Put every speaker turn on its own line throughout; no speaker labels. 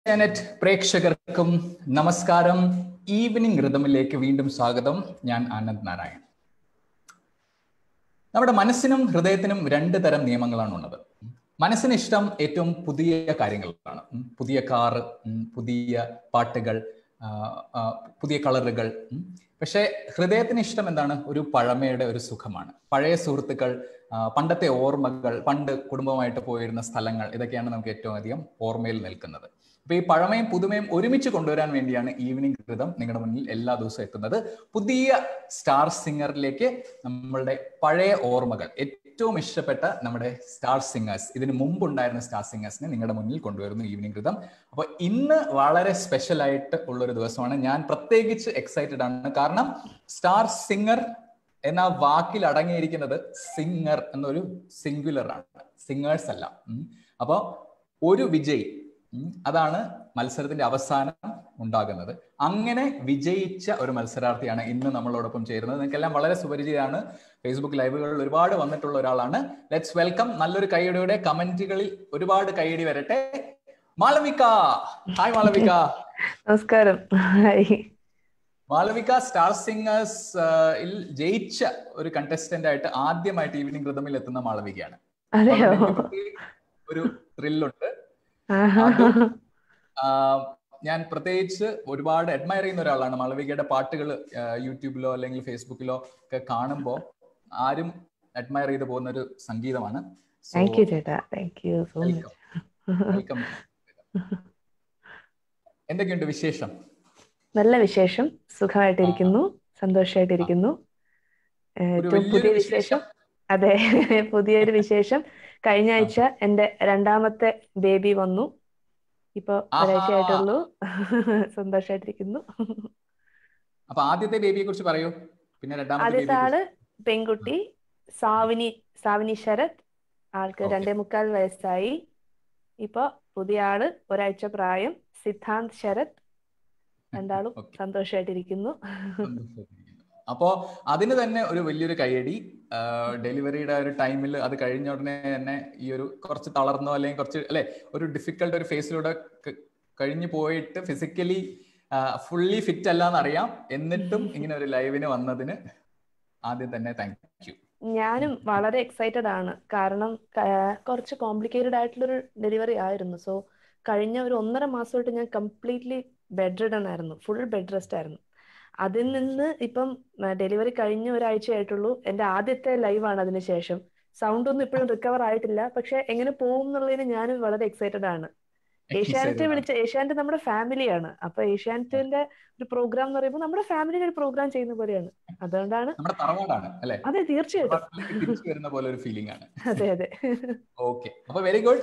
ഏഷ്യാനെറ്റ് പ്രേക്ഷകർക്കും നമസ്കാരം ഈവനിങ് റിതമിലേക്ക് വീണ്ടും സ്വാഗതം ഞാൻ ആനന്ദ് നാരായൺ നമ്മുടെ മനസ്സിനും ഹൃദയത്തിനും രണ്ട് തരം നിയമങ്ങളാണ് ഉള്ളത് മനസ്സിന് ഇഷ്ടം ഏറ്റവും പുതിയ കാര്യങ്ങളാണ് ഉം, പുതിയ കാറ് ഉം, പുതിയ പാട്ടുകൾ ആ, ആ, പുതിയ കളറുകൾ ഉം. പക്ഷേ ഹൃദയത്തിന് ഇഷ്ടം എന്താണ് ഒരു പഴമയുടെ ഒരു സുഖമാണ് പഴയ സുഹൃത്തുക്കൾ ആ, പണ്ടത്തെ ഓർമ്മകൾ പണ്ട് കുടുംബമായിട്ട് പോയിരുന്ന സ്ഥലങ്ങൾ ഇതൊക്കെയാണ് നമുക്ക് ഏറ്റവും അധികം ഓർമ്മയിൽ നിൽക്കുന്നത് അപ്പൊ ഈ പഴമയും പുതുമയും ഒരുമിച്ച് കൊണ്ടുവരാൻ വേണ്ടിയാണ് ഈവനിങ് കൃതം നിങ്ങളുടെ മുന്നിൽ എല്ലാ ദിവസവും എത്തുന്നത് പുതിയ സ്റ്റാർ സിംഗറിലേക്ക് നമ്മളുടെ പഴയ ഓർമ്മകൾ ഏറ്റവും ഇഷ്ടപ്പെട്ട നമ്മുടെ സ്റ്റാർ സിംഗേഴ്സ് ഇതിന് മുമ്പ് ഉണ്ടായിരുന്ന സ്റ്റാർ സിംഗേഴ്സിനെ നിങ്ങളുടെ മുന്നിൽ കൊണ്ടുവരുന്നു ഈവനിങ് കൃതം അപ്പൊ ഇന്ന് വളരെ സ്പെഷ്യൽ ആയിട്ട് ഉള്ള ഒരു ദിവസമാണ് ഞാൻ പ്രത്യേകിച്ച് എക്സൈറ്റഡ് ആണ് കാരണം സ്റ്റാർ സിംഗർ എന്ന വാക്കിൽ അടങ്ങിയിരിക്കുന്നത് സിംഗർ എന്നൊരു സിംഗുലർ ആണ് സിംഗേഴ്സ് അല്ല ഉം. അപ്പൊ ഒരു വിജയ് ഉം, അതാണ് മത്സരത്തിന്റെ അവസാനം ഉണ്ടാകുന്നത് അങ്ങനെ വിജയിച്ച ഒരു മത്സരാർത്ഥിയാണ് ഇന്ന് നമ്മളോടൊപ്പം ചേരുന്നത് നിങ്ങൾക്കെല്ലാം വളരെ സുപരിചിതമാണ് ഫേസ്ബുക്ക് ലൈവുകളിൽ ഒരുപാട് വന്നിട്ടുള്ള ഒരാളാണ് ലെറ്റ്സ് വെൽക്കം നല്ലൊരു കൈയടിയുടെ കമന്റുകളിൽ ഒരുപാട് കൈയടി വരട്ടെ മാളവിക ഹായ് മാളവിക
നമസ്കാരം ഹായ്
മാളവിക സ്റ്റാർ സിംഗേഴ്സ് ഇൽ ജയിച്ച ഒരു കണ്ടസ്റ്റന്റ് ആയിട്ട് ആദ്യമായിട്ട് ഈവനിങ് റിതമിൽ എത്തുന്ന മാളവികയാണ്
അതെയോ
അതുകൊണ്ട് എനിക്ക് പ്രത്യേക ഒരു ത്രില്ലുണ്ട്
ആഹാ.
ഞാൻ പ്രത്യേകിച്ച് ഒരുപാട് അഡ്മയർ ചെയ്യുന്ന ഒരാളാണ് മാളവികയുടെ പാട്ടുകൾ യൂട്യൂബിലോ അല്ലെങ്കിൽ ഫേസ്ബുക്കിലോ ഒക്കെ കാണുമ്പോൾ ആരും അഡ്മയർ ചെയ്ത് പോകുന്ന ഒരു സംഗീതമാണ്
താങ്ക് യു ചേട്ടാ thank you so much
welcome എന്തൊക്കെയുണ്ട് വിശേഷം
നല്ല വിശേഷം സുഖമായിട്ടിരിക്കുന്നു സന്തോഷമായിട്ടിരിക്കുന്നു
ഒരു
ഏറ്റവും പുതിയ
വലിയൊരു
വിശേഷം അതെ പുതിയൊരു വിശേഷം കഴിഞ്ഞ ആഴ്ച എന്റെ രണ്ടാമത്തെ ബേബി വന്നു ഇപ്പൊ
ആഹാ.
ഒരാഴ്ച ആയിട്ടുള്ളൂ സന്തോഷമായിട്ടിരിക്കുന്നു
അപ്പൊ ആദ്യത്തെ ബേബിയെ കുറിച്ച് പറയൂ പിന്നെ രണ്ടാമത്തെ
ആദ്യത്തെ
ബേബിയെ
ആള് പെൺകുട്ടി സാവിനി സാവിനി ശരത് ആൾക്ക്
Okay.
രണ്ടേ മുക്കാൽ വയസ്സായി ഇപ്പൊ പുതിയ ആള് ഒരാഴ്ച പ്രായം സിദ്ധാന്ത് ശരത് രണ്ടാളും
Okay.
സന്തോഷമായിട്ടിരിക്കുന്നു
അപ്പോ അതിന് തന്നെ ഒരു വലിയൊരു കൈയടി ഡെലിവറിയുടെ ഒരു ടൈമിൽ അത് കഴിഞ്ഞ ഉടനെ തന്നെ ഈ ഒരു കുറച്ച് തളർന്നോ അല്ലെങ്കിൽ കുറച്ച് അല്ലെ ഒരു ഡിഫിക്കൽട്ട് ഒരു ഫേസിലൂടെ ക- കഴിഞ്ഞു പോയിട്ട് ഫിസിക്കലി ഫുള്ളി ഫിറ്റ് അല്ല എന്നറിയാം എന്നിട്ടും ഇങ്ങനെ ഒരു ലൈവിന് വന്നതിന് ആദ്യം തന്നെ താങ്ക് യു
ഞാനും വളരെ എക്സൈറ്റഡ് ആണ് കാരണം ക- കുറച്ച് കോംപ്ലിക്കേറ്റഡ് ആയിട്ടുള്ളൊരു ഡെലിവറി ആയിരുന്നു സോ കഴിഞ്ഞ ഒരു ഒന്നര മാസമായിട്ട് ഞാൻ കംപ്ലീറ്റ്ലി ബെഡ് റിഡൺ ആയിരുന്നു ഫുൾ ബെഡ് റെസ്റ്റ് ആയിരുന്നു അതിൽ നിന്ന് ഇപ്പം ഡെലിവറി കഴിഞ്ഞ ഒരാഴ്ച ആയിട്ടുള്ളൂ എൻ്റെ ആദ്യത്തെ ലൈവാണ് അതിന് ശേഷം സൗണ്ട് ഒന്നും ഇപ്പോഴും റിക്കവർ ആയിട്ടില്ല പക്ഷെ എങ്ങനെ പോകും എന്നുള്ളതിന് ഞാനും വളരെ എക്സൈറ്റഡ് ആണ് ഏഷ്യാനെറ്റ് വിളിച്ച ഏഷ്യാനെറ്റ് നമ്മുടെ ഫാമിലിയാണ് അപ്പൊ ഏഷ്യാനെറ്റിന്റെ ഒരു പ്രോഗ്രാം എന്ന് പറയുമ്പോൾ നമ്മുടെ ഫാമിലിയുടെ ഒരു പ്രോഗ്രാം ചെയ്യുന്ന പോലെയാണ് അതുകൊണ്ടാണ്
നമ്മുടെ തറവാടാണ് അല്ലെ
അതെ തീർച്ചയായിട്ടും
തിരിച്ചു വരുന്ന പോലെ ഒരു ഫീലിംഗ് ആണ്
അതെ അതെ
ഓക്കെ അപ്പൊ വെരി ഗുഡ്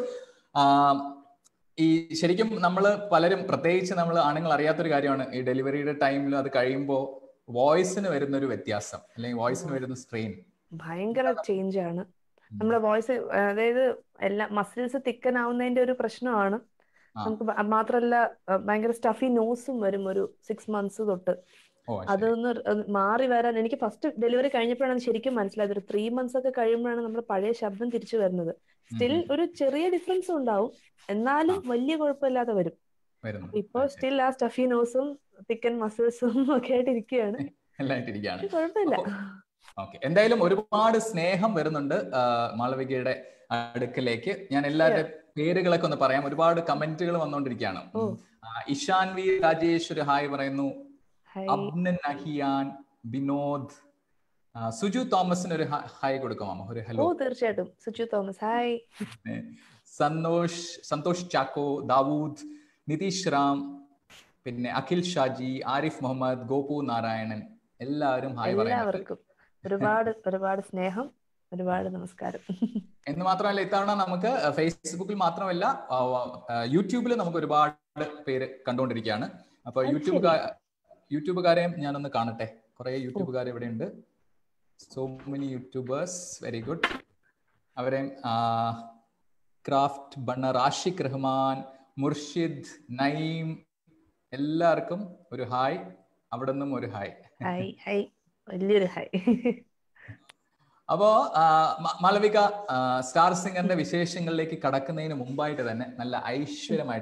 ഈ ശരിക്കും നമ്മൾ പലരും പ്രത്യേകിച്ച് നമ്മൾ ആണുങ്ങൾ അറിയാത്തൊരു കാര്യമാണ് ഈ ഡെലിവറിയുടെ ടൈമിൽ അത് കഴിയുമ്പോൾ വോയിസിന് വരുന്ന ഒരു വ്യത്യാസം അല്ലെങ്കിൽ വോയിസിന് വരുന്ന സ്ട്രെയിൻ
ഭയങ്കര ചേഞ്ച് ആണ് നമ്മുടെ വോയിസ് അതായത് എല്ലാ മസിൽസ് തിക്കൻ ആവുന്നതിന്റെ ഒരു പ്രശ്നമാണ്
ആ.
നമുക്ക് ബ- മാത്രല്ല അഹ് ഭയങ്കര സ്റ്റഫി നോസും വരും ഒരു സിക്സ് മന്ത്സ് തൊട്ട്
ഓ ശരി.
അതൊന്ന് റ് മാറി വരാൻ എനിക്ക് ഫസ്റ്റ് ഡെലിവറി കഴിഞ്ഞപ്പോഴാണ് അത് ശരിക്കും മനസ്സിലായത് ഒരു ത്രീ മന്ത്സ് ഒക്കെ കഴിയുമ്പോഴാണ് നമ്മുടെ പഴയ ശബ്ദം തിരിച്ചു വരുന്നത് സ്റ്റിൽ
ഉം.
ഒരു ചെറിയ ഡിഫറൻസ് ഉണ്ടാവും എന്നാലും വലിയ കുഴപ്പമില്ലാതെ വരും
വരുന്നു
ഇപ്പൊ
ആ, ശരി.
സ്റ്റിൽ ആ സ്റ്റഫി നോസും തിക്കൻ മസിൽസും ഒക്കെ ആയിട്ട് ഇരിക്കുകയാണ്
എല്ലായിട്ടിരിക്കുകയാണ്
പക്ഷെ കുഴപ്പമില്ല
ഓക്കെ എന്തായാലും ഒരുപാട് സ്നേഹം വരുന്നുണ്ട് ആ, മാളവികയുടെ അടുക്കലേക്ക് ഞാൻ എല്ലാവരുടെ പേരുകളൊക്കെ ഒന്ന് പറയാം ഒരുപാട് കമന്റുകൾ വന്നുകൊണ്ടിരിക്കുകയാണ്
ഓ.
ആ, ഇഷാൻ വി രാജേഷ് ഒരു ഹായ് പറയുന്നു
ഹായ്
അബ്നൻ അഹിയാൻ ബിനോദ് ആ, സുജു തോമസിന് ഒരു ഹ- ഹായ് കൊടുക്കാം ഒരു
ഓ
ഹലോ
തീർച്ചയായിട്ടും സുചു തോമസ് ഹായ്
പിന്നെ സന്തോഷ് സന്തോഷ് ചാക്കോ ദാവൂദ് നിതീഷ് റാം പിന്നെ അഖിൽ ഷാജി ആരിഫ് മുഹമ്മദ് ഗോപു നാരായണൻ എല്ലാവരും ഹായ് പറയുന്നുണ്ട്
എല്ലാവർക്കും ഒരുപാട് ഒരുപാട് സ്നേഹം ഒരുപാട് നമസ്കാരം
എന്ന് മാത്രമല്ല ഇത്തവണ നമുക്ക് ഫേസ്ബുക്കിൽ മാത്രമല്ല യൂട്യൂബിൽ നമുക്ക് ഒരുപാട് പേര് കണ്ടുകൊണ്ടിരിക്കുകയാണ് അപ്പൊ
അത്
യൂട്യൂബ്
ശരി.
യൂട്യൂബുകാരെയും ഞാനൊന്ന് കാണട്ടെ കുറെ യൂട്യൂബുകാർ ഇവിടെ ഉണ്ട് so many youtubers very good അവരെയും ക്രാഫ്റ്റ് ബണ്ണർ ആഷിഖ് റഹ്മാൻ മുർഷിദ് നയീം എല്ലാവർക്കും ഒരു ഹായ് അവിടെ നിന്നും ഒരു ഹായ്
ഹായ് ഹായ് വലിയൊരു ഹായ്
അപ്പോ ആ, മ- മാളവിക ആ, സ്റ്റാർ സിംഗറിന്റെ വിശേഷങ്ങളിലേക്ക് കടക്കുന്നതിന് മുമ്പായിട്ട് തന്നെ നല്ല ഐശ്വര്യമായിട്ട്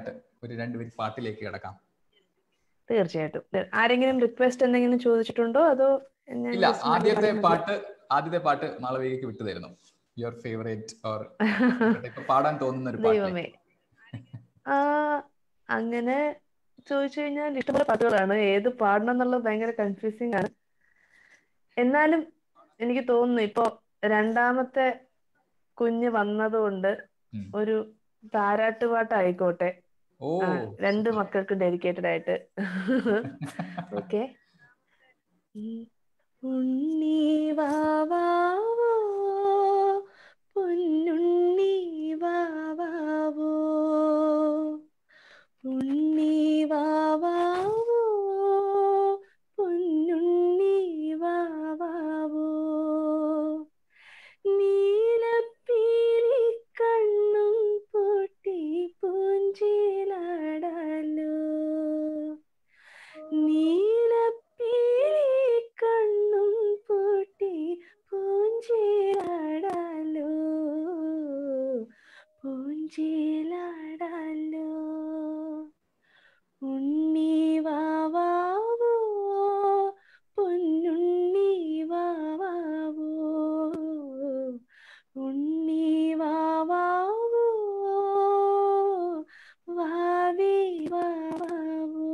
ഒരു രണ്ടുപേര് പാട്ടിലേക്ക് കിടക്കാം
തീർച്ചയായിട്ടും തെ- ആരെങ്കിലും റിക്വസ്റ്റ് എന്തെങ്കിലും ചോദിച്ചിട്ടുണ്ടോ അതോ ഞാൻ
ഇല്ല
just മറുപടി
ആദ്യത്തെ
മതി?
പാട്ട് ആദ്യത്തെ പാട്ട് മാളവികയ്ക്ക് വിട്ടു തരുന്നു യുവർ ഫേവറേറ്റ് ഓർ ഇപ്പൊ പാടാൻ തോന്നുന്ന ഒരു പാട്ട്
ദൈവമേ ആ അങ്ങനെ ചോദിച്ചു കഴിഞ്ഞാൽ ഇഷ്ടംപോലെ പാട്ടുകളാണ് ഏത് പാടണം എന്നുള്ളത് ഭയങ്കര കൺഫ്യൂസിങ് ആണ് എന്നാലും എനിക്ക് തോന്നുന്നു ഇപ്പൊ രണ്ടാമത്തെ കുഞ്ഞ് വന്നതുകൊണ്ട്
ഉം.
ഒരു താരാട്ടുപാട്ട് ആയിക്കോട്ടെ
ഓ
ആ, രണ്ട് മക്കൾക്ക് ഡെഡിക്കേറ്റഡ് ആയിട്ട് ഓക്കെ ഉണ്ണി വാവാവോ പൊന്നുണ്ണി വാവാവോ ഉണ്ണി വാവാവോ പൊന്നുണ്ണി വാവാവോ നീലപ്പീലി കണ്ണും പൊട്ടി പൂഞ്ചിലാടാലോ നീലപ്പീലി കണ്ണും പൊട്ടി പൂഞ്ചിലാടാലോ പൂഞ്ചിലാടാലോ ഉണ്ണി വാവാവോ പൊന്നുണ്ണി വാവാവോ ഉണ്ണി വാവാവോ വാവേ വാവാവോ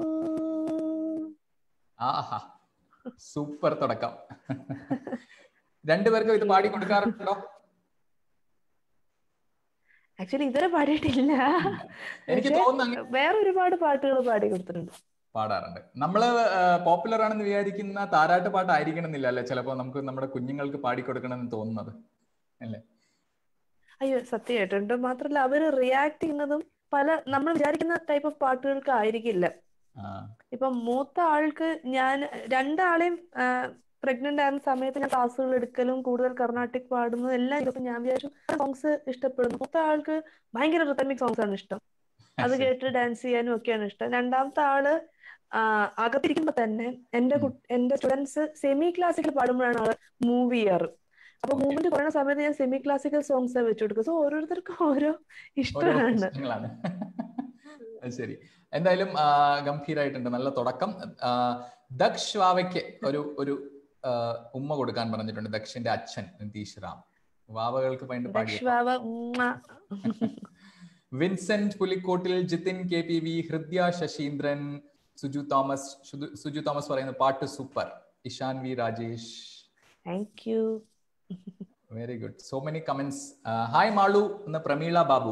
ആഹാ സൂപ്പർ തുടക്കം രണ്ടുപേർക്കും ഇത് പാടി കൊടുക്കാറുണ്ടോ
ആക്ച്വലി ഇതുവരെ പാടിയിട്ടില്ല
എനിക്ക്
പക്ഷേ
തോന്നുന്നു അങ്ങനെ
വേറെ ഒരുപാട് പാട്ടുകൾ പാടി കൊടുത്തിട്ടുണ്ട്
പാടാറുണ്ട് നമ്മള് പോപ്പുലർ ആണെന്ന് വിചാരിക്കുന്ന താരാട്ട് പാട്ടായിരിക്കണം എന്നില്ല അല്ലെ ചിലപ്പോ നമുക്ക് നമ്മുടെ കുഞ്ഞുങ്ങൾക്ക് പാടിക്കൊടുക്കണമെന്ന് തോന്നുന്നത് അല്ലേ
അയ്യോ സത്യമായിട്ടുണ്ട് മാത്രമല്ല അവര് റിയാക്ട് ചെയ്യുന്നതും പല നമ്മൾ വിചാരിക്കുന്ന ടൈപ്പ് ഓഫ് പാട്ടുകൾക്ക് ആയിരിക്കില്ല
ആ
ഇപ്പൊ മൂത്ത ആൾക്ക് ഞാൻ രണ്ടാളെയും പ്രഗ്നന്റ് ആയിരുന്ന സമയത്ത് ഞാൻ ക്ലാസ്സുകൾ എടുക്കലും കൂടുതൽ കർണാട്ടിക് പാടുന്നതും എല്ലാം ചെയ്തപ്പോൾ ഞാൻ വിചാരിച്ചു സോങ്സ് ഇഷ്ടപ്പെടുന്നു മൂത്ത ആൾക്ക് ഭയങ്കര റിതമിക് സോങ്സ് ആണ് ഇഷ്ടം അത്
ശരി.
കേട്ട് ഡാൻസ് ചെയ്യാനും ഒക്കെയാണ് ഇഷ്ടം രണ്ടാമത്തെ ആള് ആ, അകത്തിരിക്കുമ്പോ തന്നെ എന്റെ കു- എന്റെ സ്റ്റുഡൻസ് സെമി ക്ലാസിക്കൽ പാടുമ്പോഴാണ് ആള് മൂവ് ചെയ്യാറ് അപ്പൊ മൂവ്മെന്റ് കുറയുന്ന സമയത്ത് ഞാൻ സെമി ക്ലാസിക്കൽ സോങ്സ് വെച്ചു കൊടുക്കും സോ ഓരോരുത്തർക്കും ഓരോ
ഓരോ
ഇഷ്ടമാണ്
ഇഷ്ടങ്ങളാണ് അത് ശരി എന്തായാലും ആ, ഗംഭീരായിട്ടുണ്ട് നല്ല തുടക്കം ആ, ദക്ഷ് വാവയ്ക്ക് ഒരു ഒരു ആ, ഉമ്മ കൊടുക്കാൻ പറഞ്ഞിട്ടുണ്ട് ദക്ഷിന്റെ അച്ഛൻ നിതീഷ് റാം വാവകൾക്ക് വേണ്ടി പാടിയ
ദക്ഷ്വാവ ഉമ്മ.
Vincent Pulikkottil Jithin K P V Hridya Sasheendran Suju Thomas Suju- Suju Thomas പറയുന്ന പാട്ട് super Ishan V Rajesh
thank you
very good so many comments hi Malu എന്ന പ്രമീള ബാബു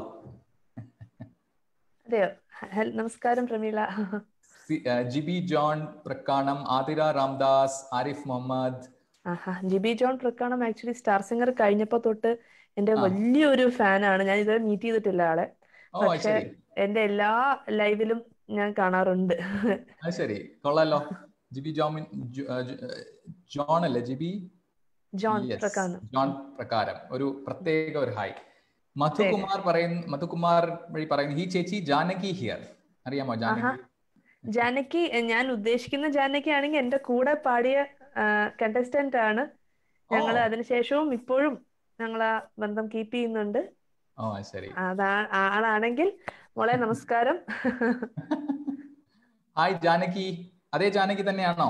അതെയോ ഹൽ- നമസ്കാരം പ്രമീള
സി- ആ, ജിബി ജോൺ പ്രക്കാണം ആതിര രാംദാസ് ആരിഫ് മുഹമ്മദ്
ആഹാ Jibi John Prakkanam actually star singer കഴിഞ്ഞപ്പോ തൊട്ട് എന്റെ
ആ.
വലിയൊരു ഫാനാണ് ഞാൻ ഇതുവരെ മീറ്റ് ചെയ്തിട്ടില്ല ആളെ
ഓ അത്
പക്ഷേ
ശരി
എന്റെ എല്ലാ ലൈവിലും ഞാൻ കാണാറുണ്ട്
അത് ശരി കൊള്ളാലോ ജിബി ജോമിൻ ജോ- ആ, ജോ- ജോൺ അല്ലേ ജിബി
ജോൺ
Yes,
പ്രക്കാണം
ജോൺ പ്രകാരം ഒരു പ്രത്യേക ഒരു ഹായ് മധുകുമാർ പറയുന്നു മധുകുമാർ വഴി പറയുന്നു ഈ ചേച്ചി ജാനകി ഹിയർ അറിയാമോ
ആഹാ
ജാനകി
ജാനകി ഞാൻ ഉദ്ദേശിക്കുന്ന ജാനകി ആണെങ്കിൽ എന്റെ കൂടെ പാടിയ കണ്ടസ്റ്റന്റ് ആണ് ഞങ്ങൾ
ഓ.
അതിനുശേഷവും ഇപ്പോഴും ഞങ്ങൾ ആ ബന്ധം കീപ്പ് ചെയ്യുന്നുണ്ട്
ഓ അത് ശരി
അതാ ആളാണെങ്കിൽ മോളെ നമസ്കാരം
ഹായ് ജാനകി അതേ ജാനകി തന്നെയാണോ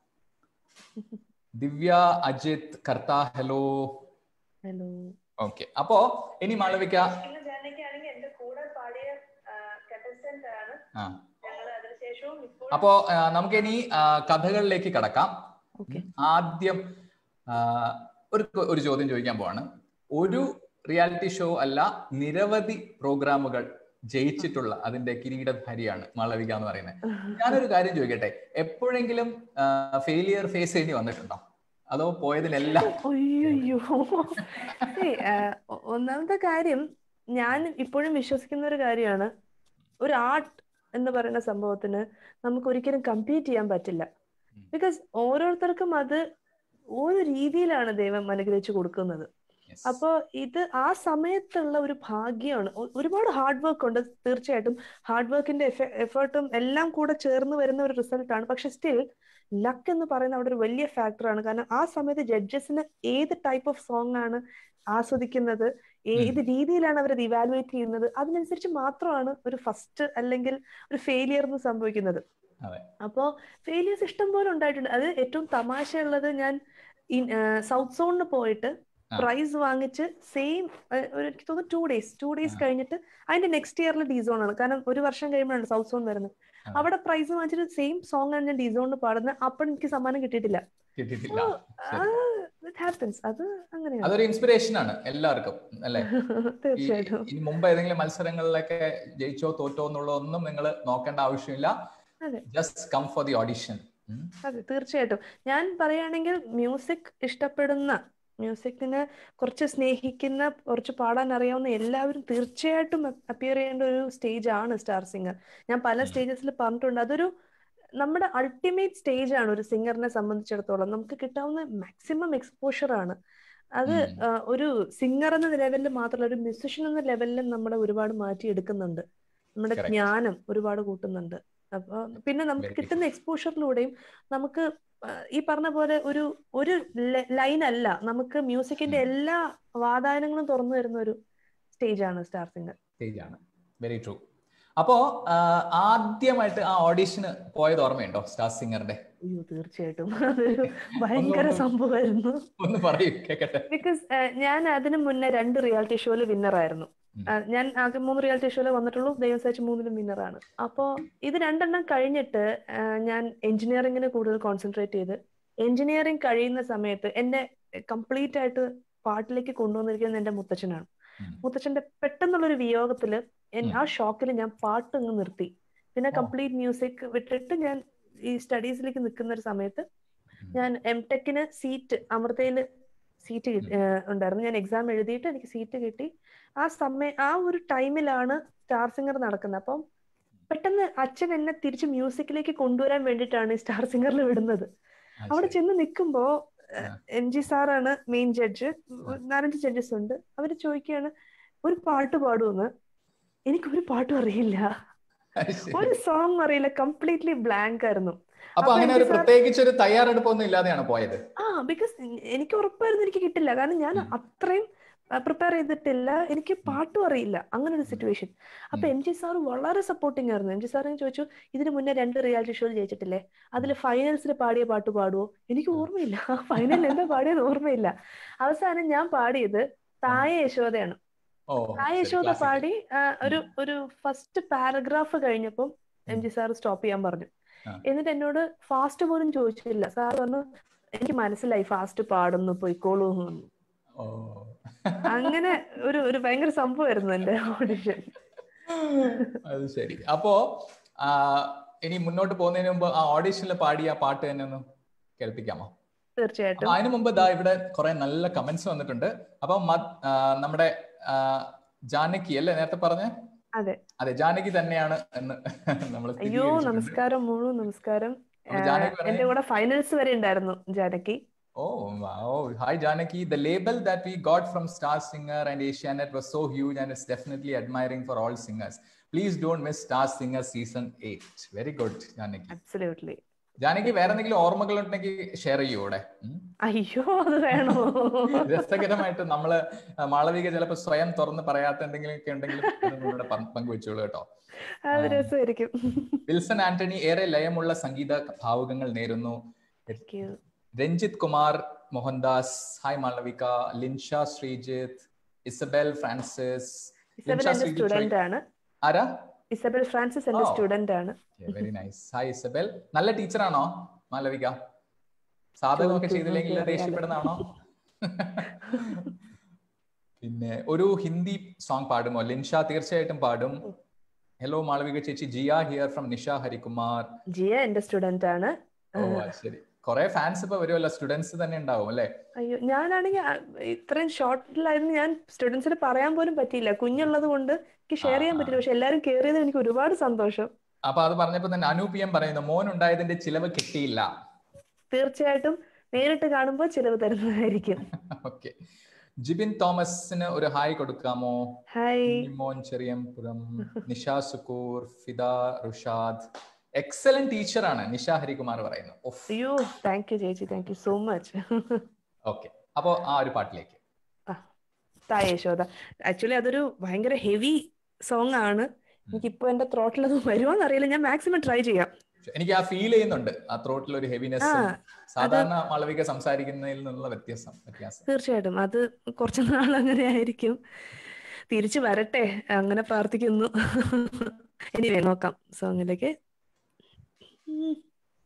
Divya Ajith Kartha hello
hello
okay അപ്പോ ഇനി മാളവിക
ജാനകി ആണെങ്കിൽ എന്റെ കൂടെ പാടിയ കണ്ടസ്റ്റന്റ് ആണ്
ആ
ഞങ്ങൾ അതിനുശേഷവും ഇപ്പോഴും
അപ്പോ ആ, നമുക്ക് ഇനി ആ, കഥകളിലേക്ക് കടക്കാം
ഓക്കെ
ആദ്യം ആ, ഒരു ഒരു ചോദ്യം ചോദിക്കാൻ പോവാണ് ഒരു റിയാലിറ്റി ഷോ അല്ല നിരവധി പ്രോഗ്രാമുകൾ ജയിച്ചിട്ടുള്ള അതിന്റെ കിരീടധാരിയാണ് മാളവിക എന്ന് പറയുന്നത് ഞാനൊരു കാര്യം ചോദിക്കട്ടെ എപ്പോഴെങ്കിലും ഫെയിലിയർ ഫേസ് ചെയ്യേണ്ടി വന്നിട്ടുണ്ടോ അതോ പോയതിനെല്ലാം
അയ്യോ ഒന്നാമത്തെ കാര്യം ഞാൻ ഇപ്പോഴും വിശ്വസിക്കുന്ന ഒരു കാര്യമാണ് ഒരു ആർട്ട് എന്ന് പറയുന്ന സംഭവത്തിന് നമുക്ക് ഒരിക്കലും കമ്പീറ്റ് ചെയ്യാൻ പറ്റില്ല
ഉം.
ബിക്കോസ് ഓരോരുത്തർക്കും അത് ഓരോ രീതിയിലാണ് ദൈവം അനുഗ്രഹിച്ചു കൊടുക്കുന്നത്
Yes.
അപ്പോ ഇത് ആ സമയത്തുള്ള ഒരു ഭാഗ്യമാണ് ഒ- ഒരുപാട് ഹാർഡ് വർക്ക് ഉണ്ട് തീർച്ചയായിട്ടും ഹാർഡ് വർക്കിന്റെ എഫേർട്ടും എല്ലാം കൂടെ ചേർന്ന് വരുന്ന ഒരു റിസൾട്ടാണ് പക്ഷെ സ്റ്റിൽ ലക്ക് എന്ന് പറയുന്ന അവിടെ ഒരു വലിയ ഫാക്ടറാണ് കാരണം ആ സമയത്ത് ജഡ്ജസിന് ഏത് ടൈപ്പ് ഓഫ് സോങ് ആണ് ആസ്വദിക്കുന്നത് ഏത് രീതിയിലാണ് അവർ ഇവാലുവേറ്റ് ചെയ്യുന്നത് അതിനനുസരിച്ച് മാത്രമാണ് ഒരു ഫസ്റ്റ് അല്ലെങ്കിൽ ഒരു ഫെയിലിയർ എന്ന് സംഭവിക്കുന്നത് അപ്പോ ഫെയിലിയേഴ്സ് ഇഷ്ടം പോലെ ഉണ്ടായിട്ടുണ്ട് അത് ഏറ്റവും തമാശയുള്ളത് ഞാൻ സൗത്ത് സോണിന് പോയിട്ട് പ്രൈസ് വാങ്ങിച്ച് സെയിം എനിക്ക് തോന്നുന്നു ടു ഡേയ്സ് ടു ഡേയ്സ് കഴിഞ്ഞിട്ട് അതിന്റെ നെക്സ്റ്റ് ഇയറിൽ ഡി സോൺ ആണ് കാരണം ഒരു വർഷം കഴിയുമ്പോഴാണ് സൗത്ത് സോൺ വരുന്നത് അവിടെ പ്രൈസ് വാങ്ങിച്ചിട്ട് സെയിം സോങ് ആണ് ഞാൻ ഡി സോണിന് പാടുന്നത് അപ്പോൾ എനിക്ക് സമ്മാനം കിട്ടിയിട്ടില്ല ഹാപ്പൻസ് അത് അങ്ങനെയാണ്
അതൊരു ഇൻസ്പിറേഷൻ ആണ് എല്ലാവർക്കും അല്ലെ
തീർച്ചയായിട്ടും
ഇനി മുമ്പ് ഏതെങ്കിലും മത്സരങ്ങളിലൊക്കെ ജയിച്ചോ തോറ്റോ എന്നുള്ള ഒന്നും നിങ്ങൾ നോക്കേണ്ട ആവശ്യമില്ല just come for the audition
അതെ തീർച്ചയായിട്ടും ഞാൻ പറയുകയാണെങ്കിൽ മ്യൂസിക് ഇഷ്ടപ്പെടുന്ന മ്യൂസിക്കിനെ കുറച്ച് സ്നേഹിക്കുന്ന കുറച്ച് പാടാൻ അറിയാവുന്ന എല്ലാവരും തീർച്ചയായിട്ടും അപ്പിയർ ചെയ്യേണ്ട ഒരു സ്റ്റേജ് ആണ് സ്റ്റാർ സിംഗർ ഞാൻ പല സ്റ്റേജസിൽ പറഞ്ഞിട്ടുണ്ട് അതൊരു നമ്മുടെ അൾട്ടിമേറ്റ് സ്റ്റേജ് ആണ് ഒരു സിംഗറിനെ സംബന്ധിച്ചിടത്തോളം നമുക്ക് കിട്ടാവുന്ന മാക്സിമം എക്സ്പോഷർ ആണ് അത് ഒരു സിംഗർ എന്ന ലെവലിൽ മാത്രമല്ല ഒരു മ്യൂസിഷ്യൻ എന്ന ലെവലിലും നമ്മളെ ഒരുപാട് മാറ്റിയെടുക്കുന്നുണ്ട് നമ്മുടെ ജ്ഞാനം ഒരുപാട് കൂട്ടുന്നുണ്ട് അപ്പൊ പിന്നെ നമുക്ക് കിട്ടുന്ന എക്സ്പോഷറിലൂടെയും നമുക്ക് ഈ പറഞ്ഞ പോലെ ഒരു ഒരു ലൈൻ അല്ല നമുക്ക് മ്യൂസിക്കിന്റെ എല്ലാ വാതായനങ്ങളും തുറന്നു തരുന്ന ഒരു സ്റ്റേജ് ആണ് സ്റ്റാർ സിംഗർ
സ്റ്റേജ് ആണ് വെരി ട്രൂ അപ്പോ ആദ്യമായിട്ട് ആ ഓഡീഷന് പോയത് ഓർമ്മയുണ്ടോ സ്റ്റാർ സിംഗറിന്റെ
അയ്യോ തീർച്ചയായിട്ടും അതൊരു ഭയങ്കര സംഭവമായിരുന്നു
ഒന്ന് പറയൂ കേക്കട്ടെ
ബിക്കോസ് ഞാൻ അതിനു മുന്നേ രണ്ട് റിയാലിറ്റി ഷോയില് വിന്നർ ആയിരുന്നു ഞാൻ ആകെ മൂന്ന് റിയാലിറ്റി ഷോയിലെ വന്നിട്ടുള്ളൂ ദൈവം സഹിച്ച് മൂന്നിലും വിന്നറാണ് അപ്പോൾ ഇത് രണ്ടെണ്ണം കഴിഞ്ഞിട്ട് ഞാൻ എഞ്ചിനീയറിങ്ങിന് കൂടുതൽ കോൺസെൻട്രേറ്റ് ചെയ്ത് എഞ്ചിനീയറിംഗ് കഴിയുന്ന സമയത്ത് എന്നെ കംപ്ലീറ്റ് ആയിട്ട് പാട്ടിലേക്ക് കൊണ്ടുവന്നിരിക്കുന്നത് എന്റെ മുത്തച്ഛനാണ് മുത്തച്ഛന്റെ പെട്ടെന്നുള്ളൊരു വിയോഗത്തില് ആ ഷോക്കിൽ ഞാൻ പാട്ട് അങ്ങ് നിർത്തി പിന്നെ കംപ്ലീറ്റ് മ്യൂസിക് വിട്ടിട്ട് ഞാൻ ഈ സ്റ്റഡീസിലേക്ക് നിൽക്കുന്ന ഒരു സമയത്ത് ഞാൻ എം ടെക്കിന് സീറ്റ് അമൃതയില് സീറ്റ് ഉണ്ടായിരുന്നു ഞാൻ എക്സാം എഴുതിയിട്ട് എനിക്ക് സീറ്റ് കിട്ടി ആ സമയം ആ ഒരു ടൈമിലാണ് സ്റ്റാർ സിംഗർ നടക്കുന്നത് അപ്പം പെട്ടെന്ന് അച്ഛൻ എന്നെ തിരിച്ച് മ്യൂസിക്കിലേക്ക് കൊണ്ടുവരാൻ വേണ്ടിയിട്ടാണ് ഈ സ്റ്റാർ സിംഗറിൽ വിടുന്നത് അവിടെ ചെന്ന് നിൽക്കുമ്പോ എം ജി സാറാണ് മെയിൻ ജഡ്ജ് നാലഞ്ച് ജഡ്ജസ് ഉണ്ട് അവര് ചോദിക്കുകയാണ് ഒരു പാട്ട് പാടുമെന്ന് എനിക്ക് ഒരു പാട്ടും അറിയില്ല ഒരു സോങ് അറിയില്ല കംപ്ലീറ്റ്ലി ബ്ലാങ്ക് ആയിരുന്നു
അപ്പൊ അങ്ങനെ ഒരു പ്രത്യേകിച്ച് ഒരു തയ്യാറെടുപ്പൊന്നും ഇല്ലാതെയാണ് പോയത്
ആ ബിക്കോസ് എനിക്ക് ഉറപ്പായിരുന്നു എനിക്ക് കിട്ടില്ല കാരണം ഞാൻ അത്രയും പ്രിപ്പയർ ചെയ്തിട്ടില്ല എനിക്ക് പാട്ടും അറിയില്ല അങ്ങനെ ഒരു സിറ്റുവേഷൻ അപ്പൊ എം ജി സാർ വളരെ സപ്പോർട്ടിങ് ആയിരുന്നു എം ജി സാറിന് ചോദിച്ചു ഇതിന് മുന്നേ രണ്ട് റിയാലിറ്റി ഷോയിൽ ജയിച്ചിട്ടില്ലേ അതിൽ ഫൈനൽസിൽ പാടിയ പാട്ട് പാടുവോ എനിക്ക് ഓർമ്മയില്ല ഫൈനലിൽ എന്താ പാടിയത് ഓർമ്മയില്ല അവസാനം ഞാൻ പാടിയത് തായ യശോദയാണ് തായ യശോദ പാടി ഒരു ഒരു ഫസ്റ്റ് പാരഗ്രാഫ് കഴിഞ്ഞപ്പം എം ജി സാർ സ്റ്റോപ്പ് ചെയ്യാൻ പറഞ്ഞു എന്നിട്ട് എന്നോട് ഫാസ്റ്റ് പോലും ചോദിച്ചില്ല സാർ പറഞ്ഞു എനിക്ക് മനസ്സിലായി ഫാസ്റ്റ് പാടുന്നു പോയിക്കോളൂ അങ്ങനെ ഒരു ഒരു ഭയങ്കര സംഭവമായിരുന്നു എന്റെ ഓഡിഷൻ
അത് ശരി അപ്പോ ഇനി മുന്നോട്ട് പോകുന്നതിന് മുമ്പ് ആ ഓഡിഷനിൽ പാടിയ പാട്ട് തന്നെ ഒന്ന് കേൾപ്പിക്കാമോ
തീർച്ചയായിട്ടും
അതിനു മുമ്പ് ദാ ഇവിടെ കുറെ നല്ല കമന്റ്സ് വന്നിട്ടുണ്ട് അപ്പൊ നമ്മുടെ ജാനകി അല്ലേ നേരത്തെ പറഞ്ഞ
അതെ
അതെ ജാനകി തന്നെയാണ് എന്ന് നമ്മൾ
അയ്യോ നമസ്കാരം മോളു നമസ്കാരം എന്റെ കൂടെ ഫൈനൽസ് വരെ ഉണ്ടായിരുന്നു Janaki
Oh, wow. Hi, Janaki. The label that we got from Star Singer and Asianet was so huge and it's definitely admiring for all singers. Please don't miss Star Singer season 8. Very good, Janaki.
Absolutely.
Janaki വേറെ എന്തെങ്കിലും ഓർമ്മകൾ ഉണ്ടെങ്കിൽ share ചെയ്യൂ ഇവിടെ
അയ്യോ അത് വേണോ
രസകരമായിട്ട് നമ്മള് മാളവിക ചിലപ്പോ സ്വയം തുറന്ന് പറയാത്ത എന്തെങ്കിലും ഒക്കെ ഉണ്ടെങ്കിലും ഇവിടെ പങ്കുവെച്ചോളൂ കേട്ടോ
അത് രസമായിരിക്കും
വിൽസൺ ആന്റണി ഏറെ ലയമുള്ള സംഗീത ഭാവുകങ്ങൾ നേരുന്നു രഞ്ജിത്ത് കുമാർ മോഹൻദാസ് ഹായ് മാളവിക ലിൻഷ ശ്രീജിത്ത് ഇസബൽ ഫ്രാൻസിസ്
സ്റ്റുഡന്റ് ആണ്
ആരാ
ഇസബൽ ഫ്രാൻസിസ് എന്റെ സ്റ്റുഡന്റ് ആണ്
വെരി നൈസ് ഹായ് ഇസബൽ നല്ല ടീച്ചറാണോ മാലവിക സാധകമൊക്കെ ചെയ്തില്ലെങ്കിൽ ദേഷ്യപ്പെടുന്നതാണോ പിന്നെ ഒരു ഹിന്ദി സോങ് പാടുമോ ലിൻഷ തീർച്ചയായിട്ടും പാടും ഹലോ മാളവിക ചേച്ചി ജിയ ഹിയർ ഫ്രം നിഷ ഹരികുമാർ
ജിയ എന്റെ സ്റ്റുഡന്റ് ആണ്
ഓ ശരി കുറെ ഫാൻസ് ഇപ്പൊ വരുമല്ലോ സ്റ്റുഡൻസ് തന്നെ ഉണ്ടാവും അല്ലെ
അയ്യോ ഞാനാണെങ്കിൽ ഇത്രയും ഷോർട്ടിലായിരുന്നു ഞാൻ സ്റ്റുഡൻസിന് പറയാൻ പോലും പറ്റിയില്ല കുഞ്ഞുള്ളത് കൊണ്ട് എനിക്ക് ഷെയർ ചെയ്യാൻ പറ്റില്ല പക്ഷെ എല്ലാരും കേറിയത് എനിക്ക് ഒരുപാട് സന്തോഷം
അപ്പൊ അത് പറഞ്ഞപ്പോ തന്നെ അനൂപ് എം പറയുന്നു മോൻ ഉണ്ടായതിന്റെ ചിലവ് കിട്ടിയില്ല
തീർച്ചയായിട്ടും നേരിട്ട് കാണുമ്പോൾ ചിലവ് തരുന്നതായിരിക്കും
ഓക്കെ ജിബിൻ തോമസിന് ഒരു ഹായ് കൊടുക്കാമോ
ഹായ്
മോൻ ചെറിയംപുരം നിഷ സുക്കൂർ ഫിദ റുഷാദ് എക്സലന്റ് ടീച്ചറാണ് നിഷ ഹരികുമാർ പറയുന്നു
അയ്യോ താങ്ക് യു ചേച്ചി thank you so much
okay അപ്പോ ആ ഒരു പാട്ടിലേക്ക്
തായ യശോദ ആക്ച്വലി അതൊരു ഭയങ്കര ഹെവി സോങ് ആണ് എനിക്കിപ്പോ എന്റെ ത്രോട്ടിൽ അത് വരുമോന്ന് അറിയില്ല ഞാൻ മാക്സിമം ട്രൈ ചെയ്യാം
എനിക്ക് ആ ഫീൽ ചെയ്യുന്നുണ്ട് ആ ത്രോട്ടിൽ ഒരു ഹെവിനെസ്
ആ,
സാധാരണ മാളവിക സംസാരിക്കുന്നതിൽ നിന്നുള്ള വ്യത്യാസം വ്യത്യാസം
തീർച്ചയായിട്ടും അത് കുറച്ചു നാൾ അങ്ങനെ ആയിരിക്കും തിരിച്ചു വരട്ടെ അങ്ങനെ പ്രാർത്ഥിക്കുന്നു ഇനി നോക്കാം സോങ്ങിലേക്ക് ഉം.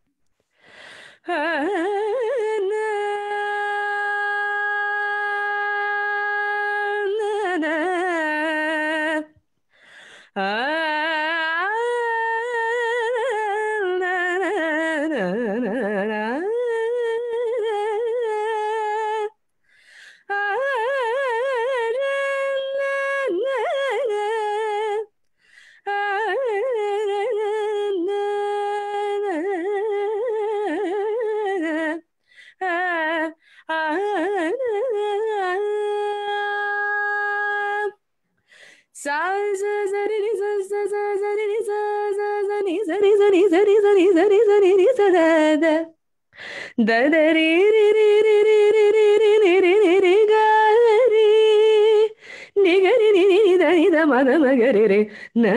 Sa sa sa ri ri sa sa sa sa ri ri sa sa sa ni sa ri sa ni sa ri sa ni sa ri sa ni ri sa da da da da ri ri ri ri ri ri ri ri ri ri ri ri ga ri ni ga ri ni ni ni da ni da ma da ma ga ri ri na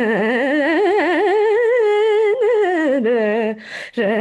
na na ra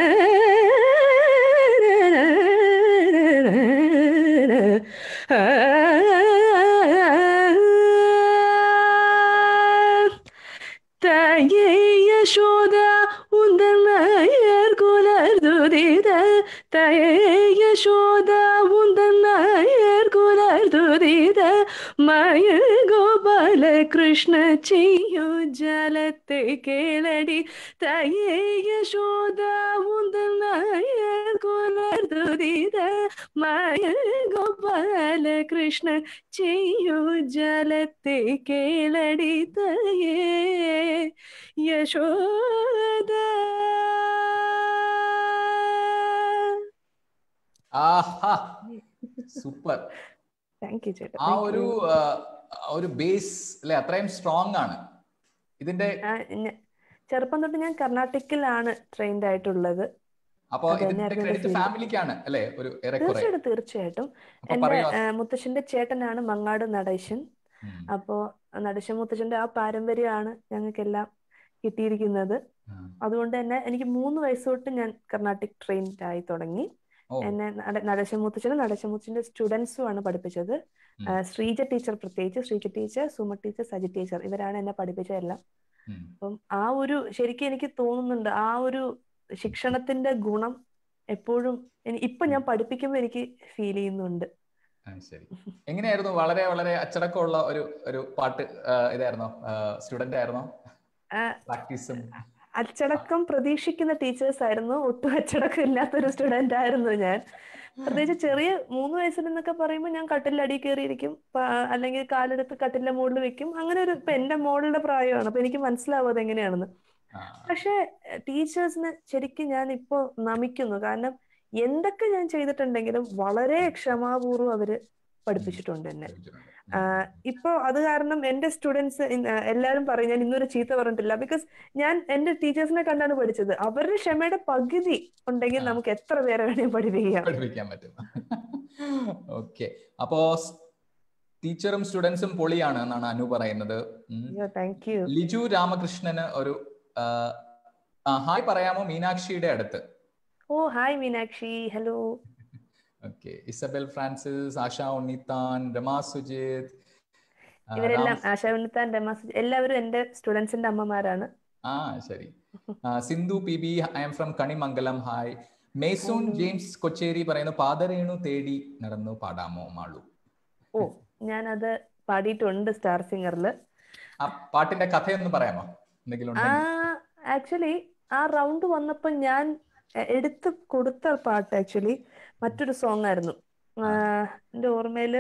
தாயே யசோதா உந்தன் நாயர் குலர் துதித தாயே யசோதா உந்தன் நாயர் குலர் துதித മയ ഗോപാല കൃഷ്ണ ചെയ്യൂ ജലത്തെ കേളടി തയേ യശോദ ഉന്തനായ കുലർദുരിത മയ ഗോപാല കൃഷ്ണ ചെയ്യൂ ജലത്തെ കേളടി തയേ യശോദ
ആഹാ സൂപ്പർ
താങ്ക് യു ചേട്ടാ
ആ ഒരു ആ, ഒരു ബേസ് അല്ലെ അത്രയും സ്ട്രോങ് ആണ് ഇതിന്റെ
ആ, ഞ- ചെറുപ്പം തൊട്ട് ഞാൻ കർണാട്ടിക്കിലാണ് ട്രെയിൻഡ് ആയിട്ടുള്ളത്
അപ്പൊ
അത് തന്നെ
ഇതിന്റെ
അതിന്റെ
ക്രെഡിറ്റ്
feel.
ഫാമിലിക്കാണ് അല്ലെ ഒരു ഏറെക്കുറെ
തീർച്ചയായിട്ടും തീർച്ചയായിട്ടും
അപ്പൊ
എന്റെ
പറയൂ
ആ, മുത്തശ്ശന്റെ ചേട്ടനാണ് മങ്ങാട് നടേശൻ
ഉം.
അപ്പോ നടേശൻ മുത്തശ്ശന്റെ ആ പാരമ്പര്യമാണ് ഞങ്ങൾക്കെല്ലാം കിട്ടിയിരിക്കുന്നത്
ഉം.
അതുകൊണ്ട് തന്നെ എനിക്ക് മൂന്ന് വയസ്സ് തൊട്ട് ഞാൻ കർണാട്ടിക് ട്രെയിൻഡ് ആയി തുടങ്ങി
ഓ
എന്നെ നട- നടേശൻ മുത്തച്ഛനും നടേശൻ മുത്തച്ഛന്റെ സ്റ്റുഡൻസും ആണ് പഠിപ്പിച്ചത്
ഉം.
ആ, ശ്രീജ ടീച്ചർ പ്രത്യേകിച്ച് Sreeja teacher Suma teacher Saji teacher ഇവരാണ് എന്നെ പഠിപ്പിച്ചതെല്ലാം
ഉം.
അപ്പം ആ ഒരു ശരിക്കും എനിക്ക് തോന്നുന്നുണ്ട് ആ ഒരു ശിക്ഷണത്തിന്റെ ഗുണം എപ്പോഴും എനി- ഇപ്പൊ ഞാൻ പഠിപ്പിക്കുമ്പോൾ എനിക്ക് ഫീൽ ചെയ്യുന്നുണ്ട്
ആ, ശരി എങ്ങനെയായിരുന്നു വളരെ വളരെ അച്ചടക്കമുള്ള ഒരു ഒരു പാട്ട് ആ, ഇതായിരുന്നോ സ്റ്റുഡന്റ് ആയിരുന്നോ
ആ,
പ്രാക്ടീസും
അച്ചടക്കം പ്രതീക്ഷിക്കുന്ന ടീച്ചേഴ്സ് ആയിരുന്നു ഒട്ടും അച്ചടക്കം ഇല്ലാത്തൊരു സ്റ്റുഡന്റ് ആയിരുന്നു ഞാൻ പ്രത്യേകിച്ച് ചെറിയ മൂന്ന് വയസ്സിൽ എന്നൊക്കെ പറയുമ്പോൾ ഞാൻ കട്ടിലിന്റെ അടിയിൽ കയറിയിരിക്കും പ- അല്ലെങ്കിൽ കാലെടുത്ത് കട്ടിലിന്റെ മുകളിൽ വെക്കും അങ്ങനെ ഒരു ഇപ്പൊ എന്റെ മോളുടെ പ്രായമാണ് അപ്പൊ എനിക്ക് മനസ്സിലാവും അത് എങ്ങനെയാണെന്ന്
ആ,
പക്ഷെ ടീച്ചേഴ്സിനെ ശരിക്കും ഞാൻ ഇപ്പോ നമിക്കുന്നു കാരണം എന്തൊക്കെ ഞാൻ ചെയ്തിട്ടുണ്ടെങ്കിലും വളരെ ക്ഷമാപൂർവ്വം അവര് പഠിപ്പിച്ചിട്ടുണ്ട് എന്നെ
പഠിപ്പിച്ചിട്ടുണ്ട്.
ആ, ഇപ്പൊ അത് കാരണം എന്റെ സ്റ്റുഡൻസ് എല്ലാരും പറയും ഞാൻ ഇന്നൊരു ചീത്ത പറഞ്ഞിട്ടില്ല ബിക്കോസ് ഞാൻ എന്റെ ടീച്ചേഴ്സിനെ കണ്ടാണ് പഠിച്ചത് അവരുടെ ക്ഷമയുടെ പകുതി ഉണ്ടെങ്കിൽ
ആ.
നമുക്ക് എത്ര പേരെ വേണേലും പഠിപ്പിക്കാം
പഠിപ്പിക്കാൻ പറ്റും ഓക്കെ അപ്പോ ടീച്ചറും സ്റ്റുഡൻസും പൊളിയാണ് എന്നാണ് അനു പറയുന്നത് ഉം.
അയ്യോ താങ്ക് യു
ലിജു രാമകൃഷ്ണന് ഒരു ആ, ആ, ഹായ് പറയാമോ മീനാക്ഷിയുടെ അടുത്ത്
ഓ hi Meenakshi hello
okay Isabel Francis Asha Unnithan Rama Sujith ആ,
ഇവരെല്ലാം
രാം-
ആശാ ഉണ്ണിത്താൻ രമാസ് എല്ലാവരും എന്റെ സ്റ്റുഡൻസിന്റെ അമ്മമാരാണ്
ആ ശരി ആ, Sindhu P B I M from Kanimangalam hi Mesoon James Kocheri പറയുന്നു പാദരേണു തേടി നടന്നു പാടാമോ മാളു
ഓ ഞാനത് പാടിയിട്ടുണ്ട് സ്റ്റാർ സിംഗറിൽ
ആ പാട്ടിന്റെ കഥയൊന്ന് പറയാമോ എന്തെങ്കിലും
ആ
ഉണ്ടെങ്കിൽ
ആക്ച്വലി ആ റൗണ്ട് വന്നപ്പോ ഞാൻ എ- എടുത്ത് കൊടുത്ത പാട്ട് ആക്ച്വലി മറ്റൊരു സോങ് ആയിരുന്നു ആ, എന്റെ ഓർമ്മയില്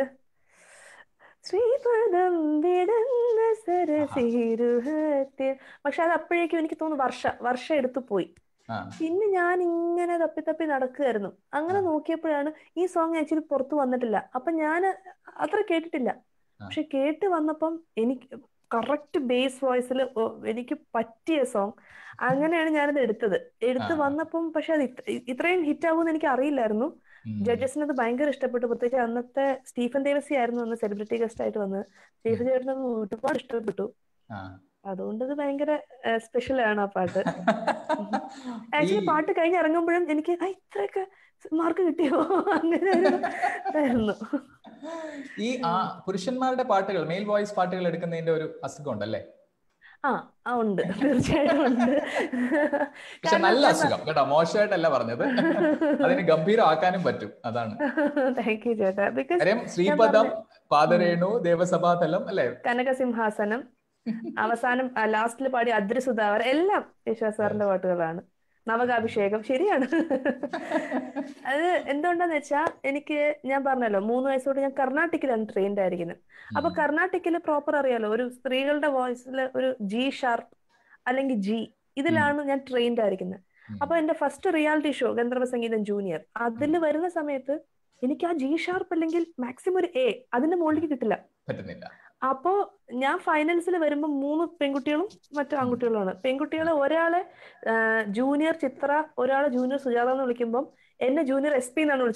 ശ്രീപദം വിടന്ന സരസീരുഹത്തിൽ പക്ഷെ അത് അപ്പോഴേക്കും എനിക്ക് തോന്നുന്നു വർഷ വർഷ എടുത്തു പോയി
ആ
പിന്നെ ഞാൻ ഇങ്ങനെ തപ്പി തപ്പി നടക്കുകയായിരുന്നു അങ്ങനെ നോക്കിയപ്പോഴാണ് ഈ സോങ് ആക്ച്വലി പുറത്തു വന്നിട്ടില്ല അപ്പൊ ഞാൻ അത്ര കേട്ടിട്ടില്ല
ആ.
പക്ഷെ കേട്ട് വന്നപ്പം എനിക്ക് കറക്റ്റ് ബേസ് വോയിസിൽ എനിക്ക് പറ്റിയ സോങ് അങ്ങനെയാണ് ഞാനത് എടുത്തത് എടുത്ത്
ആ.
വന്നപ്പം പക്ഷെ അത് ഇത്ര- ഇത്രയും ഹിറ്റ് ആവുമെന്ന് എനിക്ക് അറിയില്ലായിരുന്നു ജഡ്ജസിന് അത് ഭയങ്കര ഇഷ്ടപ്പെട്ടു പ്രത്യേകിച്ച് അന്നത്തെ സ്റ്റീഫൻ ദേവസി ആയിരുന്നു അന്ന് സെലിബ്രിറ്റി ഗസ്റ്റ് ആയിട്ട് വന്ന് സ്റ്റീഫൻ ചേട്ടന് അത് ഒരുപാട് ഇഷ്ടപ്പെട്ടു അതുകൊണ്ട് ഇത് ഭയങ്കര സ്പെഷ്യൽ ആണ് ആ പാട്ട് ആക്ച്വലി പാട്ട് കഴിഞ്ഞ് ഇറങ്ങുമ്പോഴും എനിക്ക് ഇത്രയൊക്കെ മാർക്ക് കിട്ടിയോ അങ്ങനെ ആയിരുന്നു
ഈ ആ പുരുഷന്മാരുടെ പാട്ടുകൾ മെയിൽ വോയിസ് പാട്ടുകൾ എടുക്കുന്നതിന്റെ ഒരു അസുഖം ഉണ്ടല്ലേ
ആ ഉണ്ട് തീർച്ചയായിട്ടും ഉണ്ട്
പക്ഷെ നല്ല അസുഖം കേട്ടോ മോശമായിട്ടല്ല പറഞ്ഞത് അതിന് ഗംഭീരമാക്കാനും പറ്റും അതാണ്
താങ്ക് യു ചേട്ടാ ബിക്കോസ്
കാര്യം ശ്രീപദം പാദരേണു ദേവസഭാതലം അല്ലെ
കനകസിംഹാസനം അവസാനം ലാസ്റ്റിൽ പാടി അദ്രിസുധാവർ എല്ലാം യേശുദാസ് സാറിന്റെ പാട്ടുകളാണ് നവകാഭിഷേകം ശരിയാണ് അത് എന്തുകൊണ്ടാന്ന് വെച്ചാ എനിക്ക് ഞാൻ പറഞ്ഞല്ലോ മൂന്ന് വയസ്സോട് ഞാൻ കർണാട്ടിക്കിലാണ് ട്രെയിൻഡ് ആയിരിക്കുന്നത് അപ്പൊ കർണാട്ടിക്കില് പ്രോപ്പർ അറിയാലോ ഒരു സ്ത്രീകളുടെ വോയിസിൽ ഒരു ജി ഷാർപ്പ് അല്ലെങ്കിൽ ജി ഇതിലാണ് ഞാൻ ട്രെയിൻഡ് ആയിരിക്കുന്നത് അപ്പൊ എന്റെ ഫസ്റ്റ് റിയാലിറ്റി ഷോ ഗന്ധർവ സംഗീതം ജൂനിയർ അതിൽ വരുന്ന സമയത്ത് എനിക്ക് ആ ജി ഷാർപ്പ് അല്ലെങ്കിൽ മാക്സിമം ഒരു എ അതിന്റെ മുകളിലേക്ക് കിട്ടില്ല
പറ്റുന്നില്ല
അപ്പോ ഞാൻ ഫൈനൽസിൽ വരുമ്പോൾ മൂന്ന് പെൺകുട്ടികളും മറ്റു ആൺകുട്ടികളുമാണ് പെൺകുട്ടികളെ ഒരാളെ ജൂനിയർ ചിത്ര ഒരാളെ ജൂനിയർ സുജാത എന്ന് വിളിക്കുമ്പോൾ എന്നെ ജൂനിയർ എസ് പി എന്നാണ്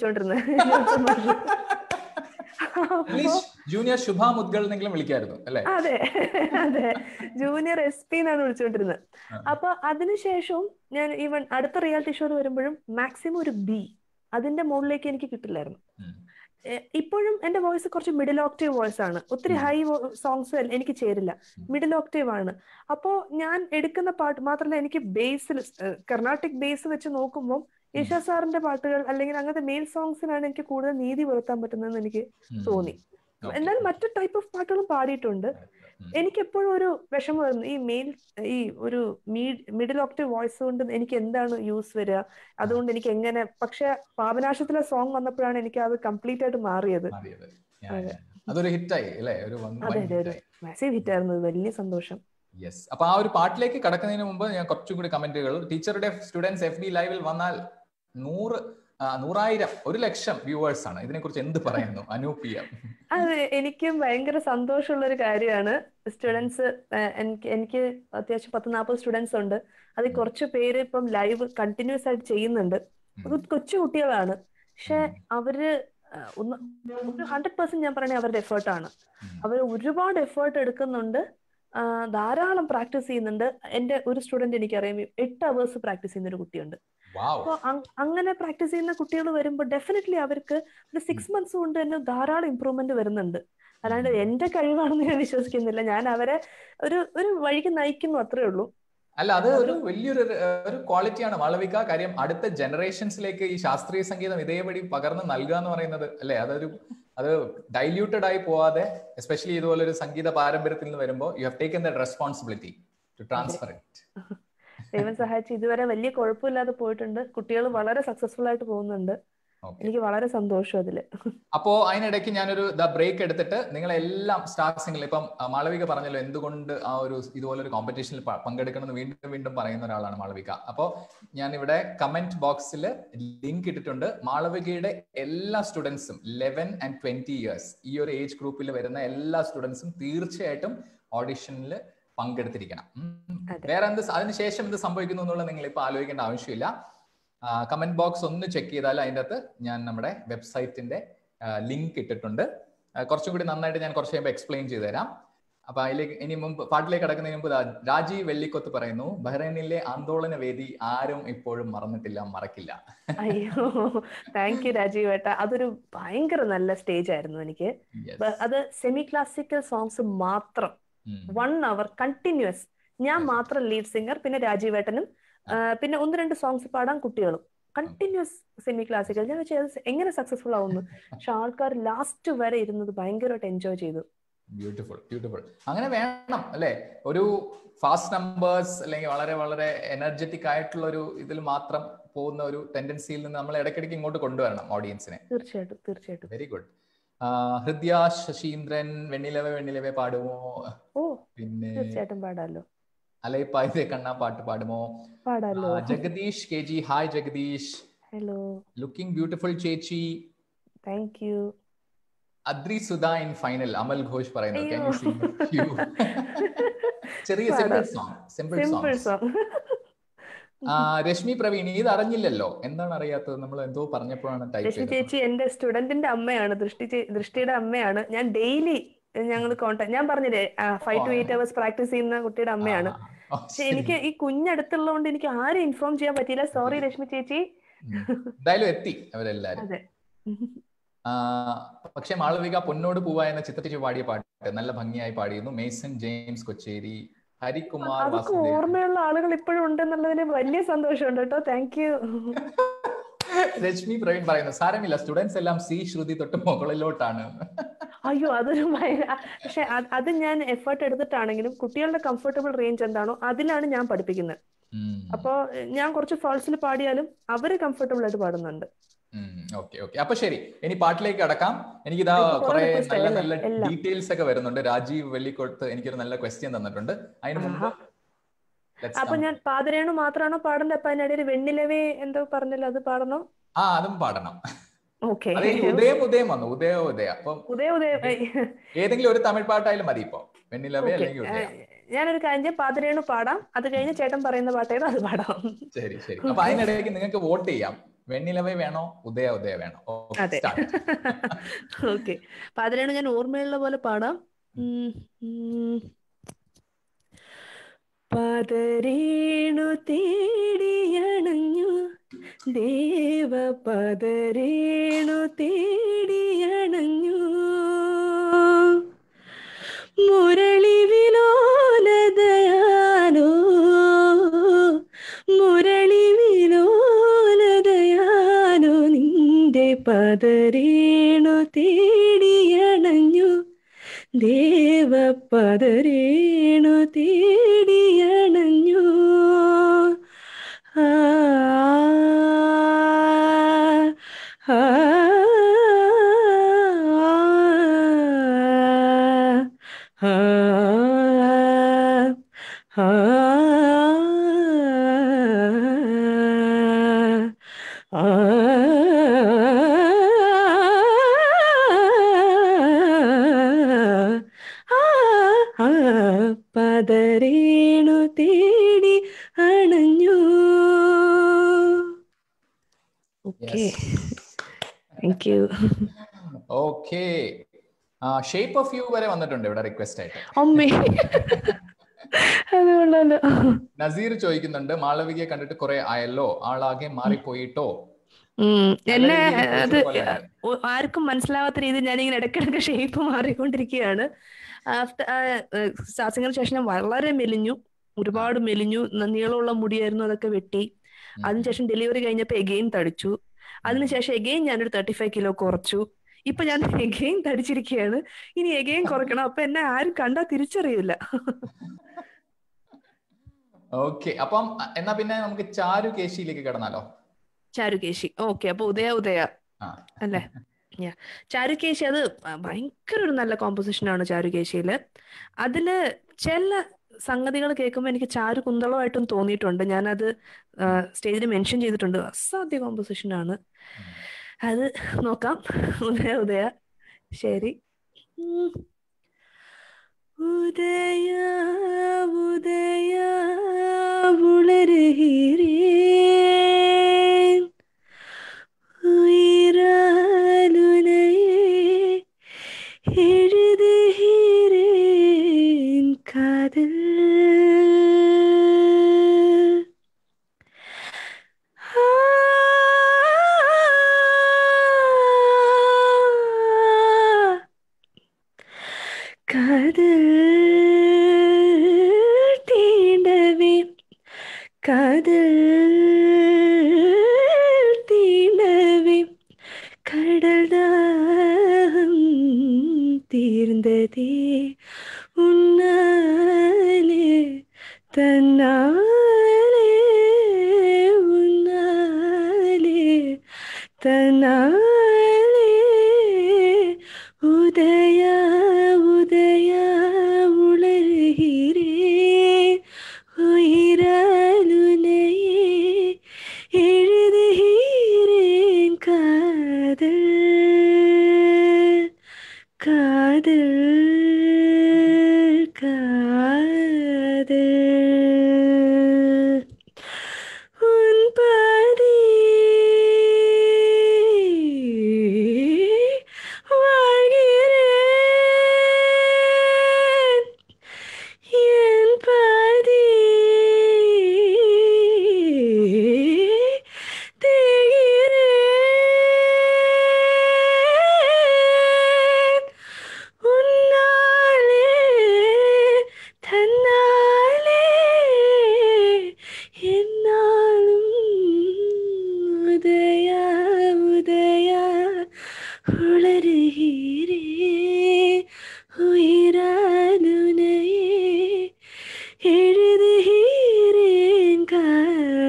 വിളിച്ചോണ്ടിരുന്നത്
ജൂനിയർ ശുഭ മുദ്ഗൾ എന്നെങ്കിലും വിളിക്കായിരുന്നു അല്ലേ
അതെ അതെ ജൂനിയർ എസ് പി എന്നാണ് വിളിച്ചുകൊണ്ടിരുന്നത് അപ്പൊ അതിനുശേഷവും ഞാൻ ഈവൻ അടുത്ത റിയാലിറ്റി ഷോയിൽ വരുമ്പോഴും മാക്സിമം ഒരു ബി അതിന്റെ മുകളിലേക്ക് എനിക്ക് കിട്ടില്ലായിരുന്നു ഇപ്പോഴും എന്റെ വോയിസ് കുറച്ച് മിഡിൽ ഓക്റ്റീവ് വോയിസ് ആണ് ഒത്തിരി ഹൈ സോങ്സ് എനിക്ക് ചേരില്ല മിഡിൽ ഓക്റ്റീവ് ആണ് അപ്പോ ഞാൻ എടുക്കുന്ന പാട്ട് മാത്രമല്ല എനിക്ക് ബേസിൽ കർണാട്ടിക് ബേസ് വെച്ച് നോക്കുമ്പോൾ ഈശ സാറിന്റെ പാട്ടുകൾ അല്ലെങ്കിൽ അങ്ങനത്തെ മെയിൽ സോങ്സിനാണ് എനിക്ക് കൂടുതൽ നീതി പുലർത്താൻ പറ്റുന്നതെന്ന് എനിക്ക് തോന്നി എന്നാൽ മറ്റു ടൈപ്പ് ഓഫ് പാട്ടുകളും പാടിയിട്ടുണ്ട് എനിക്ക് എപ്പോഴും ഒരു വിഷമമായിരുന്നു ഈ മെയിൽ ഈ ഒരു മിഡിൽ ഓക്റ്റീവ് വോയിസ് കൊണ്ട് എനിക്ക് എന്താണ് യൂസ് വരിക അതുകൊണ്ട് എനിക്ക് എങ്ങനെ പക്ഷെ പാപനാശത്തിലെ സോങ് വന്നപ്പോഴാണ് എനിക്ക് അത് കംപ്ലീറ്റ് ആയിട്ട് മാറിയത്
അതൊരു ഹിറ്റായി അല്ലേ ഒരു
അതെ അതെ ഒരു മാസീവ് ഹിറ്റ് ആയിരുന്നു വലിയ സന്തോഷം
യെസ് അപ്പൊ ആ ഒരു പാട്ടിലേക്ക് കടക്കുന്നതിന് മുമ്പ് ഞാൻ കുറച്ചും കൂടി കമന്റുകൾ ടീച്ചറുടെ സ്റ്റുഡൻസ് എഫ് ബി ലൈവിൽ വന്നാൽ നൂറ് നൂറായിരം ഒരു ലക്ഷം വ്യൂവേഴ്സ് ആണ് ഇതിനെ കുറിച്ച് എന്ത് പറയുന്നു അനൂപിയ
അതെ എനിക്കും ഭയങ്കര സന്തോഷമുള്ള ഒരു കാര്യമാണ് സ്റ്റുഡൻസ് എനിക്ക് എനിക്ക് അത്യാവശ്യം പത്ത് നാൽപ്പത് സ്റ്റുഡൻസ് ഉണ്ട് അതിൽ കുറച്ച് പേര് ഇപ്പം ലൈവ് കണ്ടിന്യൂസ് ആയിട്ട് ചെയ്യുന്നുണ്ട് അത് കൊച്ചു കുട്ടികളാണ് പക്ഷെ അവര് ഒന്ന് ഒരു ഹൺഡ്രഡ് പെർസെന്റ് ഞാൻ പറയണേ അവരുടെ എഫേർട്ടാണ് അവർ ഒരുപാട് എഫേർട്ട് എടുക്കുന്നുണ്ട് ധാരാളം പ്രാക്ടീസ് ചെയ്യുന്നുണ്ട് എന്റെ ഒരു സ്റ്റുഡന്റ് എനിക്കറിയാം എട്ട് അവേഴ്സ് പ്രാക്ടീസ് ചെയ്യുന്ന ഒരു കുട്ടിയുണ്ട് അപ്പൊ അങ്ങനെ പ്രാക്ടീസ് ചെയ്യുന്ന കുട്ടികൾ വരുമ്പോൾ ഡെഫിനറ്റ്ലി അവർക്ക് ഒരു സിക്സ് മന്ത്സ് കൊണ്ട് തന്നെ ധാരാളം ഇമ്പ്രൂവ്മെന്റ് വരുന്നുണ്ട് അല്ലാണ്ട് എന്റെ കഴിവാണെന്ന് ഞാൻ വിശ്വസിക്കുന്നില്ല ഞാൻ അവരെ ഒരു ഒരു വഴിക്ക് നയിക്കുന്നു അത്രേ ഉള്ളൂ
അല്ല അത് ഒരു വലിയൊരു ഒരു ക്വാളിറ്റിയാണ് മാളവിക കാര്യം അടുത്ത ജനറേഷൻസിലേക്ക് ഈ ശാസ്ത്രീയ സംഗീതം ഇതേപടി പകർന്ന് നൽകുക എന്ന് പറയുന്നത് അല്ലെ അതൊരു അത് ഡൈല്യൂട്ടഡ് ആയി പോവാതെ എസ്പെഷ്യലി ഇതുപോലെ ഒരു സംഗീത പാരമ്പര്യത്തിൽ നിന്ന് വരുമ്പോൾ you have taken the responsibility to transfer it
ദൈവം സഹായിച്ച് ഇതുവരെ വലിയ കുഴപ്പമില്ലാതെ പോയിട്ടുണ്ട് കുട്ടികൾ വളരെ സക്സസ്ഫുൾ ആയിട്ട് പോകുന്നുണ്ട് എനിക്ക് വളരെ സന്തോഷം അതില്
അപ്പോ അതിനിടയ്ക്ക് ഞാനൊരു ദ ബ്രേക്ക് എടുത്തിട്ട് നിങ്ങളെല്ലാം സ്റ്റാർസിംഗിൽ ഇപ്പം മാളവിക പറഞ്ഞല്ലോ എന്തുകൊണ്ട് ആ ഒരു ഇതുപോലെ ഒരു കോമ്പറ്റീഷനിൽ പങ്കെടുക്കണമെന്ന് വീണ്ടും വീണ്ടും പറയുന്ന ഒരാളാണ് മാളവിക അപ്പോ ഞാൻ ഇവിടെ കമന്റ് ബോക്സിൽ ലിങ്ക് ഇട്ടിട്ടുണ്ട് മാളവികയുടെ എല്ലാ സ്റ്റുഡൻസും ലെവൻ ആൻഡ് ട്വന്റി ഇയേഴ്സ് ഈ ഒരു ഏജ് ഗ്രൂപ്പിൽ വരുന്ന എല്ലാ സ്റ്റുഡൻസും തീർച്ചയായിട്ടും ഓഡിഷനിൽ പങ്കെടുത്തിരിക്കണം വേറെ എന്ത് അതിനുശേഷം എന്ത് സംഭവിക്കുന്നു എന്നുള്ളത് നിങ്ങൾ ഇപ്പൊ ആലോചിക്കേണ്ട ആവശ്യമില്ല കമന്റ് ബോക്സ് ഒന്ന് ചെക്ക് ചെയ്താൽ അതിൻ്റെ അകത്ത് ഞാൻ നമ്മുടെ വെബ്സൈറ്റിന്റെ ലിങ്ക് ഇട്ടിട്ടുണ്ട് കുറച്ചും കൂടി നന്നായിട്ട് ഞാൻ കുറച്ച് കഴിയുമ്പോൾ എക്സ്പ്ലെയിൻ ചെയ്തു തരാം അപ്പൊ അതിലേക്ക് ഇനി മുമ്പ് പാട്ടിലേക്ക് കിടക്കുന്നതിന് മുമ്പ് രാജീവ് വെള്ളിക്കൊത്ത് പറയുന്നു ബഹ്റൈനിലെ ആന്തോളന വേദി ആരും ഇപ്പോഴും മറന്നിട്ടില്ല മറക്കില്ല
അയ്യോ താങ്ക് യു രാജീവ് ഏട്ട അതൊരു ഭയങ്കര നല്ല സ്റ്റേജ് ആയിരുന്നു എനിക്ക് അത് സെമി ക്ലാസിക്കൽ സോങ്സ് മാത്രം വൺ അവർ കണ്ടിന്യൂസ് ഞാൻ മാത്രം ലീഡ് സിംഗർ പിന്നെ രാജീവേട്ടനും പിന്നെ ഒന്ന് രണ്ട് സോങ്സ് പാടാൻ കുട്ടികളും കണ്ടിന്യൂസ് സെമി ക്ലാസിക്കൽ ഞാൻ വെച്ചാൽ എങ്ങനെ സക്സസ്ഫുൾ ആവുന്നു പക്ഷെ ആൾക്കാർ ലാസ്റ്റ് വരെ ഇരുന്നത് ഭയങ്കരമായിട്ട് എൻജോയ് ചെയ്തു
ബ്യൂട്ടിഫുൾ ബ്യൂട്ടിഫുൾ അങ്ങനെ വേണം അല്ലെ ഒരു ഫാസ്റ്റ് നമ്പേഴ്സ് അല്ലെങ്കിൽ വളരെ വളരെ എനർജറ്റിക് ആയിട്ടുള്ള ഒരു ഇതിൽ മാത്രം പോകുന്ന ഒരു ടെൻഡൻസിയിൽ നിന്ന് നമ്മൾ ഇടയ്ക്കിടയ്ക്ക് ഇങ്ങോട്ട് കൊണ്ടുവരണം ഓഡിയൻസിനെ
തീർച്ചയായിട്ടും തീർച്ചയായിട്ടും
വെരി ഗുഡ് ഹൃദ്യ ശശീന്ദ്രൻ വെണ്ണിലവെ വെണ്ണിലവെ പാടുമോ
ഓ
പിന്നെ
തീർച്ചയായിട്ടും പാടാലോ
അലൈപ്പായതെ കണ്ണ പാട്ട് പാടുമോ
പാടാലോ
Jagadeesh K G hi Jagadeesh
hello
looking beautiful ചേച്ചി
thank you
Adri Sudha in final Amal Ghosh പറയുന്നു Can you sing a few? ചെറിയ simple song simple
simple
song
song
ആ, രശ്മി പ്രവീൺ ഇത് അറിഞ്ഞില്ലല്ലോ എന്താണ് അറിയാത്തത് നമ്മൾ എന്തോ പറഞ്ഞപ്പോഴാണ് ടൈപ്പ്
രശ്മി
ചെയ്തത്
ചേച്ചി എന്റെ സ്റ്റുഡന്റിന്റെ അമ്മയാണ് ദൃഷ്ടി ചേ- ദൃഷ്ടിയുടെ അമ്മയാണ് ഞാൻ ഡെയിലി ഞങ്ങൾ കോണ്ടാക്ട് ഞാൻ പറഞ്ഞില്ലേ five to eight hours practice ചെയ്യുന്ന കുട്ടിയുടെ അമ്മയാണ്
ആ, ആ, ആ,
പക്ഷെ
ശരി.
എനിക്ക് ഈ കുഞ്ഞടുത്തുള്ളതുകൊണ്ട് എനിക്ക് ആരും ഇൻഫോം ചെയ്യാൻ പറ്റിയില്ല സോറി രശ്മി ചേച്ചി
ഉം. എന്തായാലും എത്തി അവരെല്ലാരും
അതെ
ആ, പക്ഷെ മാളവിക പൊന്നോട് പൂവ എന്ന ചിത്രത്തിൽ പാടിയ പാട്ട് നല്ല ഭംഗിയായി പാടിയിരുന്നു മേസൺ ജെയിംസ് കൊച്ചേരി ഹരികുമാർ
അതൊക്കെ
വാസുദേവ്
ഓർമ്മയുള്ള ആളുകൾ ഇപ്പോഴും ഉണ്ടെന്നുള്ളതിന് വലിയ സന്തോഷമുണ്ട് കേട്ടോ താങ്ക് യു
രശ്മി പ്രവീൺ പറയുന്നു സാരമില്ല സ്റ്റുഡൻസ് എല്ലാം സി ശ്രുതി തൊട്ട് മുകളിലോട്ടാണ്
അയ്യോ അതൊരു ഭയ- പക്ഷെ അത് അത് ഞാൻ എഫേർട്ട് എടുത്തിട്ടാണെങ്കിലും കുട്ടികളുടെ കംഫർട്ടബിൾ റേഞ്ച് എന്താണോ അതിലാണ് ഞാൻ പഠിപ്പിക്കുന്നത് അപ്പോ ഞാൻ കുറച്ച് ഫാൾസിൽ പാടിയാലും അവര് കംഫർട്ടബിൾ ആയിട്ട് പാടുന്നുണ്ട്
ഓക്കെ ഓക്കെ അപ്പൊ ശരി ഇനി പാട്ടിലേക്ക് കടക്കാം എനിക്കിതാ
ഇപ്പൊ
കുറെ
കുറെ request
നല്ല
ആയല്ലേ?
നല്ല
എല്ലാം.
ഡീറ്റെയിൽസ് ഒക്കെ വരുന്നുണ്ട് രാജീവ് വെള്ളിക്കോട്ട് എനിക്കൊരു നല്ല ക്വസ്റ്റ്യൻ തന്നിട്ടുണ്ട് അതിന് മുമ്പ്
ആഹാ.
let's
അപ്പൊ
come.
ഞാൻ പാതരേണു മാത്രമാണോ പാടേണ്ടത് അപ്പൊ അതിനിടയിൽ വെണ്ണിലവേ എന്തോ പറഞ്ഞല്ലോ അത് പാടണോ
ആ അതും പാടണം
ഓക്കെ
അത് കഴിഞ്ഞ് ഉദയം ഉദയം വന്നു ഉദയ ഉദയ അപ്പം
ഉദയ ഉദയ
ഏതെങ്കിലും ഒരു തമിഴ് പാട്ടായാലും മതി ഇപ്പൊ വെണ്ണിലവേ
ഓക്കെ
അല്ലെങ്കിൽ ഉദയ
ഞാനൊരു കാര്യം ചെയ്യാം പാതരേണു പാടാം അത് കഴിഞ്ഞ് ചേട്ടൻ പറയുന്ന പാട്ടേതോ അത് പാടാം
ശരി ശരി അപ്പൊ അതിനിടയ്ക്ക് നിങ്ങൾക്ക് വോട്ട് ചെയ്യാം വെണ്ണിലവേ വേണോ ഉദയ ഉദയ വേണോ Okay,
അതെ
start.
ഓക്കെ പാതരേണു ഞാൻ ഓർമ്മയുള്ള പോലെ പാടാം ഉം, ഉം. പതരേണു തേടിയണഞ്ഞു ദേവ പതരേണു തേടിയണഞ്ഞു മുരളി വിലോലതയാനോ മുരളി വിലോലതയാനോ നിന്റെ പതരേണു തേടിയണഞ്ഞു ദേവ പതരേണു തേടിയണഞ്ഞു ആ ആ ആ ആ ആ പതരേണു തേടി അണഞ്ഞു okay
Yes.
Thank you
okay shape of you വരെ വന്നിട്ടുണ്ട് ഇവിടെ റിക്വസ്റ്റ് ആയിട്ട്
അമ്മേ അത് കൊള്ളാലോ
നസീർ ചോദിക്കുന്നുണ്ട് മാളവികയെ കണ്ടിട്ട് കുറെ ആയല്ലോ ആളാകെ മാറിപ്പോയിട്ടോ
ഉം,
നല്ല
എന്നെ
രീതിയിൽ
അത്
ചോദിച്ചത് പോലെയാണ്.
ഒ- ആർക്കും മനസ്സിലാവാത്ത രീതിയിൽ ഞാനിങ്ങനെ ഇടയ്ക്കിടയ്ക്ക് ഷേപ്പ് മാറിക്കൊണ്ടിരിക്കുകയാണ് ആഫ്റ്റർ സ്റ്റാർട്ടിങ്ങിന് ശേഷം ഞാൻ വളരെ മെലിഞ്ഞു ഒരുപാട് മെലിഞ്ഞു ന- നീളമുള്ള മുടിയായിരുന്നു അതൊക്കെ വെട്ടി
ഉം.
അതിനുശേഷം ഡെലിവറി കഴിഞ്ഞപ്പോൾ എഗെയിൻ തടിച്ചു അതിനുശേഷം എഗെയിൻ ഞാനൊരു തേർട്ടി ഫൈവ് കിലോ കുറച്ചു ഇപ്പൊ ഞാൻ എഗെയിൻ തടിച്ചിരിക്കുകയാണ് ഇനി എഗെയിൻ കുറയ്ക്കണം അപ്പൊ എന്നെ ആരും കണ്ടാ തിരിച്ചറിയില്ല
ഓക്കെ അപ്പം അ- എന്നാ പിന്നെ നമുക്ക് ചാരു കേശിയിലേക്ക് കിടന്നാലോ
ചാരുകേശി ഓക്കെ അപ്പൊ ഉദയ ഉദയ
ആ
അല്ലേ Yeah. ചാരുകേശി അത് ഭയങ്കര ഒരു നല്ല കോമ്പോസിഷൻ ആണ് ചാരുകേശിയില് അതില് ചില സംഗതികൾ കേൾക്കുമ്പോൾ എനിക്ക് ചാരു കുന്തളമായിട്ടും തോന്നിയിട്ടുണ്ട് ഞാനത് സ്റ്റേജിൽ മെൻഷൻ ചെയ്തിട്ടുണ്ട് അസാധ്യ കോമ്പോസിഷൻ ആണ് അത് നോക്കാം ഉദയ ഉദയ ശരി ഉം. ഉദയ ഉദയ ഉളരുகிறேன் உயிராலுனையே எழுதுகிறேன் காதல் காதல் தீண்டவே காதல் தீண்டவே கடல் தாகம் தீர்ந்ததே உன்னாலே தன்னாலே உன்னாலே தன்னாலே உதயா உதயா உளறுகிறேன் உயிராலுனையே எழுதுகிறேன் காதல் காதல் காதல்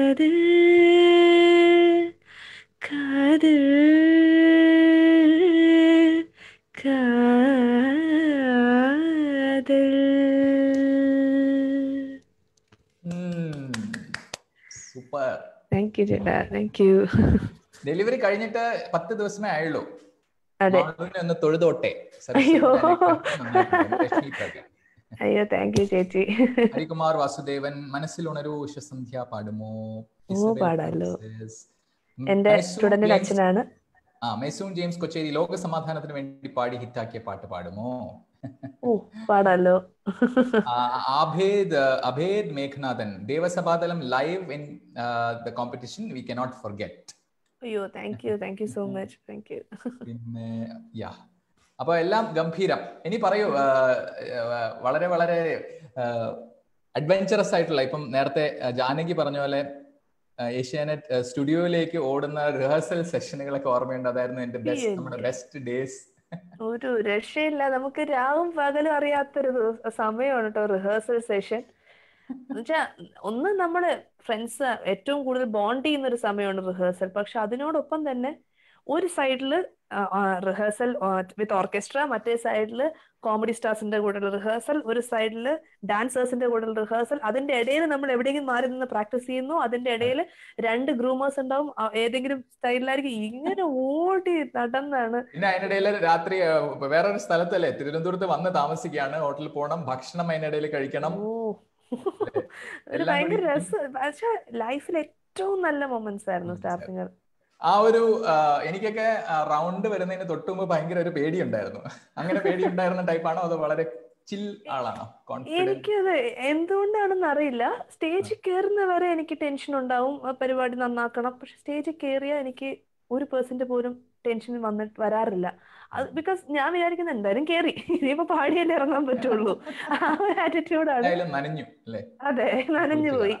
കാതിൽ കാതിൽ കാതിൽ
സൂപ്പർ
താങ്ക് യു ചേട്ടാ താങ്ക് യു
ഡെലിവറി കഴിഞ്ഞിട്ട് പത്ത് ദിവസമേ ആയുള്ളൂ
അതെ
മാളുവിനെ ഒന്ന് തൊഴുതോട്ടെ
അയ്യോ.
രശ്മി പ്രവീൺ
അയ്യോ താങ്ക് യു ചേച്ചി
ഹരികുമാർ വാസുദേവൻ മനസ്സിലുണരൂ ഉഷസന്ധ്യ പാടുമോ
ഓ,
ഇസബel
പാടാലോ.
ഫ്രാൻസിസ്.
എന്റെ
മെസൂൺ
സ്റ്റുഡന്റിന്റെ
ജെയിംസ്-
അച്ഛനാണ്
ആ മെസൂൺ ജെയിംസ് കൊച്ചേരി ലോക സമാധാനത്തിന് വേണ്ടി പാടി ഹിറ്റാക്കിയ പാട്ട് പാടുമോ
ഓ പാടാലോ
ആ, അഭേദ് അഭേദ് മേഘനാഥൻ ദേവസഭാതലം live in the competition we cannot forget
അയ്യോ thank you thank you so much thank you
പിന്നെ യാ അപ്പൊ എല്ലാം ഗംഭീരം ഇനി പറയൂ ആ, ആ, വളരെ വളരെ അഡ്വഞ്ചറസ് ആയിട്ടുള്ള ഇപ്പം നേരത്തെ ആ, ജാനകി പറഞ്ഞ പോലെ ആ, ഏഷ്യാനെറ്റ് ആ, സ്റ്റുഡിയോയിലേക്ക് ഓടുന്ന റിഹേഴ്സൽ സെഷനുകളൊക്കെ ഓർമ്മയുണ്ട് അതായിരുന്നു എന്റെ ബെസ്റ്റ് നമ്മുടെ ബെസ്റ്റ് ഡേയ്സ്
ഒരു രക്ഷയില്ല നമുക്ക് രാവും പകലും അറിയാത്തൊരു ദിവ- സമയമാണ് കേട്ടോ റിഹേഴ്സൽ സെഷൻ എന്നുവെച്ചാ ഒന്ന് നമ്മള് ഫ്രണ്ട്സ് ഏറ്റവും കൂടുതൽ ബോണ്ട് ചെയ്യുന്ന ഒരു സമയമാണ് റിഹേഴ്സൽ പക്ഷെ അതിനോടൊപ്പം തന്നെ ഒരു സൈഡില് റിഹേഴ്സൽ വിത്ത് ഓർക്കസ്ട്ര മറ്റേ സൈഡില് കോമഡി സ്റ്റാർസിന്റെ കൂടെയുള്ള റിഹേഴ്സൽ ഒരു സൈഡില് ഡാൻസേഴ്സിന്റെ കൂടെയുള്ള റിഹേഴ്സൽ അതിന്റെ ഇടയിൽ നമ്മൾ എവിടെയെങ്കിലും മാറി നിന്ന് പ്രാക്ടീസ് ചെയ്യുന്നു അതിന്റെ ഇടയിൽ രണ്ട് ഗ്രൂമേഴ്സ് ഉണ്ടാവും ആ, ഏതെങ്കിലും സ്റ്റൈലിലായിരിക്കും ഇങ്ങനെ ഓടി നടന്നാണ്
പിന്നെ അതിനിടയിൽ രാത്രി ആ, വേറൊരു സ്ഥലത്തല്ലേ തിരുവനന്തപുരത്ത് വന്ന് താമസിക്കുകയാണ് ഹോട്ടലിൽ പോകണം ഭക്ഷണം അതിനിടയിൽ കഴിക്കണം
ഓ ഒരു
എല്ലാം
ഭയങ്കര
കൂടി-
രസം പക്ഷെ ലൈഫിൽ ഏറ്റവും നല്ല മൊമെന്റ്സ് ആയിരുന്നു
Moments
സ്റ്റാർ സിംഗർ
ആ ഒരു ആ, എനിക്കൊക്കെ റൗണ്ട് വരുന്നതിന് തൊട്ട് മുമ്പ് ഭയങ്കര ഒരു പേടിയുണ്ടായിരുന്നു അങ്ങനെ പേടി ഉണ്ടായിരുന്ന ടൈപ്പാണോ അതോ വളരെ ചിൽ ആളാണോ കോൺഫിഡൻസ്
എനിക്കത് എന്തുകൊണ്ടാണെന്ന് അറിയില്ല സ്റ്റേജിൽ കയറുന്ന വരെ എനിക്ക് ടെൻഷൻ ഉണ്ടാവും ആ പരിപാടി നന്നാക്കണം പക്ഷെ സ്റ്റേജിൽ കയറിയാൽ എനിക്ക് ഒരു പേഴ്സന്റ് പോലും ടെൻഷൻ വന്നിട്ട് വരാറില്ല അത് ബിക്കോസ് ഞാൻ വിചാരിക്കുന്നത് എന്തായാലും കയറി ഇനിയിപ്പോ പാടിയല്ലേ ഇറങ്ങാൻ പറ്റുള്ളൂ ആ ഒരു ആറ്റിറ്റ്യൂഡാണ്
എന്തായാലും നനഞ്ഞു അല്ലേ
അതെ നനഞ്ഞു പോയി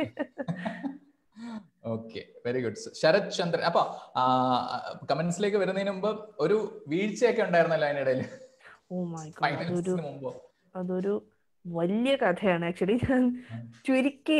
okay very good Sarath Chandran അപ്പൊ കമന്റ്സിലേക്ക് വരുന്നതിന് മുമ്പ് ഒരു വീഴ്ചയൊക്കെ ഉണ്ടായിരുന്നല്ലോ അതിനിടയിൽ
ഓ മൈ ഗോഡ് അതൊരു
ഫൈനൽസിന് മുമ്പ്
അതൊരു വലിയ കഥയാണ് ആക്ച്വലി ഞാൻ ചുരുക്കി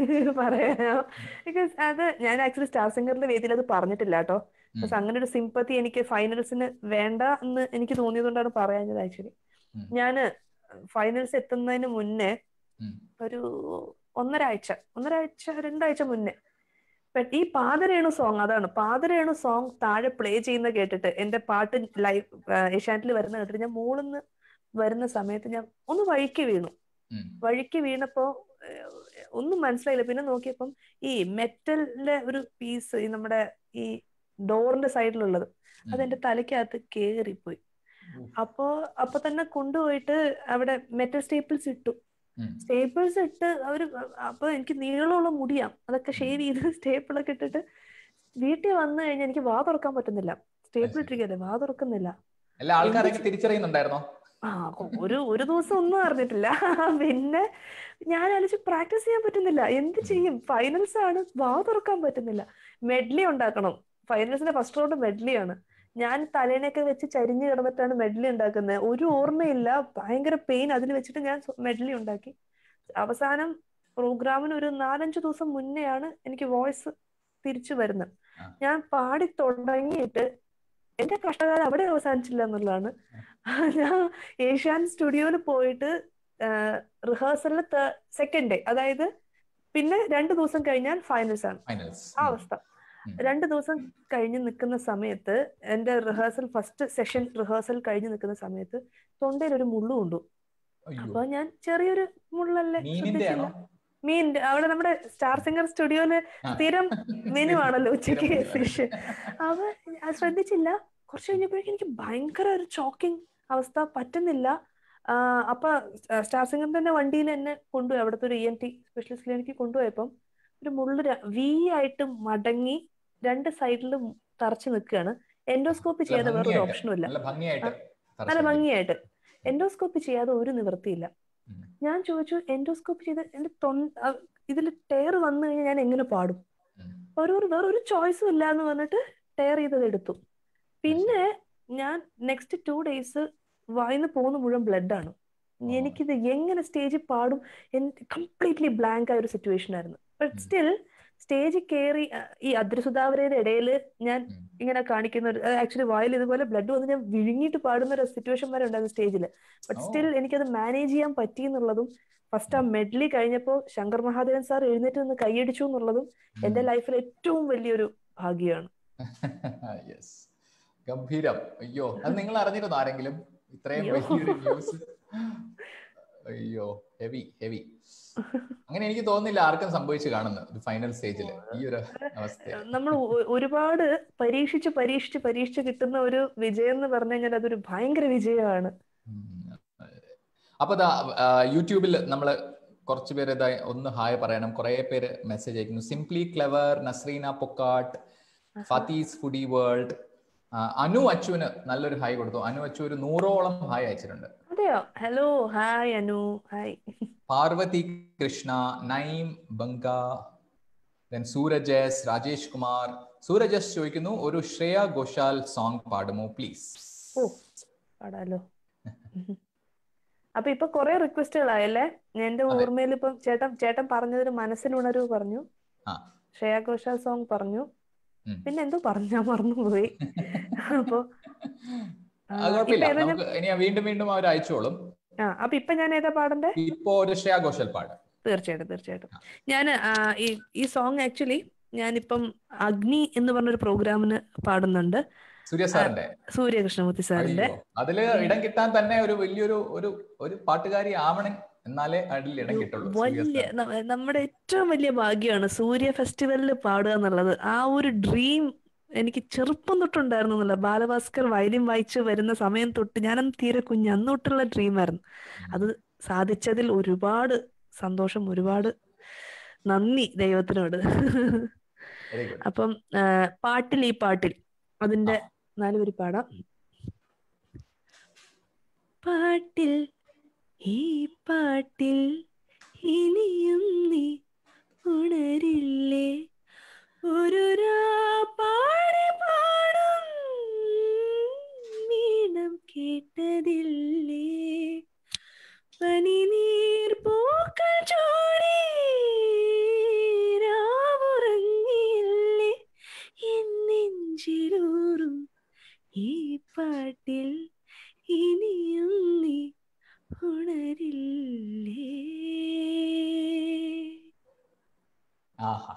പറയാം ബിക്കോസ് അത് ഞാൻ ആക്ച്വലി സ്റ്റാർ സിംഗറിന്റെ വേദിയിൽ അത് പറഞ്ഞിട്ടില്ല കേട്ടോ ബിക്കോസ് അങ്ങനെ ഒരു സിമ്പത്തി എനിക്ക് ഫൈനൽസിന് വേണ്ട എന്ന് എനിക്ക് തോന്നിയതുകൊണ്ടാണ് പറയാഞ്ഞത് ആക്ച്വലി
ഉം.
ഞാന് ഫൈനൽസ് എത്തുന്നതിന് മുന്നേ
ഉം.
ഒരു ഒന്നരാഴ്ച ഒന്നരാഴ്ച രണ്ടാഴ്ച മുന്നേ ബട്ട് ഈ പാതരേണു സോങ് അതാണ് പാതരേണു സോങ് താഴെ പ്ലേ ചെയ്യുന്ന കേട്ടിട്ട് എന്റെ പാട്ട് ലൈവ് ഏഷ്യാനെറ്റിൽ വരുന്ന കേട്ടിട്ട് ഞാൻ മൂളിന്ന് വരുന്ന സമയത്ത് ഞാൻ ഒന്ന് വഴിക്ക് വീണു
ഉം.
വഴിക്ക് വീണപ്പോ ഏഹ്, ഒന്നും മനസ്സിലായില്ല പിന്നെ നോക്കിയപ്പം ഈ മെറ്റലിന്റെ ഒരു പീസ് ഈ നമ്മുടെ ഈ ഡോറിന്റെ സൈഡിലുള്ളത് അത് എന്റെ തലയ്ക്കകത്ത് കേറിപ്പോയി
ഉം.
അപ്പോ അപ്പൊ തന്നെ കൊണ്ടുപോയിട്ട് അവിടെ മെറ്റൽ സ്റ്റേപ്പിൾസ് ഇട്ടു
ഉം.
സ്റ്റേപ്പിൾസ് ഇട്ട് അവര് അപ്പൊ എനിക്ക് നീളമുള്ള മുടിയാ അതൊക്കെ ഷേവ് ചെയ്ത് സ്റ്റേപ്പിളൊക്കെ ഇട്ടിട്ട് വീട്ടിൽ വന്നു കഴിഞ്ഞാൽ എനിക്ക് വാ തുറക്കാൻ പറ്റുന്നില്ല സ്റ്റേപ്പിൾ ഇട്ടിരിക്കല്ലേ വാ തുറക്കുന്നില്ല
എല്ലാ ആൾക്കാരൊക്കെ തിരിച്ചറിയുന്നുണ്ടായിരുന്നോ
ആ ഒരു ഒരു ദിവസം ഒന്നും അറിഞ്ഞിട്ടില്ല പിന്നെ ഞാൻ ആലോചിച്ച് പ്രാക്ടീസ് ചെയ്യാൻ പറ്റുന്നില്ല എന്ത് ചെയ്യും ഫൈനൽസ് ആണ് വാ തുറക്കാൻ പറ്റുന്നില്ല മെഡ്ലി ഉണ്ടാക്കണം ഫൈനൽസിന്റെ ഫസ്റ്റ് റൗണ്ട് മെഡ്ലിയാണ് ഞാൻ തലേനൊക്കെ വെച്ച് ചരിഞ്ഞു കിടന്നിട്ടാണ് മെഡ്ലി ഉണ്ടാക്കുന്നത് ഒരു ഓർമ്മയില്ല ഭയങ്കര പെയിൻ അതിൽ വെച്ചിട്ട് ഞാൻ മെഡ്ലി ഉണ്ടാക്കി അവസാനം പ്രോഗ്രാമിന് ഒരു നാലഞ്ച് ദിവസം മുന്നെയാണ് എനിക്ക് വോയിസ് തിരിച്ചു വരുന്നത്
ആ.
ഞാൻ പാടി തുടങ്ങിയിട്ട് എന്റെ കഷ്ടകാലം അവിടെ അവസാനിച്ചില്ല എന്നുള്ളതാണ് ഞാൻ ഏഷ്യാൻ സ്റ്റുഡിയോയിൽ പോയിട്ട് റിഹേഴ്സലിൽ സെക്കൻഡ് ഡേ അതായത് പിന്നെ രണ്ട് ദിവസം കഴിഞ്ഞാൽ ഫൈനൽസ് ആണ്
ഫൈനൽസ്
ആ അവസ്ഥ
ഉം.
രണ്ട് ദിവസം കഴിഞ്ഞ് നിൽക്കുന്ന സമയത്ത് എന്റെ റിഹേഴ്സൽ ഫസ്റ്റ് സെഷൻ റിഹേഴ്സൽ കഴിഞ്ഞ് നിൽക്കുന്ന സമയത്ത് തൊണ്ടയിൽ ഒരു മുള്ളു കൊണ്ടു അപ്പൊ ഞാൻ ചെറിയൊരു മുള്ളല്ലേ
മീനിന്റെ ആണോ
ശ്രദ്ധിച്ചില്ല മീനിന്റെ അവിടെ നമ്മുടെ സ്റ്റാർ സിംഗർ സ്റ്റുഡിയോയില്
ആ.
സ്ഥിരം മെനു ആണല്ലോ ഉച്ചയ്ക്ക്
സ്ഥിരം menu ആണ്.
ഫിഷ് അപ്പൊ അത് ശ്രദ്ധിച്ചില്ല കുറച്ച് കഴിഞ്ഞപ്പോഴേക്കും എനിക്ക് ഭയങ്കര ഒരു ചോക്കിംഗ് അവസ്ഥ പറ്റുന്നില്ല ആ, അപ്പൊ സ്റ്റാർ സിംഗറിന്റെ തന്നെ വണ്ടിയിൽ എന്നെ കൊണ്ടുപോയി അവിടുത്തെ ഒരു ഇ എൻ ടി സ്പെഷ്യലിസ്റ്റിൽ എനിക്ക് കൊണ്ടുപോയപ്പം ഒരു മുള്ളു ര- വി ആയിട്ട് മടങ്ങി രണ്ട് സൈഡിലും തറച്ചു നിൽക്കുകയാണ് എൻഡോസ്കോപ്പി
നല്ല
ചെയ്യാതെ വേറൊരു
ഭംഗിയായിട്ട്,
ഓപ്ഷനും ഇല്ല
നല്ല ഭംഗിയായിട്ട്
നല്ല
തറച്ചു
ഭംഗിയായിട്ട് എൻഡോസ്കോപ്പി ചെയ്യാതെ ഒരു നിവൃത്തിയില്ല
ഉം.
ഞാൻ ചോദിച്ചു എൻഡോസ്കോപ്പി ചെയ്ത് എന്റെ തൊണ്ട ഇതിൽ ടയർ വന്നു കഴിഞ്ഞാൽ ഞാൻ എങ്ങനെ പാടും
ഉം.
ഒരു ഒരു വേറെ ഒരു ചോയ്സും ഇല്ല എന്ന് പറഞ്ഞിട്ട് ടയർ ചെയ്തത് എടുത്തു പിന്നെ ഞാൻ നെക്സ്റ്റ് ടു ഡേയ്സ് വായിന്ന് പോകുന്ന മുഴുവൻ ബ്ലഡ് ആണ്
ഓ.
എനിക്കിത് എങ്ങനെ സ്റ്റേജിൽ പാടും കംപ്ലീറ്റ്ലി ബ്ലാങ്ക് ആയ ഒരു സിറ്റുവേഷൻ ആയിരുന്നു ബട്ട്
ഉം.
സ്റ്റിൽ സ്റ്റേജിൽ കയറി അഹ് ഈ അദ്രസുതാവരയുടെ ഇടയിൽ ഞാൻ
ഉം.
ഇങ്ങനെ കാണിക്കുന്ന ഒരു ആക്ച്വലി വായിൽ ഇതുപോലെ ബ്ലഡ് വന്ന് ഞാൻ വിഴുങ്ങിയിട്ട് പാടുന്ന ഒരു സിറ്റുവേഷൻ വരെ ഉണ്ടായിരുന്നു സ്റ്റേജിൽ ബട്ട്
ഓ.
സ്റ്റിൽ എനിക്കത് മാനേജ് ചെയ്യാൻ പറ്റി എന്നുള്ളതും ഫസ്റ്റ് ആ മെഡ്ലി കഴിഞ്ഞപ്പോൾ ശങ്കർ മഹാദേവൻ സാർ എഴുന്നേറ്റ് നിന്ന് കൈയടിച്ചു എന്നുള്ളതും എന്റെ ലൈഫിൽ ഏറ്റവും വലിയൊരു ഭാഗ്യമാണ്
യെസ് ഗംഭീരം അയ്യോ അത് നിങ്ങൾ അറിഞ്ഞിരുന്നോ ആരെങ്കിലും ഇത്രയും
അയ്യോ.
വലിയൊരു ന്യൂസ് അയ്യോ ഹെവി ഹെവി അങ്ങനെ എനിക്ക് തോന്നുന്നില്ല ആർക്കും സംഭവിച്ചു കാണുന്നു ഒരു ഫൈനൽ സ്റ്റേജിൽ ഈ ഒരു അവസ്ഥ
നമ്മൾ ഒ- ഒരുപാട് പരീക്ഷിച്ച് പരീക്ഷിച്ച് പരീക്ഷിച്ച് കിട്ടുന്ന ഒരു വിജയം എന്ന് പറഞ്ഞു കഴിഞ്ഞാൽ അതൊരു ഭയങ്കര വിജയമാണ്
അപ്പൊ ദാ യൂട്യൂബിൽ നമ്മൾ കുറച്ച് പേര് ഇതാ ഒന്ന് ഹായ് പറയണം കുറെ പേര് മെസ്സേജ് അയക്കുന്നു simply clever Nasreena Pokkat Fathi's foodie world Anu അച്ചുവിന് നല്ലൊരു ഹായ് കൊടുത്തു അനു അച്ചു ഒരു നൂറോളം ഹായ് അയച്ചിട്ടുണ്ട്
അതെയോ hello hi Anu hi
Parvathy Krishna Naim ബംഗ then Sooraj S Rajesh Kumar Sooraj S ചോദിക്കുന്നു ഒരു ശ്രേയ ഘോഷാൽ സോങ് പാടുമോ പ്ലീസ്
ഓ പാടാലോ അപ്പൊ ഇപ്പൊ കുറെ റിക്വസ്റ്റുകളായല്ലേ എന്റെ
അതെ.
ഓർമ്മയിൽ ഇപ്പം ചേട്ടൻ ചേട്ടൻ പറഞ്ഞതിന് മനസ്സിലുണരവ് പറഞ്ഞു
ആ.
ശ്രേയ ഘോഷാൽ സോങ് പറഞ്ഞു
ഉം.
പിന്നെ എന്തോ പറഞ്ഞു ഞാൻ മറന്നുപോയി അപ്പൊ ആ,
അത് കുഴപ്പമില്ല
ഇപ്പൊ ഏതാ ഞാൻ-
നമുക്ക് ഇനി വീണ്ടും വീണ്ടും അവർ അയച്ചോളും
ആ അപ്പൊ ഇപ്പൊ ഞാൻ ഏതാ പാടണ്ടേ
ഇപ്പോ ഒരു ശ്രേയ ഘോഷൽ പാട്
തീർച്ചയായിട്ടും തീർച്ചയായിട്ടും ഞാൻ ഈ ഈ സോങ് ആക്ച്വലി ഞാനിപ്പം അഗ്നി എന്ന് പറഞ്ഞൊരു പ്രോഗ്രാമിന് പാടുന്നുണ്ട്
സൂര്യ സാറിന്റെ
സൂര്യ കൃഷ്ണമൂർത്തി സാറിന്റെ
അയ്യോ, അതില് ഇടം കിട്ടാൻ തന്നെ ഒരു വലിയൊരു ഒരു ഒരു പാട്ടുകാരി ആവണം എന്നാലേ അതിൽ ഇടം കിട്ടുള്ളൂ സൂര്യ
വലിയ
സാർ.
ന- നമ്മുടെ ഏറ്റവും വലിയ ഭാഗ്യമാണ് സൂര്യ ഫെസ്റ്റിവലിൽ പാടുക എന്നുള്ളത് ആ ഒരു ഡ്രീം എനിക്ക് ചെറുപ്പം തൊട്ടുണ്ടായിരുന്നു എന്നല്ല ബാലഭാസ്കർ വയലിൻ വായിച്ച് വരുന്ന സമയം തൊട്ട് ഞാനന്ന് തീരെ കുഞ്ഞ് അന്ന് തൊട്ടുള്ള ഡ്രീം ആയിരുന്നു അത് സാധിച്ചതിൽ ഒരുപാട് സന്തോഷം ഒരുപാട് നന്ദി ദൈവത്തിനോട്
വെരി ഗുഡ്
അപ്പം ആ, പാട്ടിൽ ഈ പാട്ടിൽ അതിന്റെ നാലുപേര് പാടാം പാട്ടിൽ ഈ പാട്ടിൽ ഇനിയും നീ ഉണരില്ലേ ഒരു രാ പാടി പാടും വീണം കേട്ടതില്ലേ പനിനീർ പൂക്കൾ ചൂടി രാവുറങ്ങിയില്ലേ എൻ നെഞ്ചിലൂറും ഈ പാട്ടിൽ ഇനിയും നീ ഉണരില്ലേ
ആഹാ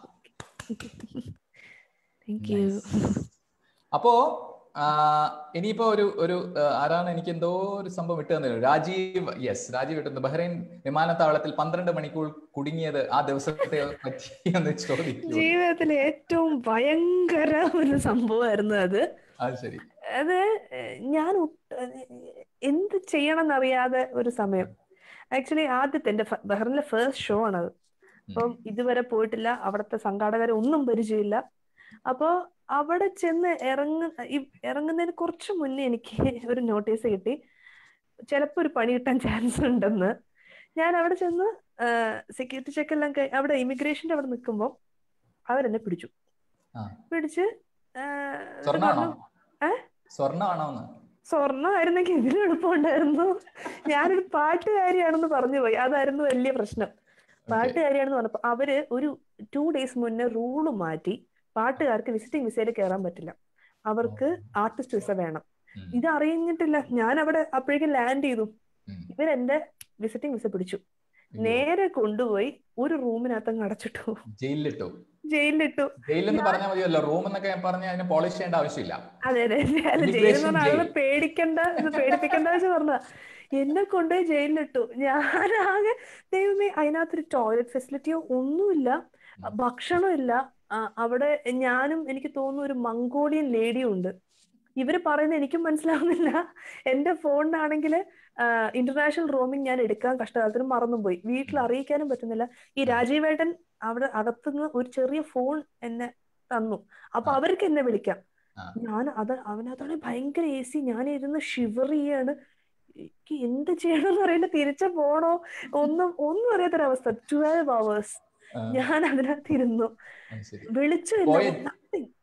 താങ്ക് യു
Nice. അപ്പോ ആ, ഇനിയിപ്പോ ഒരു ഒരു ആ, ആരാണ് എനിക്ക് എന്തോ ഒരു സംഭവം വിട്ടു തന്നത് രാജീവ് യെസ് രാജീവ് വിട്ടുന്നത് ബഹ്റൈൻ വിമാനത്താവളത്തിൽ പന്ത്രണ്ട് മണിക്കൂർ കുടുങ്ങിയത് ആ ദിവസത്തെ പറ്റി എന്ന് ചോദിക്കൂ
ജീവിതത്തിലെ ഏറ്റവും ഭയങ്കര ഒരു സംഭവമായിരുന്നു അത്
അത് ശരി
അത് ഏഹ്, ഞാൻ ഒട്ട്- ഏഹ്, എന്ത് ചെയ്യണം എന്നറിയാതെ ഒരു സമയം ആക്ച്വലി ആദ്യത്തെ എന്റെ ഫ- ബഹ്റിനിലെ ഫസ്റ്റ് ഷോ ആണത് അപ്പം ഇതുവരെ പോയിട്ടില്ല അവിടുത്തെ സംഘാടകരെ ഒന്നും പരിചയമില്ല അപ്പോ അവിടെ ചെന്ന് ഇറങ്ങ ഈ ഇറങ്ങുന്നതിന് കുറച്ച് മുന്നേ എനിക്ക് ഒരു നോട്ടീസ് കിട്ടി ചിലപ്പോ ഒരു പണി കിട്ടാൻ ചാൻസ് ഉണ്ടെന്ന് ഞാൻ അവിടെ ചെന്ന് സെക്യൂരിറ്റി ചെക്ക് എല്ലാം കഴി അവിടെ ഇമിഗ്രേഷന്റെ അവിടെ നിൽക്കുമ്പോൾ അവരെന്നെ പിടിച്ചു
ആ.
പിടിച്ച് ആഹ്, എന്നിട്ട്
സ്വർണ്ണമാണോ
പറഞ്ഞു, ഏ?
സ്വർണ്ണമാണോ എന്ന്
സ്വർണ്ണമായിരുന്നെങ്കിൽ ഇതിലും എളുപ്പമുണ്ടായിരുന്നു ഞാനൊരു പാട്ടുകാരിയാണെന്ന് പറഞ്ഞു പോയി അതായിരുന്നു വലിയ പ്രശ്നം പാട്ടുകാരിയാണെന്ന് പറഞ്ഞപ്പോ അവര് ഒരു ടു ഡേയ്സ് മുന്നേ റൂള് മാറ്റി പാട്ടുകാർക്ക് വിസിറ്റിംഗ് വിസയിൽ കയറാൻ പറ്റില്ല അവർക്ക് ആർട്ടിസ്റ്റ് വിസ വേണം
ഉം.
ഇത് അറിഞ്ഞിട്ടില്ല ഞാൻ അവിടെ അപ്പോഴേക്കും ലാൻഡ് ചെയ്തു
ഉം.
ഇവരെന്റെ വിസിറ്റിംഗ് വിസ പിടിച്ചു
അയ്യോ.
നേരെ കൊണ്ടുപോയി ഒരു റൂമിനകത്ത് അങ്ങ് അടച്ചിട്ടു
ജയിലിലിട്ടു
ജയിലിലിട്ടു
ജയിലിൽ എന്ന് പറഞ്ഞാൽ മതിയല്ലോ റൂം എന്നൊക്കെ പറഞ്ഞാൽ അതിന് പോളിഷ് ചെയ്യേണ്ട ആവശ്യമില്ല
അതെ അതെ അല്ല
Immigration
ജയിൽ എന്ന് പറഞ്ഞാൽ ആളുകളെ
jail.
പേടിക്കണ്ട ഇത് പേടിപ്പിക്കണ്ട വെച്ച് പറഞ്ഞ എന്നെ കൊണ്ടുപോയി ജയിലിലിട്ടു ഞാനാകെ ദൈവമേ അതിനകത്തൊരു ടോയ്ലറ്റ് ഫെസിലിറ്റിയോ ഒന്നുമില്ല ഭക്ഷണമില്ല ആ, അവിടെ ഞാനും എനിക്ക് തോന്നുന്നു ഒരു മംഗോളിയൻ ലേഡിയും ഉണ്ട് ഇവര് പറയുന്നത് എനിക്കും മനസ്സിലാവുന്നില്ല എന്റെ ഫോണിനാണെങ്കിൽ ഇന്റർനാഷണൽ റോമിംഗ് ഞാൻ എടുക്കാൻ കഷ്ടകാലത്തിന് മറന്നും പോയി വീട്ടിൽ അറിയിക്കാനും പറ്റുന്നില്ല ഈ രാജീവേട്ടൻ അവിടെ അകത്തുനിന്ന് ഒരു ചെറിയ ഫോൺ എന്നെ തന്നു അപ്പൊ
ആ.
അവർക്ക് എന്നെ വിളിക്കാം
ആ.
ഞാൻ അത് അവനകത്താണെ ഭയങ്കര എ സി ഞാൻ ഇരുന്ന് ഷിവർ ചെയ്യാണ് എനിക്ക് എന്ത് ചെയ്യണമെന്ന് അറിയില്ല തിരിച്ചു പോണോ ഒന്നും ഒന്നും അറിയാത്തൊരവസ്ഥ ട്വൽവ് അവേഴ്സ്
ആ,
ഞാൻ അതിനകത്ത് ഇരുന്നു
അത് ശരി
വിളിച്ചില്ല
പോയ-
nothing.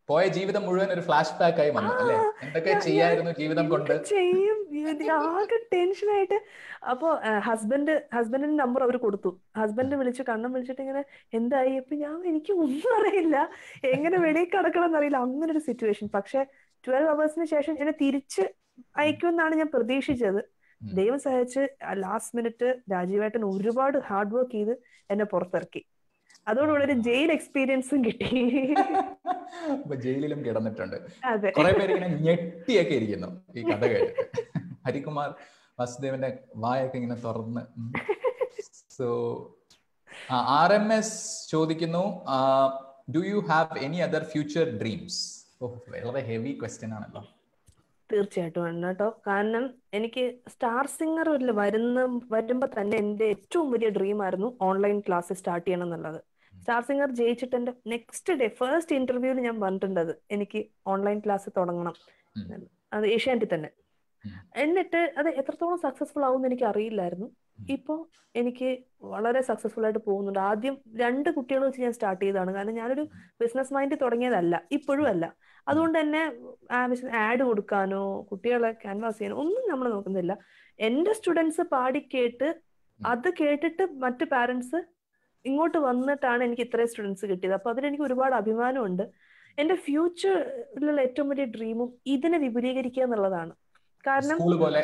പോയ ജീവിതം മുഴുവൻ ഒരു ഫ്ലാഷ് ബാക്ക് ആയി വന്നു അല്ലെ എന്തൊക്കെ ചെയ്യായിരുന്നു ജീവിതം കൊണ്ട്
ചെയ്യും ആകെ ടെൻഷനായിട്ട് അപ്പോ ഹസ്ബൻഡ് ഹസ്ബൻഡിന്റെ നമ്പർ അവർ കൊടുത്തു ഹസ്ബൻഡ് വിളിച്ചു കണ്ണം വിളിച്ചിട്ട് ഇങ്ങനെ എന്തായി ഇപ്പൊ ഞാൻ എനിക്ക് ഒന്നും അറിയില്ല എങ്ങനെ വെളിയിൽ കിടക്കണം എന്നറിയില്ല അങ്ങനെ ഒരു സിറ്റുവേഷൻ പക്ഷെ ട്വൽവ് അവേഴ്സിന് ശേഷം എന്നെ തിരിച്ച് അയക്കുമെന്നാണ് ഞാൻ പ്രതീക്ഷിച്ചത് ദൈവം സഹായിച്ച് ലാസ്റ്റ് മിനിറ്റ് രാജീവേട്ടൻ ഒരുപാട് ഹാർഡ് വർക്ക് ചെയ്ത് എന്നെ പുറത്തിറക്കി അതോടുകൂടി ഒരു ജയിൽ എക്സ്പീരിയൻസും കിട്ടി
ജയിലിലും കിടന്നിട്ടുണ്ട്
അതെ
കുറെ പേര് ഇങ്ങനെ ഞെട്ടിയൊക്കെ ഇരിക്കുന്നു ഈ കഥ കേട്ടിട്ട് ഹരികുമാർ വാസുദേവന്റെ വായൊക്കെ ഇങ്ങനെ തുറന്ന് സോ ആർ എം എസ് ചോദിക്കുന്നു do you have any other future dreams ഓ വളരെ ഹെവി ക്വസ്റ്റ്യൻ ആണല്ലോ
തീർച്ചയായിട്ടും ആണ് കേട്ടോ കാരണം എനിക്ക് സ്റ്റാർ സിംഗർ വരുന്ന വരുമ്പോ തന്നെ എന്റെ ഏറ്റവും വലിയ ഡ്രീം ആയിരുന്നു ഓൺലൈൻ ക്ലാസ് സ്റ്റാർട്ട് ചെയ്യണം എന്നുള്ളത് സ്റ്റാർ സിംഗർ ജയിച്ചിട്ട് എന്റെ നെക്സ്റ്റ് ഡേ ഫസ്റ്റ് ഇന്റർവ്യൂവിൽ ഞാൻ പറഞ്ഞിട്ടുണ്ട് എനിക്ക് ഓൺലൈൻ ക്ലാസ് തുടങ്ങണം അത് ഏഷ്യാനെറ്റിൽ തന്നെ എന്നിട്ട് അത് എത്രത്തോളം സക്സസ്ഫുൾ ആവും എനിക്ക് അറിയില്ലായിരുന്നു ഇപ്പോ എനിക്ക് വളരെ സക്സസ്ഫുൾ ആയിട്ട് പോകുന്നുണ്ട് ആദ്യം രണ്ട് കുട്ടികൾ വെച്ച് ഞാൻ സ്റ്റാർട്ട് ചെയ്തതാണ് കാരണം ഞാനൊരു ബിസിനസ് മൈൻഡ് തുടങ്ങിയതല്ല ഇപ്പോഴും അല്ല അതുകൊണ്ട് തന്നെ ആഡ് കൊടുക്കാനോ കുട്ടികളെ ക്യാൻവാസ് ചെയ്യാനോ ഒന്നും നമ്മൾ നോക്കുന്നില്ല എന്റെ സ്റ്റുഡൻസ് പാടി കേട്ട് അത് കേട്ടിട്ട് മറ്റ് പാരന്റ്സ് ഇങ്ങോട്ട് വന്നിട്ടാണ് എനിക്ക് ഇത്രയും സ്റ്റുഡൻസ് കിട്ടിയത് അപ്പൊ അതിലെനിക്ക് ഒരുപാട് അഭിമാനമുണ്ട് എന്റെ ഫ്യൂച്ചറിലുള്ള ഏറ്റവും വലിയ ഡ്രീമും ഇതിനെ വിപുലീകരിക്കുക എന്നുള്ളതാണ് കാരണം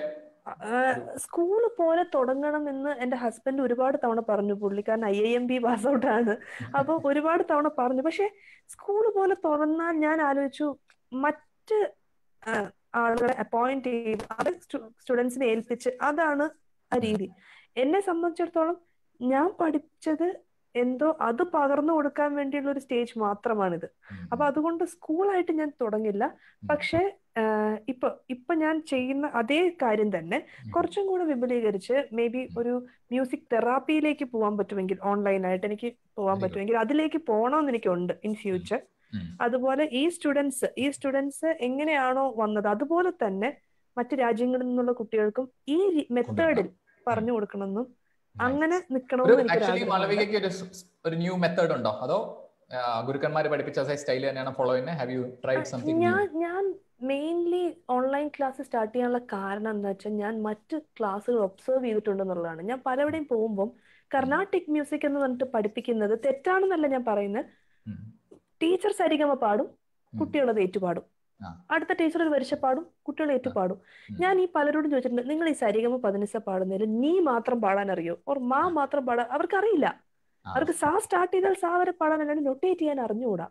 സ്കൂൾ പോലെ തുടങ്ങണം എന്ന് എന്റെ ഹസ്ബൻഡ് ഒരുപാട് തവണ പറഞ്ഞു പുള്ളിക്കാരൻ I I M B pass out ആണ് അപ്പൊ ഒരുപാട് തവണ പറഞ്ഞു പക്ഷെ സ്കൂൾ പോലെ തുറന്നാൽ ഞാൻ ആലോചിച്ചു മറ്റ് ആളുകളെ അപ്പോയിന്റ് ചെയ്ത് അത് സ്റ്റുഡൻസിനെ ഏൽപ്പിച്ച് അതാണ് ആ രീതി എന്നെ സംബന്ധിച്ചിടത്തോളം ഞാൻ പഠിച്ചത് എന്തോ അത് പകർന്നു കൊടുക്കാൻ വേണ്ടിയുള്ള ഒരു സ്റ്റേജ് മാത്രമാണിത് അപ്പൊ അതുകൊണ്ട് സ്കൂളായിട്ട് ഞാൻ തുടങ്ങില്ല പക്ഷെ ഇപ്പൊ ഇപ്പൊ ഞാൻ ചെയ്യുന്ന അതേ കാര്യം തന്നെ കുറച്ചും കൂടെ വിപുലീകരിച്ച് മേ ബി ഒരു മ്യൂസിക് തെറാപ്പിയിലേക്ക് പോകാൻ പറ്റുമെങ്കിൽ ഓൺലൈനായിട്ട് എനിക്ക് പോകാൻ പറ്റുമെങ്കിൽ അതിലേക്ക് പോകണമെന്ന് എനിക്കുണ്ട് ഇൻ ഫ്യൂച്ചർ അതുപോലെ ഈ സ്റ്റുഡൻസ് ഈ സ്റ്റുഡൻസ് എങ്ങനെയാണോ വന്നത് അതുപോലെ തന്നെ മറ്റു രാജ്യങ്ങളിൽ നിന്നുള്ള കുട്ടികൾക്കും ഈ മെത്തേഡിൽ പറഞ്ഞു കൊടുക്കണമെന്നും അങ്ങനെ
മാളവികയ്ക്ക് ഒരു ഒരു ന്യൂ മെത്തേഡ് ഉണ്ടോ അതോ ഗുരുക്കന്മാർ പഠിപ്പിച്ച സ്റ്റൈൽ തന്നെയാണ് ഫോളോ ചെയ്യുന്നത് ഹാവ് യു ട്രൈഡ് സംതിങ്
ഞാൻ ഞാൻ മെയിൻലി ഓൺലൈൻ ക്ലാസ് സ്റ്റാർട്ട് ചെയ്യാനുള്ള കാരണം എന്താ വെച്ചാൽ ഞാൻ മറ്റ് ക്ലാസ്സുകൾ ഒബ്സർവ് ചെയ്തിട്ടുണ്ടെന്നുള്ളതാണ് ഞാൻ പലവിടെയും പോകുമ്പോൾ കർണാട്ടിക് മ്യൂസിക് എന്ന് പറഞ്ഞിട്ട് പഠിപ്പിക്കുന്നത് തെറ്റാണെന്നല്ല ഞാൻ പറയുന്നത് ടീച്ചർ സരിഗമ പാടും കുട്ടികളത് ഏറ്റുപാടും അടുത്ത ടീച്ചർ ഒരു വരിശ പാടും കുട്ടികൾ ഏറ്റുപാടും ഞാൻ ഈ പലരോടും ചോദിച്ചിട്ടുണ്ട് നിങ്ങൾ ഈ സരിഗമ പതിനിസ പാടുന്നതിൽ നീ മാത്രം പാടാൻ അറിയോ ഓർ മാ മാത്രം പാടാൻ അവർക്ക് അറിയില്ല അവർക്ക് സാ സ്റ്റാർട്ട് ചെയ്താൽ സാ വരെ പാടാൻ അല്ലാണ്ട് നൊട്ടേറ്റ് ചെയ്യാൻ അറിഞ്ഞുകൂടാ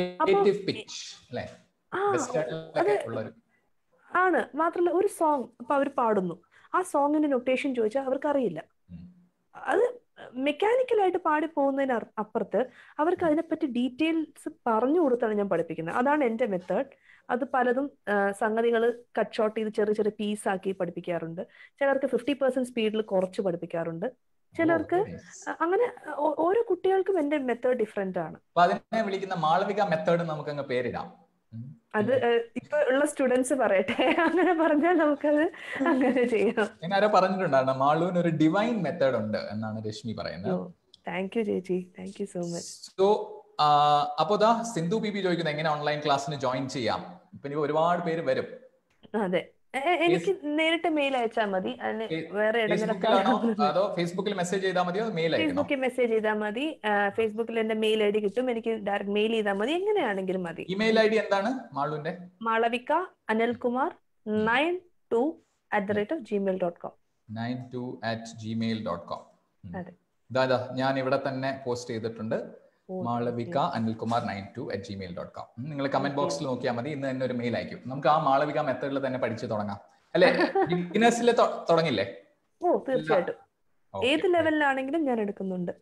ആണ് മാത്രമല്ല ഒരു സോങ് ഇപ്പൊ അവർ പാടുന്നു ആ സോങ്ങിന്റെ നൊട്ടേഷൻ ചോദിച്ചാൽ അവർക്ക് അറിയില്ല അത് മെക്കാനിക്കലായിട്ട് പാടി പോകുന്നതിന് അപ്പുറത്ത് അവർക്ക് അതിനെപ്പറ്റി ഡീറ്റെയിൽസ് പറഞ്ഞു കൊടുത്താണ് ഞാൻ പഠിപ്പിക്കുന്നത് അതാണ് എന്റെ മെത്തേഡ് അത് പലതും സംഗതികൾ കട്ട് ഷോട്ട് ചെയ്ത് ചെറിയ ചെറിയ പീസ് ആക്കി പഠിപ്പിക്കാറുണ്ട് ചിലർക്ക് ഫിഫ്റ്റി പെർസെന്റ് സ്പീഡിൽ കുറച്ച് പഠിപ്പിക്കാറുണ്ട് ചിലർക്ക് അങ്ങനെ ഓരോ കുട്ടികൾക്കും എന്റെ മെത്തേഡ് ഡിഫറെന്റ് ആണ്
അതിനെ വിളിക്കുന്ന മാളവിക മെത്തേഡ് നമുക്ക് അങ്ങ് പേരിടാം
അത് ഇപ്പൊ ഉള്ള സ്റ്റുഡൻസ് പറയട്ടെ അങ്ങനെ പറഞ്ഞാൽ നമുക്കത് അങ്ങനെ ചെയ്യാം
ഞാൻ ആരോ പറഞ്ഞിട്ടുണ്ടായിരുന്നു മാളുവിന് ഒരു ഡിവൈൻ മെത്തേഡ് ഉണ്ട് എന്നാണ് രശ്മി പറയുന്നത്
താങ്ക് യു ചേച്ചി thank you so much
so അപ്പോ ദാ സിന്ധു ബി ബി ചോദിക്കുന്നത് എങ്ങനെ ഓൺലൈൻ ക്ലാസ്സിന് ജോയിൻ ചെയ്യാം ഇപ്പൊ ഇനി ഒരുപാട് പേര് വരും
അതെ എനിക്ക് നേരിട്ട് മെയിൽ അയച്ചാൽ മതി അതിന് വേറെ
അതോ ഫേസ്ബുക്കിൽ മെസ്സേജ് ചെയ്താൽ മതിയോ മെയിൽ
ഫേസ്ബുക്കിൽ മെസ്സേജ് ചെയ്താൽ മതി ഫേസ്ബുക്കിൽ എന്റെ മെയിൽ ഐ ഡി കിട്ടും എനിക്ക് ഡയറക്റ്റ് മെയിൽ ചെയ്താൽ മതി എങ്ങനെയാണെങ്കിലും മതി
ഇമെയിൽ ഐ ഡി എന്താണ് മാളുവിന്റെ
Malavika Anilkumar nine two at the rate of Gmail dot com
nine two at Gmail dot com
അതെ
ഇതാ ഞാൻ ഇവിടെ തന്നെ പോസ്റ്റ് ചെയ്തിട്ടുണ്ട് Malavika Anilkumar nine two at Gmail dot com നിങ്ങൾ കമന്റ് ബോക്സിൽ നോക്കിയാൽ മതി ഇന്ന് തന്നെ ഒരു മെയിൽ അയക്കും നമുക്ക് ആ മാളവിക മെത്തേഡിൽ തന്നെ പഠിച്ചു തുടങ്ങാം അല്ലെ ബിഗിനേഴ്സിൽ തുടങ്ങില്ലേ
ഓ തീർച്ചയായിട്ടും ഏത് ലെവലിലാണെങ്കിലും ഞാൻ എടുക്കുന്നുണ്ട്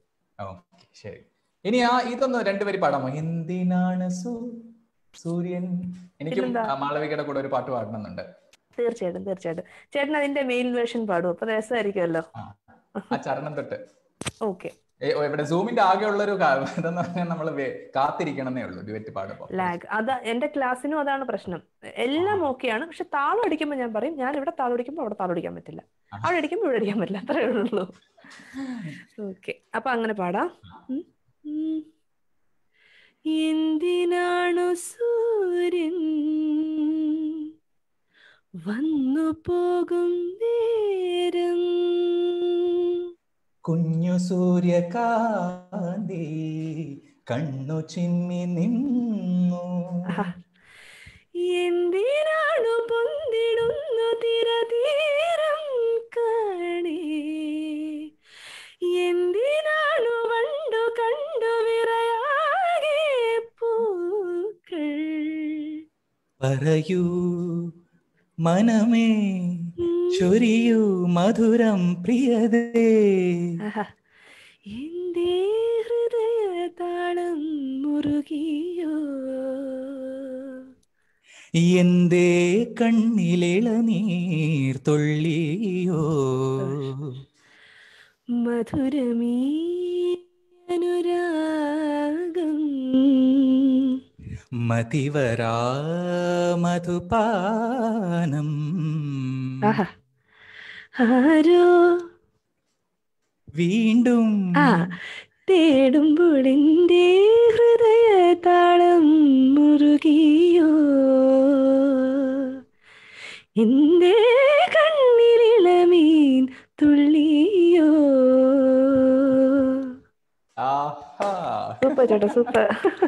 ശരി ഇനി ആ ഇതൊന്ന് രണ്ടുപേര് പാടാമോ എന്തിനാണ് സൂര്യൻ എനിക്കും മാളവികയുടെ കൂടെ ഒരു പാട്ട് പാടണമെന്നുണ്ട്
തീർച്ചയായിട്ടും തീർച്ചയായിട്ടും ചേട്ടൻ അതിന്റെ മെയിൽ വേർഷൻ പാടും അപ്പൊ രസമായിരിക്കുമല്ലോ
ആ ചരണം തൊട്ട്
ഓക്കെ
ഇവിടെ സൂമിന്റെ ആകെ ഉള്ള ഒരു ഇതെന്ന് പറഞ്ഞാൽ നമ്മൾ കാത്തിരിക്കണമെന്നേ ഉള്ളൂ ഡുവറ്റ് പാടുമ്പോൾ
ലാഗ് അത് എന്റെ ക്ലാസ്സിനും അതാണ് പ്രശ്നം എല്ലാം ഓക്കെയാണ് പക്ഷെ താളം അടിക്കുമ്പോൾ ഞാൻ പറയും ഞാൻ ഇവിടെ താളം അടിക്കുമ്പോൾ അവിടെ താളം അടിക്കാൻ പറ്റില്ല അവിടെ അടിക്കുമ്പോൾ ഇവിടെ അടിക്കാൻ പറ്റില്ല അത്രേ ഉള്ളൂ ഓക്കെ അപ്പൊ അങ്ങനെ പാടാം എന്തിനാണു സൂര്യ വന്നു പോകും നേരം
കുഞ്ഞു സൂര്യകാന്തി കണ്ണു ചിമ്മി നിന്നു
ആഹാ. എന്തിനാണു പൊന്തിടുന്നു തിരതീരം കാണേ എന്തിനാണു വണ്ടു കണ്ടു വിറയാകെ പൂക്കൾ
പറയൂ മനമേ ചൊരിയൂ മധുരം പ്രിയതേ
ആഹാ. എന്റെ ഹൃദയതാളം മുറുകിയോ
എന്തേ കണ്ണിലിളനീർ തുള്ളിയോ
മധുരമീ അനുരാഗം
മതിവരാ മധുപാനം
ആഹാ. ആരോ
വീണ്ടും
ആ തേടുമ്പോൾ എൻ്റെ ഹൃദയതാളം മുറുകിയോ എൻ്റെ കണ്ണിലിളമീൻ തുള്ളിയോ
ആഹാ
സൂപ്പർ ചേട്ടാ സൂപ്പർ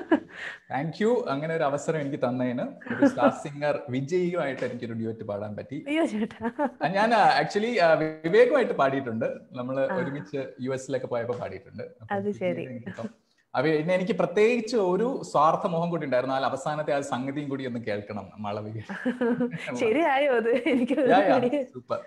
താങ്ക് യു അങ്ങനെ ഒരു അവസരം എനിക്ക് തന്നതിന് ഒരു സ്റ്റാർ സിംഗർ വിജയിയുമായിട്ട് എനിക്കൊരു ഡ്യൂറ്റ് പാടാൻ പറ്റി
അയ്യോ ചേട്ടാ
ആ, ഞാൻ ആക്ച്വലി വിവേകമായിട്ട് പാടിയിട്ടുണ്ട് നമ്മൾ
ആ.
ഒരുമിച്ച് യു എസിലൊക്കെ പോയപ്പോ പാടിയിട്ടുണ്ട് അപ്പം
അത് ശരി.
എനിക്കിപ്പം അവ പിന്നെ എനിക്ക് പ്രത്യേകിച്ച് ഒരു സ്വാർത്ഥ മോഹം കൂടി ഉണ്ടായിരുന്നു ആ അവസാനത്തെ ആ സംഗതിയും കൂടി ഒന്ന് കേൾക്കണം മാളവിക
ശരിയായോ അത് എനിക്ക്
സൂപ്പർ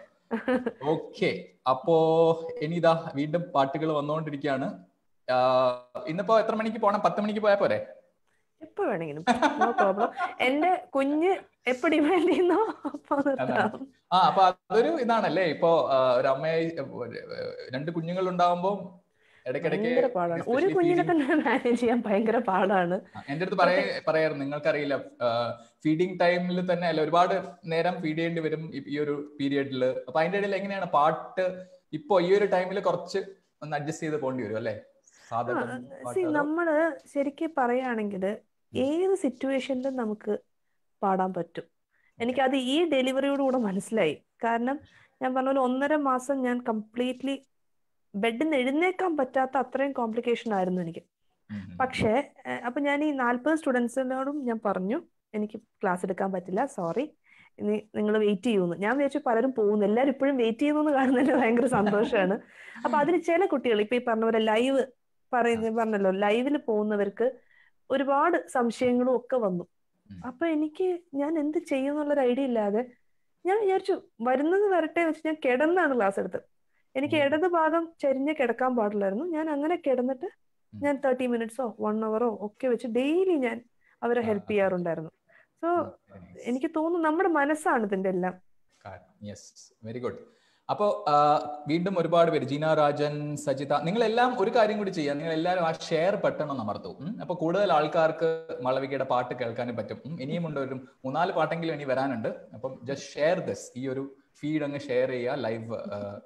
ഓക്കെ അപ്പോ ഇനിതാ വീണ്ടും പാട്ടുകൾ വന്നുകൊണ്ടിരിക്കുകയാണ് ആ, ഇന്നിപ്പോ എത്ര മണിക്ക് പോണം പത്ത് മണിക്ക് പോയാ പോരെ
എപ്പോ വേണമെങ്കിലും നോ പ്രോബ്ലം എന്റെ കുഞ്ഞ് എപ്പോ ഡിമാൻഡ് ചെയ്യുന്നോ അപ്പൊ നിർത്താം
ആ അപ്പൊ അതൊരു ഇതാണല്ലേ ഇപ്പോ ആ, ഒരു അമ്മയെ ഒരു, രണ്ട് കുഞ്ഞുങ്ങൾ ഉണ്ടാവുമ്പോ ഇടയ്ക്കിടയ്ക്ക്
ഭയങ്കര പാടാണ് ഒരു
especially
കുഞ്ഞിനെ
feeding-
തന്നെ മാനേജ് ചെയ്യാൻ ഭയങ്കര പാടാണ്
ആ, എന്റെ അടുത്ത് പറയ പറയായിരുന്നു നിങ്ങൾക്കറിയില്ല ഫീഡിങ് ടൈമിൽ തന്നെ അല്ല ഒരുപാട് നേരം ഫീഡ് ചെയ്യേണ്ടി വരും ഈ- ഈ ഒരു പീരിയഡിൽ അപ്പൊ അതിന്റെ ഇടയിൽ എങ്ങനെയാണ് പാട്ട് ഇപ്പൊ ഈ ഒരു ടൈമിൽ കുറച്ച് ഒന്ന് അഡ്ജസ്റ്റ് ചെയ്ത് പോകേണ്ടി വരും അല്ലേ സാധാരണ
സി നമ്മള് ശരിക്കും പറയുകയാണെങ്കിൽ ഏത് സിറ്റുവേഷനിലും നമുക്ക് പാടാൻ പറ്റും എനിക്കത് ഈ ഡെലിവറിയോടുകൂടെ മനസ്സിലായി കാരണം ഞാൻ പറഞ്ഞ പോലെ ഒന്നര മാസം ഞാൻ കംപ്ലീറ്റ്ലി ബെഡിൽ നിന്ന് എഴുന്നേക്കാൻ പറ്റാത്ത അത്രയും കോംപ്ലിക്കേഷൻ ആയിരുന്നു എനിക്ക് പക്ഷേ ഏഹ്, അപ്പൊ ഞാൻ ഈ നാൽപ്പത് സ്റ്റുഡൻസിനോടും ഞാൻ പറഞ്ഞു എനിക്ക് ക്ലാസ് എടുക്കാൻ പറ്റില്ല സോറി ഇനി നിങ്ങൾ വെയിറ്റ് ചെയ്യുമെന്ന് ഞാൻ വിചാരിച്ചു പലരും പോകുന്നു എല്ലാവരും ഇപ്പോഴും വെയിറ്റ് ചെയ്യുന്നു കാണുന്നതിന് ഭയങ്കര സന്തോഷമാണ് അപ്പൊ അതിന് ചില കുട്ടികൾ ഇപ്പൊ ഈ പറഞ്ഞ പോലെ ലൈവ് പറയുന്ന പറഞ്ഞല്ലോ ലൈവിൽ പോകുന്നവർക്ക് ഒരുപാട് സംശയങ്ങളും ഒക്കെ വന്നു
ഉം.
അപ്പൊ എനിക്ക് ഞാൻ എന്ത് ചെയ്യും എന്നുള്ളൊരു ഐഡിയ ഇല്ലാതെ ഞാൻ വിചാരിച്ചു വരുന്നത് വരട്ടെ വെച്ച് ഞാൻ കിടന്നാണ് ക്ലാസ് എടുത്തത് എനിക്ക്
ഉം.
ഇടത് ഭാഗം ചരിഞ്ഞ് കിടക്കാൻ പാടില്ലായിരുന്നു ഞാൻ അങ്ങനെ കിടന്നിട്ട്
ഉം.
ഞാൻ തേർട്ടി മിനിറ്റ്സോ വൺ അവറോ ഒക്കെ വെച്ച് ഡെയിലി ഞാൻ അവരെ
ആ,
ഹെൽപ്പ്
ആ.
ചെയ്യാറുണ്ടായിരുന്നു സോ എനിക്ക് തോന്നുന്നു നമ്മുടെ മനസ്സാണ് ഇതിന്റെ എല്ലാം
യെസ് വെരി ഗുഡ് അപ്പോ ആ, വീണ്ടും ഒരുപാട് പേര് ജീന രാജൻ സജിത നിങ്ങളെല്ലാം ഒരു കാര്യം കൂടി ചെയ്യാം നിങ്ങൾ എല്ലാവരും ആ ഷെയർ ബട്ടൺ ഒന്ന് അമർത്തു ഉം. അപ്പൊ കൂടുതൽ ആൾക്കാർക്ക് മാളവികയുടെ പാട്ട് കേൾക്കാനും പറ്റും ഉം. ഇനിയും ഉണ്ട് ഒരു മൂന്നാല് പാട്ടെങ്കിലും ഇനി വരാനുണ്ട് അപ്പം ജസ്റ്റ് ഷെയർ ദിസ് ഈ ഒരു ഫീഡ് അങ്ങ് ഷെയർ ചെയ്യുക ലൈവ്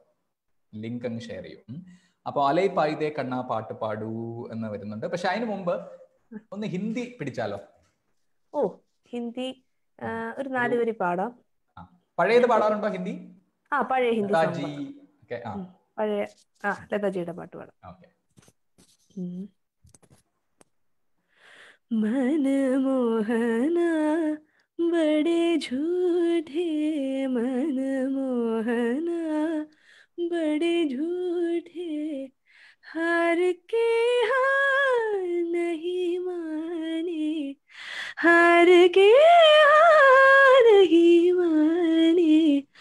ലിങ്ക് അങ്ങ് ഷെയർ ചെയ്യും ഉം. അപ്പൊ അലൈ പായിതേ കണ്ണ പാട്ട് പാടൂ എന്ന് വരുന്നുണ്ട് പക്ഷെ അതിന് മുമ്പ് ഒന്ന് ഹിന്ദി പിടിച്ചാലോ
ഓ ഹിന്ദി ആ, ഒരു നാല് വരി പാടാം
പഴയത് പാടാറുണ്ടോ ഹിന്ദി
ആ പഴയ ഹിന്ദി song
ലതാജി
പാടാം.
ഒക്കെ ആ
ഉം. പഴയ ആ ലതാജിയുടെ പാട്ട് പാടാം
ഓക്കെ
हम्म। मनमोहना बड़े झूठे मनमोहना बड़े झूठे हार के हार नहीं माने हार के हार नहीं माने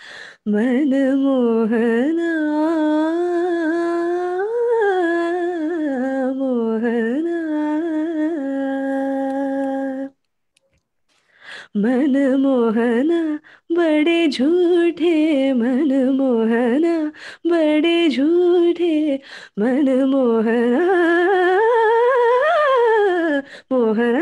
मनमोहना मोहना मनमोहना बड़े झूठे मनमोहना बड़े झूठे मनमोहना मोहना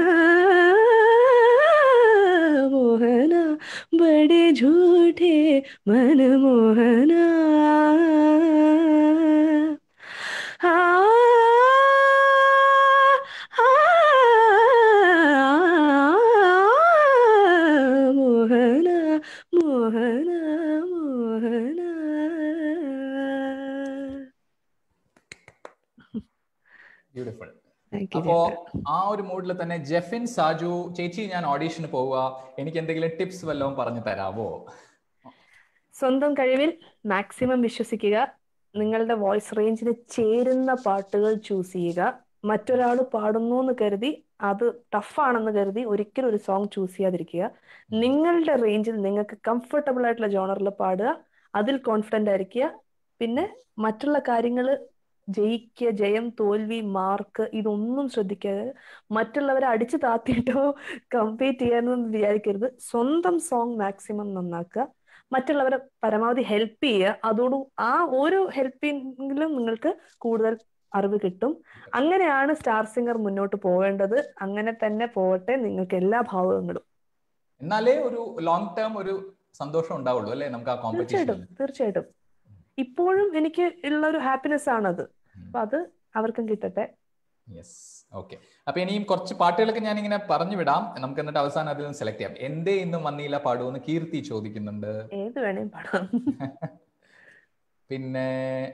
मोहना बड़े झूठे मनमोहना आ, आ, मोहना मोहना ഓക്കെ
അപ്പോ ആ ഒരു മൂഡിൽ തന്നെ ജെഫിൻ സാജു ചേച്ചി ഞാൻ ഓഡീഷന് പോവുക എനിക്ക് എന്തെങ്കിലും ടിപ്സ് വല്ലതും പറഞ്ഞു തരാവോ
സ്വന്തം കഴിവിൽ മാക്സിമം വിശ്വസിക്കുക നിങ്ങളുടെ വോയിസ് റേഞ്ചിന് ചേരുന്ന പാട്ടുകൾ ചൂസ് ചെയ്യുക മറ്റൊരാൾ പാടുന്നു എന്ന് കരുതി അത് ടഫാണെന്ന് കരുതി ഒരിക്കലും ഒരു സോങ് ചൂസ് ചെയ്യാതിരിക്കുക നിങ്ങളുടെ റേഞ്ചിൽ നിങ്ങൾക്ക് കംഫർട്ടബിൾ ആയിട്ടുള്ള ജോണറിൽ പാടുക അതിൽ കോൺഫിഡന്റ് ആയിരിക്കുക പിന്നെ മറ്റുള്ള കാര്യങ്ങൾ ജയിക്കുക ജയം തോൽവി മാർക്ക് ഇതൊന്നും ശ്രദ്ധിക്കാതെ മറ്റുള്ളവരെ അടിച്ചു താത്തിയിട്ടോ കമ്പീറ്റ് ചെയ്യാനൊന്നും വിചാരിക്കരുത് സ്വന്തം സോങ് മാക്സിമം നന്നാക്കുക മറ്റുള്ളവരെ പരമാവധി ഹെൽപ്പ് ചെയ്യുക അതോട് ആ ഓരോ ഹെൽപ്പിങ്ങിലും നിങ്ങൾക്ക് കൂടുതൽ അറിവ് കിട്ടും അങ്ങനെയാണ് സ്റ്റാർ സിംഗർ മുന്നോട്ട് പോവേണ്ടത് അങ്ങനെ തന്നെ പോവട്ടെ നിങ്ങൾക്ക് എല്ലാ ഭാവങ്ങളും
എന്നാലേ ഒരു ലോങ് ടേം ഒരു സന്തോഷം ഉണ്ടാവുള്ളൂ അല്ലേ നമുക്ക് ആ
തീർച്ചയായിട്ടും
കോമ്പറ്റീഷൻ
തീർച്ചയായിട്ടും ഇപ്പോഴും എനിക്ക് ഉള്ള ഒരു ഹാപ്പിനെസ് ആണത് അപ്പൊ അത് അവർക്കും കിട്ടട്ടെ
യെസ് ഓക്കെ അപ്പൊ ഇനിയും കുറച്ച് പാട്ടുകളൊക്കെ ഞാൻ ഇങ്ങനെ പറഞ്ഞു വിടാം നമുക്ക് എന്നിട്ട് അവസാനം അതിൽ നിന്ന് സെലക്ട് ചെയ്യാം എന്തേ ഇന്നും വന്നില്ല പാടുമെന്ന് കീർത്തി ചോദിക്കുന്നുണ്ട്
ഏത് വേണേലും പാടാം
പിന്നെ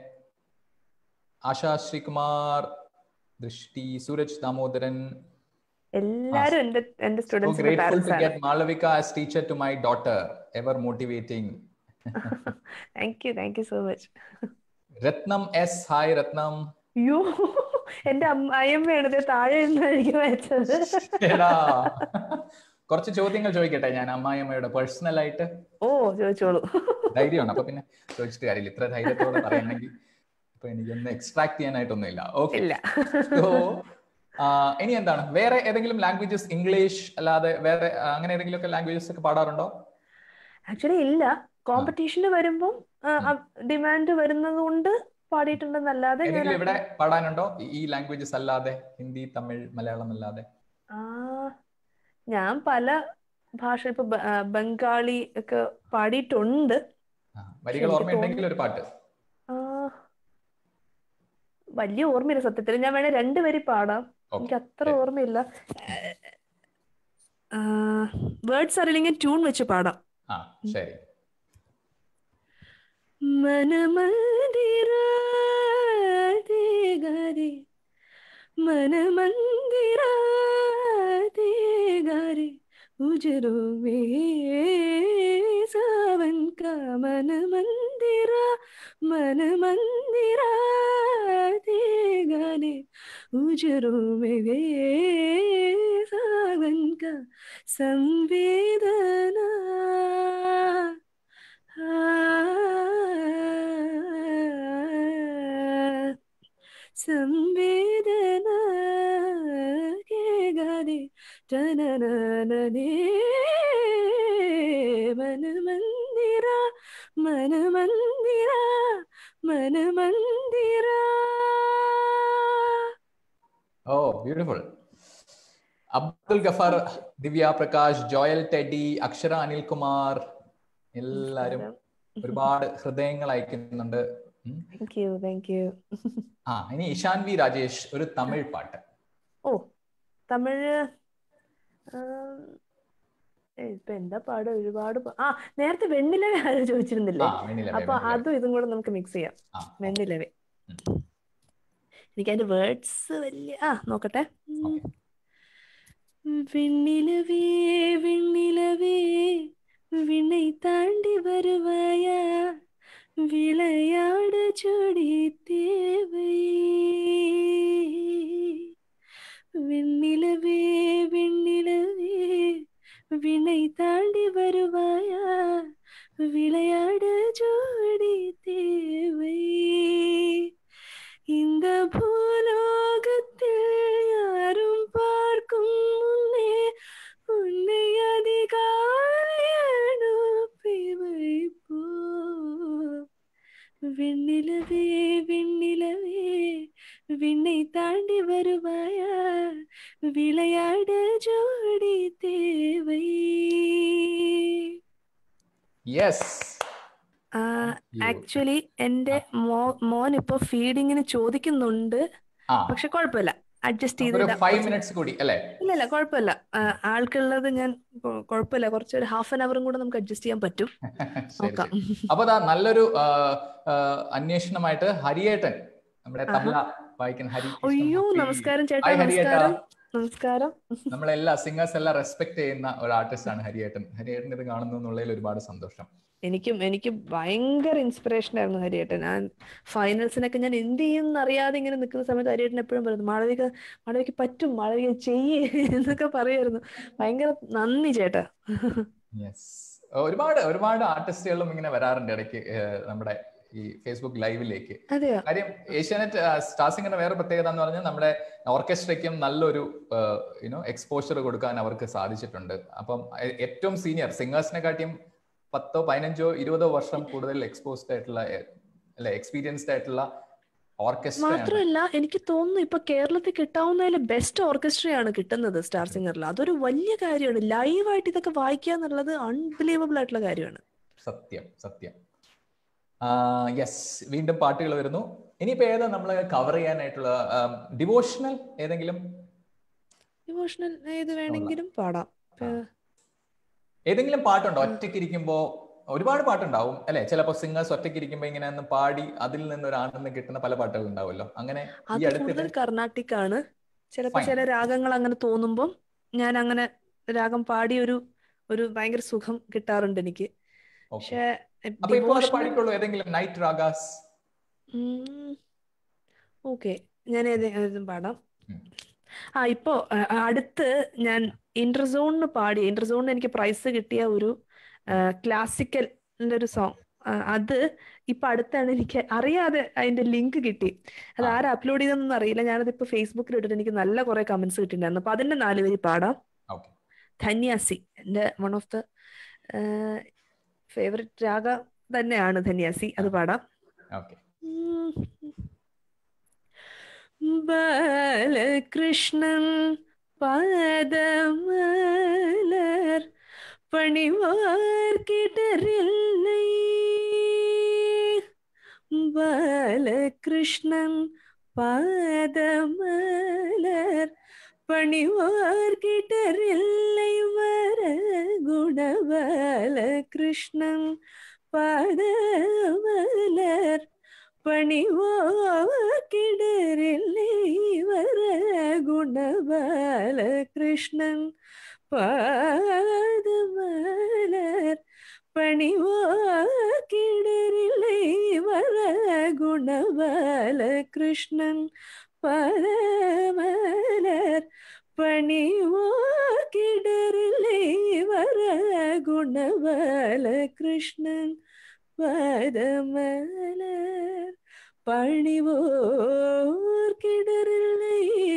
ആശാ ശ്രീകുമാർ ദൃഷ്ടി സൂരജ് ദാമോദരൻ
എല്ലാരും എന്റെ എന്റെ
So
സ്റ്റുഡൻസിന്റെ
grateful
പാരന്റ്സ്
to
ആണ്
get Malavika as teacher to my daughter. Ever motivating.
Thank you thank you so much
Ratnam S. Hi Ratnam.
അയ്യോ എന്റെ അമ്മയമ്മയാണ് ഇത് താഴെ ഇരുന്നായിരിക്കും വെച്ചത്
എടാ. കുറച്ച് ചോദ്യങ്ങൾ ചോദിക്കട്ടെ ഞാൻ അമ്മായിയമ്മയുടെ പേഴ്സണൽ ആയിട്ട്
ഓ ചോദിച്ചോളൂ
ധൈര്യമാണ് അപ്പൊ പിന്നെ ചോദിച്ചിട്ട് കാര്യമില്ല ഇത്ര ധൈര്യത്തോടെ പറയണമെങ്കിൽ ഇപ്പൊ എനിക്കൊന്ന് എക്സ്ട്രാക്ട് ചെയ്യാനായിട്ടൊന്നും ഇല്ല ഓക്കെ
ഇല്ല
സോ ഇനി എന്താണ് വേറെ ഏതെങ്കിലും ലാംഗ്വേജസ് ഇംഗ്ലീഷ് അല്ലാതെ വേറെ ആ, അങ്ങനെ ഏതെങ്കിലും ഒക്കെ ലാംഗ്വേജസ് ഒക്കെ പാടാറുണ്ടോ
ആക്ച്വലി ഇല്ല കോമ്പറ്റീഷന് വരുമ്പം ഡിമാൻഡ് വരുന്നത് കൊണ്ട് പാടിയിട്ടുണ്ടെന്നല്ലാതെ ഞാൻ
ഏതെങ്കിലും ഇവിടെ പാടാനുണ്ടോ ഈ- ഈ ലാംഗ്വേജസ് അല്ലാതെ ഹിന്ദി തമിഴ് മലയാളം അല്ലാതെ
ആ ഞാൻ പല ഭാഷ ഇപ്പൊ ബ- ആ, ബംഗാളി ഒക്കെ പാടിയിട്ടുണ്ട്
ആ, വരികൾ
എനിക്ക്
ഓർമ്മയുണ്ടെങ്കിൽ ഒരു പാട്ട്
ആ, വലിയ ഓർമ്മയില്ല സത്യത്തിൽ ഞാൻ വേണേ രണ്ട് വരി പാടാം
Okay.
എനിക്ക് അത്ര
ശരി.
ഓർമ്മയില്ല വേർഡ്സ് അറിയില്ലെങ്കിൽ ട്യൂൺ വെച്ച് പാടാം
ആ ശരി
മനമന്ദിരാതികാരി മനമന്ദിരാതികാരി ഉജരോ മേ സാവൻ കാ മനമന്ദിര മനമന്ദിരാതികാരി ഉജരോ മേ സാവൻ കാ സംവേദന സംവേദന കേകാരി ടനനനനേ മനമന്ദിര മനമന്ദിര മനമന്ദിര
ഓ beautiful Abdul Gafar Divya Prakash Joel Teddy Akshara Anilkumar എല്ലാരും ഒരുപാട് ഹൃദയങ്ങൾ അയക്കുന്നുണ്ട് ഉം.
താങ്ക് യു താങ്ക് യു
ആ ഇനി ഇഷാൻ വി രാജേഷ് ഒരു തമിഴ് പാട്ട്
ഓ തമിഴ് ആം, ഏ, ഇപ്പൊ എന്താ പാട് ഒരുപാട് പാ- ആ നേരത്തെ വെണ്ണിലവ ആരോ ചോദിച്ചിരുന്നില്ലേ
ആ വെണ്ണിലവേ,
അപ്പൊ
വെണ്ണിലവേ.
അതും ഇതും കൂടെ നമുക്ക് മിക്സ് ചെയ്യാം
ആ,
വെണ്ണിലവേ
ഉം.
എനിക്ക് അതിന്റെ വേർഡ്സ് വലിയ ആ നോക്കട്ടെ ഉം.
ഓക്കേ.
விண்ணிலவே விண்ணிலவே விண்ணை தாண்டி வருவாயா விளையாட ஜோடி தேவை விண்ணிலவே விண்ணிலவே விண்ணை தாண்டி வருவாயா விளையாட ஜோடி தேவை இந்த பூலோகத்தில் யாரும் பார்க்கும் முன்னே உன்னை அதிகாலை அனுப்பி வைப்போ விண்ணிலவே விண்ணிலவே விண்ணை தாண்டி வருவாயா விளையாட ஜோடி தேவை
യെസ്
ആക്ച്വലി എന്റെ മോ മോൻ ഇപ്പൊ ഫീഡിങ്ങിന് ചോദിക്കുന്നുണ്ട്
ആ
പക്ഷെ കുഴപ്പമില്ല അഡ്ജസ്റ്റ് ചെയ്ത്
ഒരു
ഇടാം.
ഫൈവ് മിനിറ്റ്സ് കൂടി അല്ലേ
ഇല്ല ഇല്ല കുഴപ്പമില്ല ആ, ആൾക്കുള്ളത് ഞാൻ കൊ- കുഴപ്പമില്ല കുറച്ച് ഒരു ഹാഫ് ആൻ അവറും കൂടെ നമുക്ക് അഡ്ജസ്റ്റ് ചെയ്യാൻ പറ്റും
ശരി
നോക്കാം
ശരി. അപ്പൊ ദാ നല്ലൊരു ആ, ആ, അന്വേഷണമായിട്ട് ഹരിയേട്ടൻ നമ്മുടെ തബല വായിക്കുന്ന ഹരി കൃഷ്ണൻ
അയ്യോ
ഹാപ്പി.
നമസ്കാരം ചേട്ടാ
ഹായ് ഹരിയേട്ടാ
നമസ്കാരം നമസ്കാരം
നമ്മളെല്ലാ സിംഗേഴ്സ് എല്ലാം റെസ്പെക്ട് ചെയ്യുന്ന ഒരു ആർട്ടിസ്റ്റ് ആണ് ഹരിയേട്ടൻ ഹരിയേട്ടൻ ഇത് കാണുന്നു എന്നുള്ളതിൽ ഒരുപാട് സന്തോഷം
എനിക്കും എനിക്ക് ഭയങ്കര ഇൻസ്പിറേഷൻ ആയിരുന്നു ഹരിയേട്ടൻ ഞാൻ ഫൈനൽസിനൊക്കെ ഞാൻ എന്ത് ചെയ്യും അറിയാതെ ഇങ്ങനെ നിൽക്കുന്ന സമയത്ത് ഹരിയേട്ടൻ എപ്പോഴും പറയുന്നു മാളവിക മാളവിക പറ്റും മാളവിക ചെയ്യേ എന്നൊക്കെ പറയുമായിരുന്നു ഭയങ്കര നന്ദി ചേട്ടാ
യെസ് ഒരുപാട് ഒരുപാട് ആർട്ടിസ്റ്റുകളും ഇങ്ങനെ വരാറുണ്ട് ഇടയ്ക്ക് ഏഹ്, നമ്മുടെ ഈ ഫേസ്ബുക്ക് ലൈവിലേക്ക്
അതെയോ
കാര്യം ഏഷ്യാനെറ്റ് സ്റ്റാർ സിംഗറിന്റെ വേറെ പ്രത്യേകത എന്ന് പറഞ്ഞാൽ നമ്മുടെ ഓർക്കസ്ട്രയ്ക്കും നല്ലൊരു യുനോ എക്സ്പോഷർ കൊടുക്കാൻ അവർക്ക് സാധിച്ചിട്ടുണ്ട് അപ്പം ഏ- ഏറ്റവും സീനിയർ സിംഗേഴ്സിനെ കാട്ടിയും പത്തോ പതിനഞ്ചോ ഇരുപതോ വർഷം കൂടുതൽ എക്സ്പോസ്ഡ് ആയിട്ടുള്ള ഏ, അല്ലെ എക്സ്പീരിയൻസ്ഡ് ആയിട്ടുള്ള ഓർക്കസ്ട്രയാണ്
മാത്രമല്ല എനിക്ക് തോന്നുന്നു ഇപ്പൊ കേരളത്തിൽ കിട്ടാവുന്നതിൽ ബെസ്റ്റ് ഓർക്കസ്ട്രയാണ് കിട്ടുന്നത് സ്റ്റാർ സിംഗറിൽ അതൊരു വലിയ കാര്യമാണ് ലൈവായിട്ട് ഇതൊക്കെ വായിക്കുക എന്നുള്ളത് അൺബിലീവബിൾ ആയിട്ടുള്ള കാര്യമാണ്
സത്യം സത്യം യെസ് വീണ്ടും പാട്ടുകൾ വരുന്നു ഇനിയിപ്പോ ഏതാ നമ്മൾ കവർ ചെയ്യാനായിട്ടുള്ള ഡിവോഷണൽ ഏതെങ്കിലും
ഇമോഷണൽ ഏത് വേണമെങ്കിലും പാടാം ഇപ്പൊ
ഏതെങ്കിലും പാട്ടുണ്ടോ ഒറ്റയ്ക്ക് ഇരിക്കുമ്പോ ഒരുപാട് പാട്ടുണ്ടാവും അല്ലെ ചിലപ്പോ സിംഗേഴ്സ് ഒറ്റയ്ക്ക് ഇരിക്കുമ്പോ ഇങ്ങനെ ഒന്ന് പാടി അതിൽ നിന്ന് ഒരു ആനന്ദം കിട്ടുന്ന പല പാട്ടുകൾ ഉണ്ടാവുമല്ലോ അങ്ങനെ ഈ
അത്
അടുത്തിടെ
കൂടുതൽ കർണാട്ടിക് ആണ് ചിലപ്പോ
Fine.
ചില രാഗങ്ങൾ അങ്ങനെ തോന്നുമ്പം ഞാൻ അങ്ങനെ രാഗം പാടി ഒരു ഒരു ഭയങ്കര സുഖം കിട്ടാറുണ്ട് എനിക്ക്
ഓക്കെ
പക്ഷെ
അപ്പൊ ഇപ്പൊ അത്
ഡിവോഷണൽ
പാടിക്കോളൂ ഏതെങ്കിലും നൈറ്റ് രാഗാസ്
ഓക്കെ ഞാൻ ഏത് ഏതും പാടാം
ഉം.
ആ ഇപ്പോ ആ, ആ, അടുത്ത് ഞാൻ ഇന്റർസോണിന് പാടി ഇന്റർസോണിന് എനിക്ക് പ്രൈസ് കിട്ടിയ ഒരു ക്ലാസിക്കൽ ഒരു സോങ് അത് ഇപ്പൊ അടുത്താണ് എനിക്ക് അറിയാതെ അതിന്റെ ലിങ്ക് കിട്ടി അത്
ആ.
ആര് അപ്ലോഡ് ചെയ്തെന്നൊന്നും അറിയില്ല ഞാനത് ഇപ്പൊ ഫേസ്ബുക്കിൽ ഇട്ടിട്ട് എനിക്ക് നല്ല കുറെ കമന്റ്സ് കിട്ടിയിട്ടുണ്ടായിരുന്നു അപ്പൊ അതിന്റെ നാല് വരി പാടാം
ഓക്കെ
ധന്യാസി എൻ്റെ one of the favourite raga തന്നെയാണ് ധന്യാസി അത് പാടാം
ഓക്കെ
ബാലകൃഷ്ണൻ പാദമലർ പണിവാർക്കിടറില്ലേ ബാലകൃഷ്ണൻ പാദമലർ പണിവാർക്കിടറില്ലേ വര ഗുണബാലകൃഷ്ണൻ പാദമലർ പണിവാക്കിടരില്ലേ വര ഗുണബാലകൃഷ്ണൻ പാദമലർ പണിവാക്കിടരില്ലേ വര ഗുണബാലകൃഷ്ണൻ പാദമലർ പണിവാക്കിടരില്ലേ വര ഗുണബാലകൃഷ്ണൻ പാദമലർ പണിവോർക്കിടറില്ലേ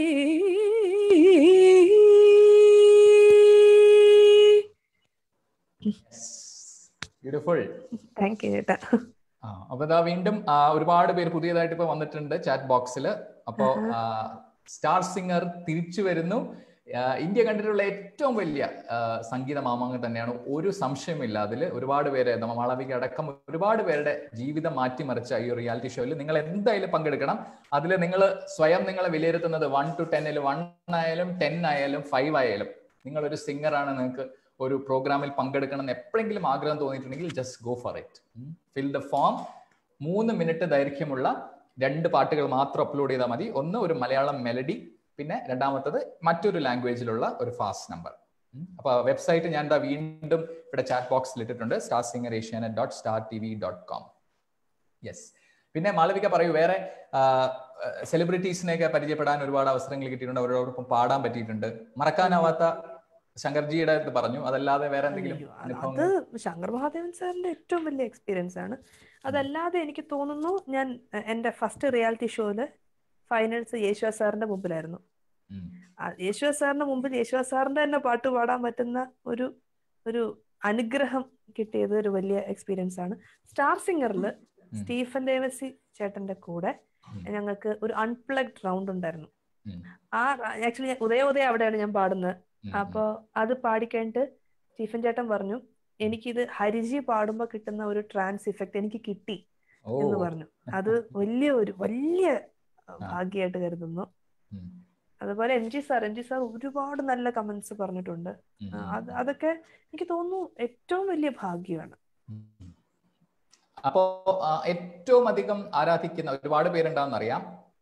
ബ്യൂട്ടിഫുൾ
താങ്ക് യു ചേട്ടാ
ആ അപ്പൊ ഇതാ വീണ്ടും ആ, ഒരുപാട് പേര് പുതിയതായിട്ട് ഇപ്പൊ വന്നിട്ടുണ്ട് ചാറ്റ് ബോക്സിൽ അപ്പോ സ്റ്റാർ സിംഗർ തിരിച്ചു വരുന്നു ആ, ഇന്ത്യ കണ്ടിട്ടുള്ള ഏറ്റവും വലിയ ആ, സംഗീത മാമാങ്കം തന്നെയാണ് ഒരു സംശയമില്ല അതിൽ ഒരുപാട് പേര് നമ്മ മാളവിക അടക്കം ഒരുപാട് പേരുടെ ജീവിതം മാറ്റിമറിച്ച ഈ ഒരു റിയാലിറ്റി ഷോയിൽ നിങ്ങൾ എന്തായാലും പങ്കെടുക്കണം അതിൽ നിങ്ങൾ സ്വയം നിങ്ങളെ വിലയിരുത്തുന്നത് വൺ ടു ടെന്നിൽ വൺ ആയാലും ടെൻ ആയാലും ഫൈവ് ആയാലും നിങ്ങൾ ഒരു സിംഗർ ആണ് നിങ്ങൾക്ക് ഒരു പ്രോഗ്രാമിൽ പങ്കെടുക്കണം എന്ന് എപ്പോഴെങ്കിലും ആഗ്രഹം തോന്നിയിട്ടുണ്ടെങ്കിൽ just go for it fill the form മൂന്ന് മിനിറ്റ് ദൈർഘ്യമുള്ള രണ്ട് പാട്ടുകൾ മാത്രം അപ്ലോഡ് ചെയ്താൽ മതി ഒന്ന് ഒരു മലയാളം മെലഡി പിന്നെ രണ്ടാമത്തത് മറ്റൊരു ലാംഗ്വേജിലുള്ള ഒരു ഫാസ്റ്റ് നമ്പർ അപ്പൊ വെബ്സൈറ്റ് ഞാൻ എന്താ വീണ്ടും ഇവിടെ ചാറ്റ് ബോക്സിൽ ഇട്ടിട്ടുണ്ട് star singer Asianet dot star T V dot com yes പിന്നെ മാളവിക പറയൂ വേറെ സെലിബ്രിറ്റീസിനെയൊക്കെ പരിചയപ്പെടാൻ ഒരുപാട് അവസരങ്ങൾ കിട്ടിയിട്ടുണ്ട് അവരോടൊപ്പം പാടാൻ പറ്റിയിട്ടുണ്ട് മറക്കാനാവാത്ത ശങ്കർജിയുടെ ഇത് പറഞ്ഞു അതല്ലാതെ വേറെ എന്തെങ്കിലും
അയ്യോ, അത്
അനുഭവങ്ങൾ
അത് ശങ്കർ മഹാദേവൻ സാറിന്റെ ഏറ്റവും വലിയ എക്സ്പീരിയൻസ് ആണ് അതല്ലാതെ എനിക്ക് തോന്നുന്നു ഞാൻ എ- എൻ്റെ ഫസ്റ്റ് റിയാലിറ്റി ഷോയില് ഫൈനൽസ് യേശുദാസ് സാറിന്റെ മുമ്പിലായിരുന്നു
ഉം.
ആ യേശുദാസ് സാറിന്റെ മുമ്പിൽ യേശുദാസ് സാറിന്റെ തന്നെ പാട്ട് പാടാൻ പറ്റുന്ന ഒരു ഒരു അനുഗ്രഹം കിട്ടിയത് ഒരു വലിയ എക്സ്പീരിയൻസ് ആണ് സ്റ്റാർ സിംഗറിൽ
ഉം.
സ്റ്റീഫൻ ദേവസി ചേട്ടന്റെ കൂടെ
ഉം.
ഞങ്ങൾക്ക് ഒരു അൺപ്ലഗ്ഡ് റൗണ്ട് ഉണ്ടായിരുന്നു
ഉം.
ആ ആക്ച്വലി ഉദയ ഉദയ അവിടെയാണ് ഞാൻ പാടുന്നത്
ഉം.
അപ്പോ അത് പാടിക്കഴിഞ്ഞിട്ട് സ്റ്റീഫൻ ചേട്ടൻ പറഞ്ഞു എനിക്കിത് ഹരിജി പാടുമ്പോൾ കിട്ടുന്ന ഒരു ട്രാൻസ് ഇഫക്റ്റ് എനിക്ക് കിട്ടി
ഓ
എന്ന് പറഞ്ഞു അത് വലിയ ഒരു വലിയ ഭാഗ്യമായിട്ട് കരുതുന്നു
ഉം.
അതുപോലെ M G sir M G sir ഒരുപാട് നല്ല കമന്റ്സ് പറഞ്ഞിട്ടുണ്ട്
ഉം.
ആ, അത് അതൊക്കെ എനിക്ക് തോന്നുന്നു ഏറ്റവും വലിയ ഭാഗ്യമാണ്
അപ്പോ ആ, ഏറ്റവും അധികം ആരാധിക്കുന്ന ഒരുപാട് പേരുണ്ടാവും അറിയാം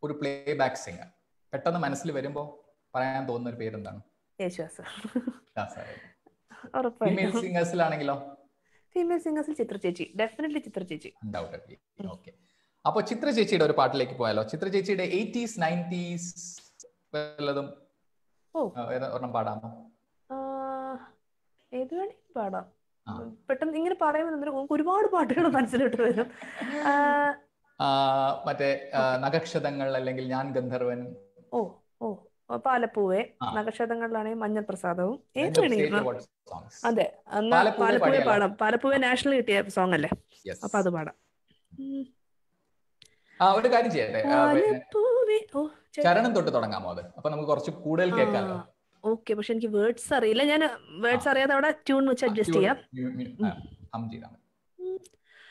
ഒരു പ്ലേ ബാക്ക് സിംഗർ പെട്ടെന്ന് മനസ്സിൽ വരുമ്പോൾ പറയാൻ തോന്നുന്ന ഒരു പേരെന്താണ്
യേശുദാസ് ഫീമെയിൽ
ഫീമെയിൽ സിംഗേഴ്സിലാണെങ്കിലോ
സിംഗേഴ്സിൽ ചിത്ര ചേച്ചി ഡെഫിനറ്റ്ലി ചിത്ര ചേച്ചി
അൺഡൗട്ടഡ്ലി ഓക്കെ അപ്പൊ ചിത്ര ചേച്ചിയുടെ ഒരു പാട്ടിലേക്ക് പോയാലോ ചിത്ര ചേച്ചിയുടെ എയ്റ്റീസ് നയൻറ്റീസ് വല്ലതും
ഓ.
ആ, ഏതാ ഒരെണ്ണം പാടാമോ
ആ, ഏത് വേണമെങ്കിലും പാടാം
ആ.
പെട്ടെന്ന് ഇങ്ങനെ പറയുമ്പോൾ എന്തിനാ നമുക്ക് ഒരുപാട് പാട്ടുകൾ മനസ്സിലോട്ട് വരും ആ,
ആ, മറ്റേ ആ, നഖക്ഷതങ്ങൾ അല്ലെങ്കിൽ ഞാൻ ഗന്ധർവൻ
ഓ ഓ പാലപ്പൂവെ
ആ.
നക്ഷത്രങ്ങളിലാണെങ്കിൽ മഞ്ഞൾ പ്രസാദവും ഏത്
End of
വേണമെങ്കിലും
state what songs?
അതെ അന്ന്
പാലപ്പൂവെ
പാലപ്പൂവെ
പാടിയാലോ?
പാടാം പാലപ്പൂവെ നാഷണൽ കിട്ടിയ സോങ് അല്ലേ
Yes.
അപ്പൊ അത് പാടാം ഉം.
ആ ഒരു കാര്യം ചെയ്യട്ടെ ആ, പിന്നെ
പാലപ്പൂവെ ഓ ചേട്ടാ.
ചരണം തൊട്ട് തുടങ്ങാമോ അത് അപ്പൊ നമുക്ക് കുറച്ച് കൂടുതൽ കേൾക്കാമല്ലോ
ഓക്കെ പക്ഷെ എനിക്ക് വേർഡ്സ് അറിയില്ല ഞാൻ വേർഡ്സ് അറിയാതെ അവിടെ ട്യൂൺ വെച്ച് അഡ്ജസ്റ്റ് ചെയ്യാം
ഹം ചെയ്താൽ മതി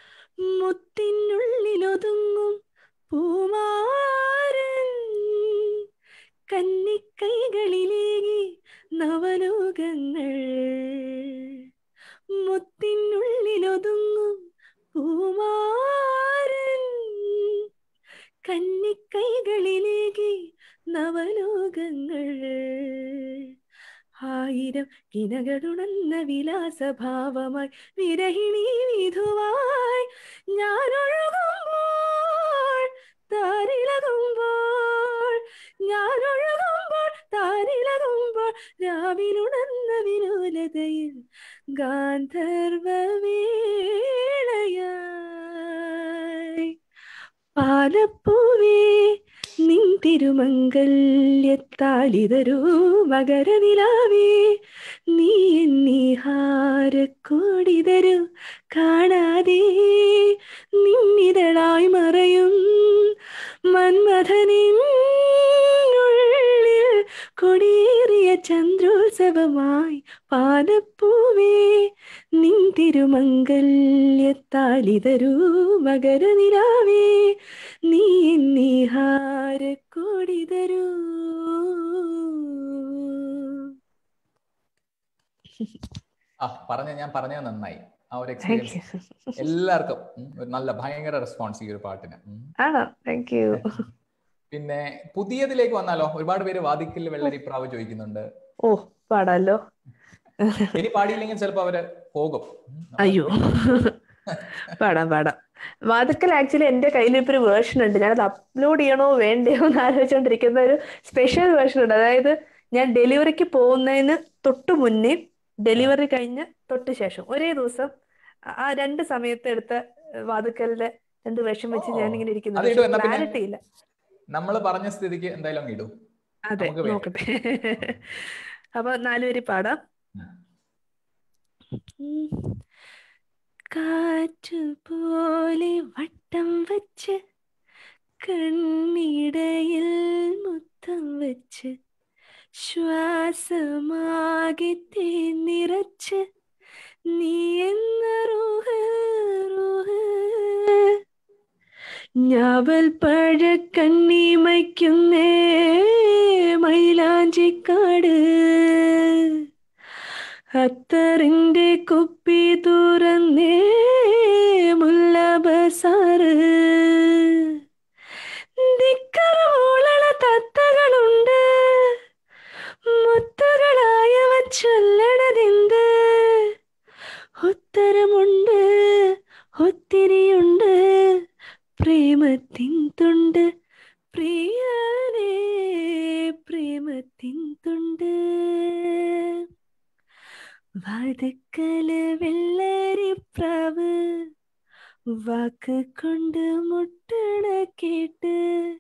മുത്തിനുള്ളിലൊതുങ്ങും പൂമാരൻ കന്നിക്കൈകളിലേകി നവലോകങ്ങൾ മുത്തിനുള്ളിലൊതുങ്ങും പൂമാരൻ കന്നിക്കൈകളിലേകി നവലോകങ്ങൾ ആയിരം കിനകളുണർന്ന വിലാസഭാവമായി വിരഹിണി വിധുവായി ഞാനൊഴുകുമ്പോൾ താരിളകുമ്പോൾ ഞാനൊഴുകുമ്പോൾ താരിളകുമ്പോൾ രാവിലുണർന്ന വിനോലതയിൽ ഗാന്ധർവവേളയായി പാലപ്പൂവേ നിൻ തിരുമംഗല്യത്താലിതരൂ മകരനിലാവേ നീ എന്നീഹാരക്കോടിതരൂ കാണാതെ നിന്നിതളായി മറയും മന്മഥനിൻ ഉള്ളിൽ കൊടിയേറിയ ചന്ദ്രോത്സവമായി പാലപ്പൂവേ നിൻ തിരുമംഗല്യത്താലിതരൂ മകരനിലാവേ നീ എന്നീഹാരക്കോടി തരൂ
ആ പറഞ്ഞ ഞാൻ പറഞ്ഞത് നന്നായി ആ ഒരു
താങ്ക്
എക്സ്പീരിയൻസ്
യു
എല്ലാവർക്കും ഉം, ഒരു നല്ല ഭയങ്കര റെസ്പോൺസ് ഈ ഒരു പാട്ടിന് ഉം.
ആണോ താങ്ക് യു
പിന്നെ പുതിയതിലേക്ക് വന്നാലോ ഒരുപാട് പേര് വാദിക്കൽ വെള്ളരിപ്രാവ് ചോദിക്കുന്നുണ്ട്
ഓ പാടാലോ
ഇനി പാടിയില്ലെങ്കിൽ ചിലപ്പോ അവര് പോകും ഉം.
അയ്യോ പാടാം പാടാം വാതുക്കൽ ആക്ച്വലി എന്റെ കയ്യിൽ ഇപ്പൊ ഒരു വേർഷൻ ഉണ്ട് ഞാനത് അപ്ലോഡ് ചെയ്യണോ വേണ്ടയോ എന്ന് ആലോചിച്ചുകൊണ്ടിരിക്കുന്ന ഒരു സ്പെഷ്യൽ വേർഷൻ ഉണ്ട് അതായത് ഞാൻ ഡെലിവറിക്ക് പോകുന്നതിന് തൊട്ട് മുന്നേ ഡെലിവറി കഴിഞ്ഞ് തൊട്ട് ശേഷം ഒരേ ദിവസം ആ- ആ രണ്ട് സമയത്ത് എടുത്ത വാതുക്കലിന്റെ രണ്ട് വേഷം വെച്ച്
ഓ,
ഞാൻ ഇങ്ങനെ ഇരിക്കുന്നു
അത് ഇടും, എന്നാ പിന്നെ-
ക്ലാരിറ്റി ഇല്ല
നമ്മൾ പറഞ്ഞ സ്ഥിതിക്ക് എന്തായാലും അങ്ങ് ഇടും
അതെ
നമുക്ക് വേണ്ടി.
നോക്കട്ടെ അപ്പൊ നാലുപേര് പാടാം
ഉം.
ഉം. കാറ്റുപോലെ വട്ടം വച്ച് കണ്ണിടയിൽ മുത്തം വച്ച് ശ്വാസമാകെ നിറച്ച് നീ എന്ന റൂഹ് റൂഹ് ഞാവൽ പഴ കണ്ണീമയ്ക്കുന്നേ മൈലാഞ്ചിക്കാട് അത്തറിന്റെ കുപ്പി തുറന്നേ മുല്ല ബസാറ് ധിക്കരമൂളണ തത്തകളുണ്ട് മുത്തുകളായവ ചൊല്ലണതെന്ത് ഉത്തരമുണ്ട് ഒത്തിരിയുണ്ട് പ്രേമത്തിൻ തുണ്ട് പ്രിയനേ പ്രേമത്തിൻ തുണ്ട് വാതുക്കല് വെള്ളരിപ്രാവ് വാക്ക് കൊണ്ട് മുട്ടണ കേട്ട്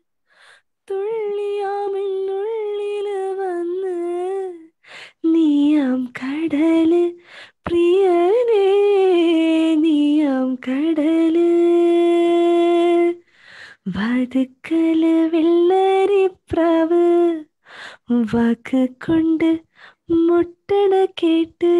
തുള്ളിയാമെന്നുള്ളില് വന്ന് നീയാം കടല് പ്രിയനേ നീയാം കടല് വാതുക്കല് വെള്ളരിപ്രാവ് വാക്ക് കൊണ്ട് മുട്ടണ കേട്ട്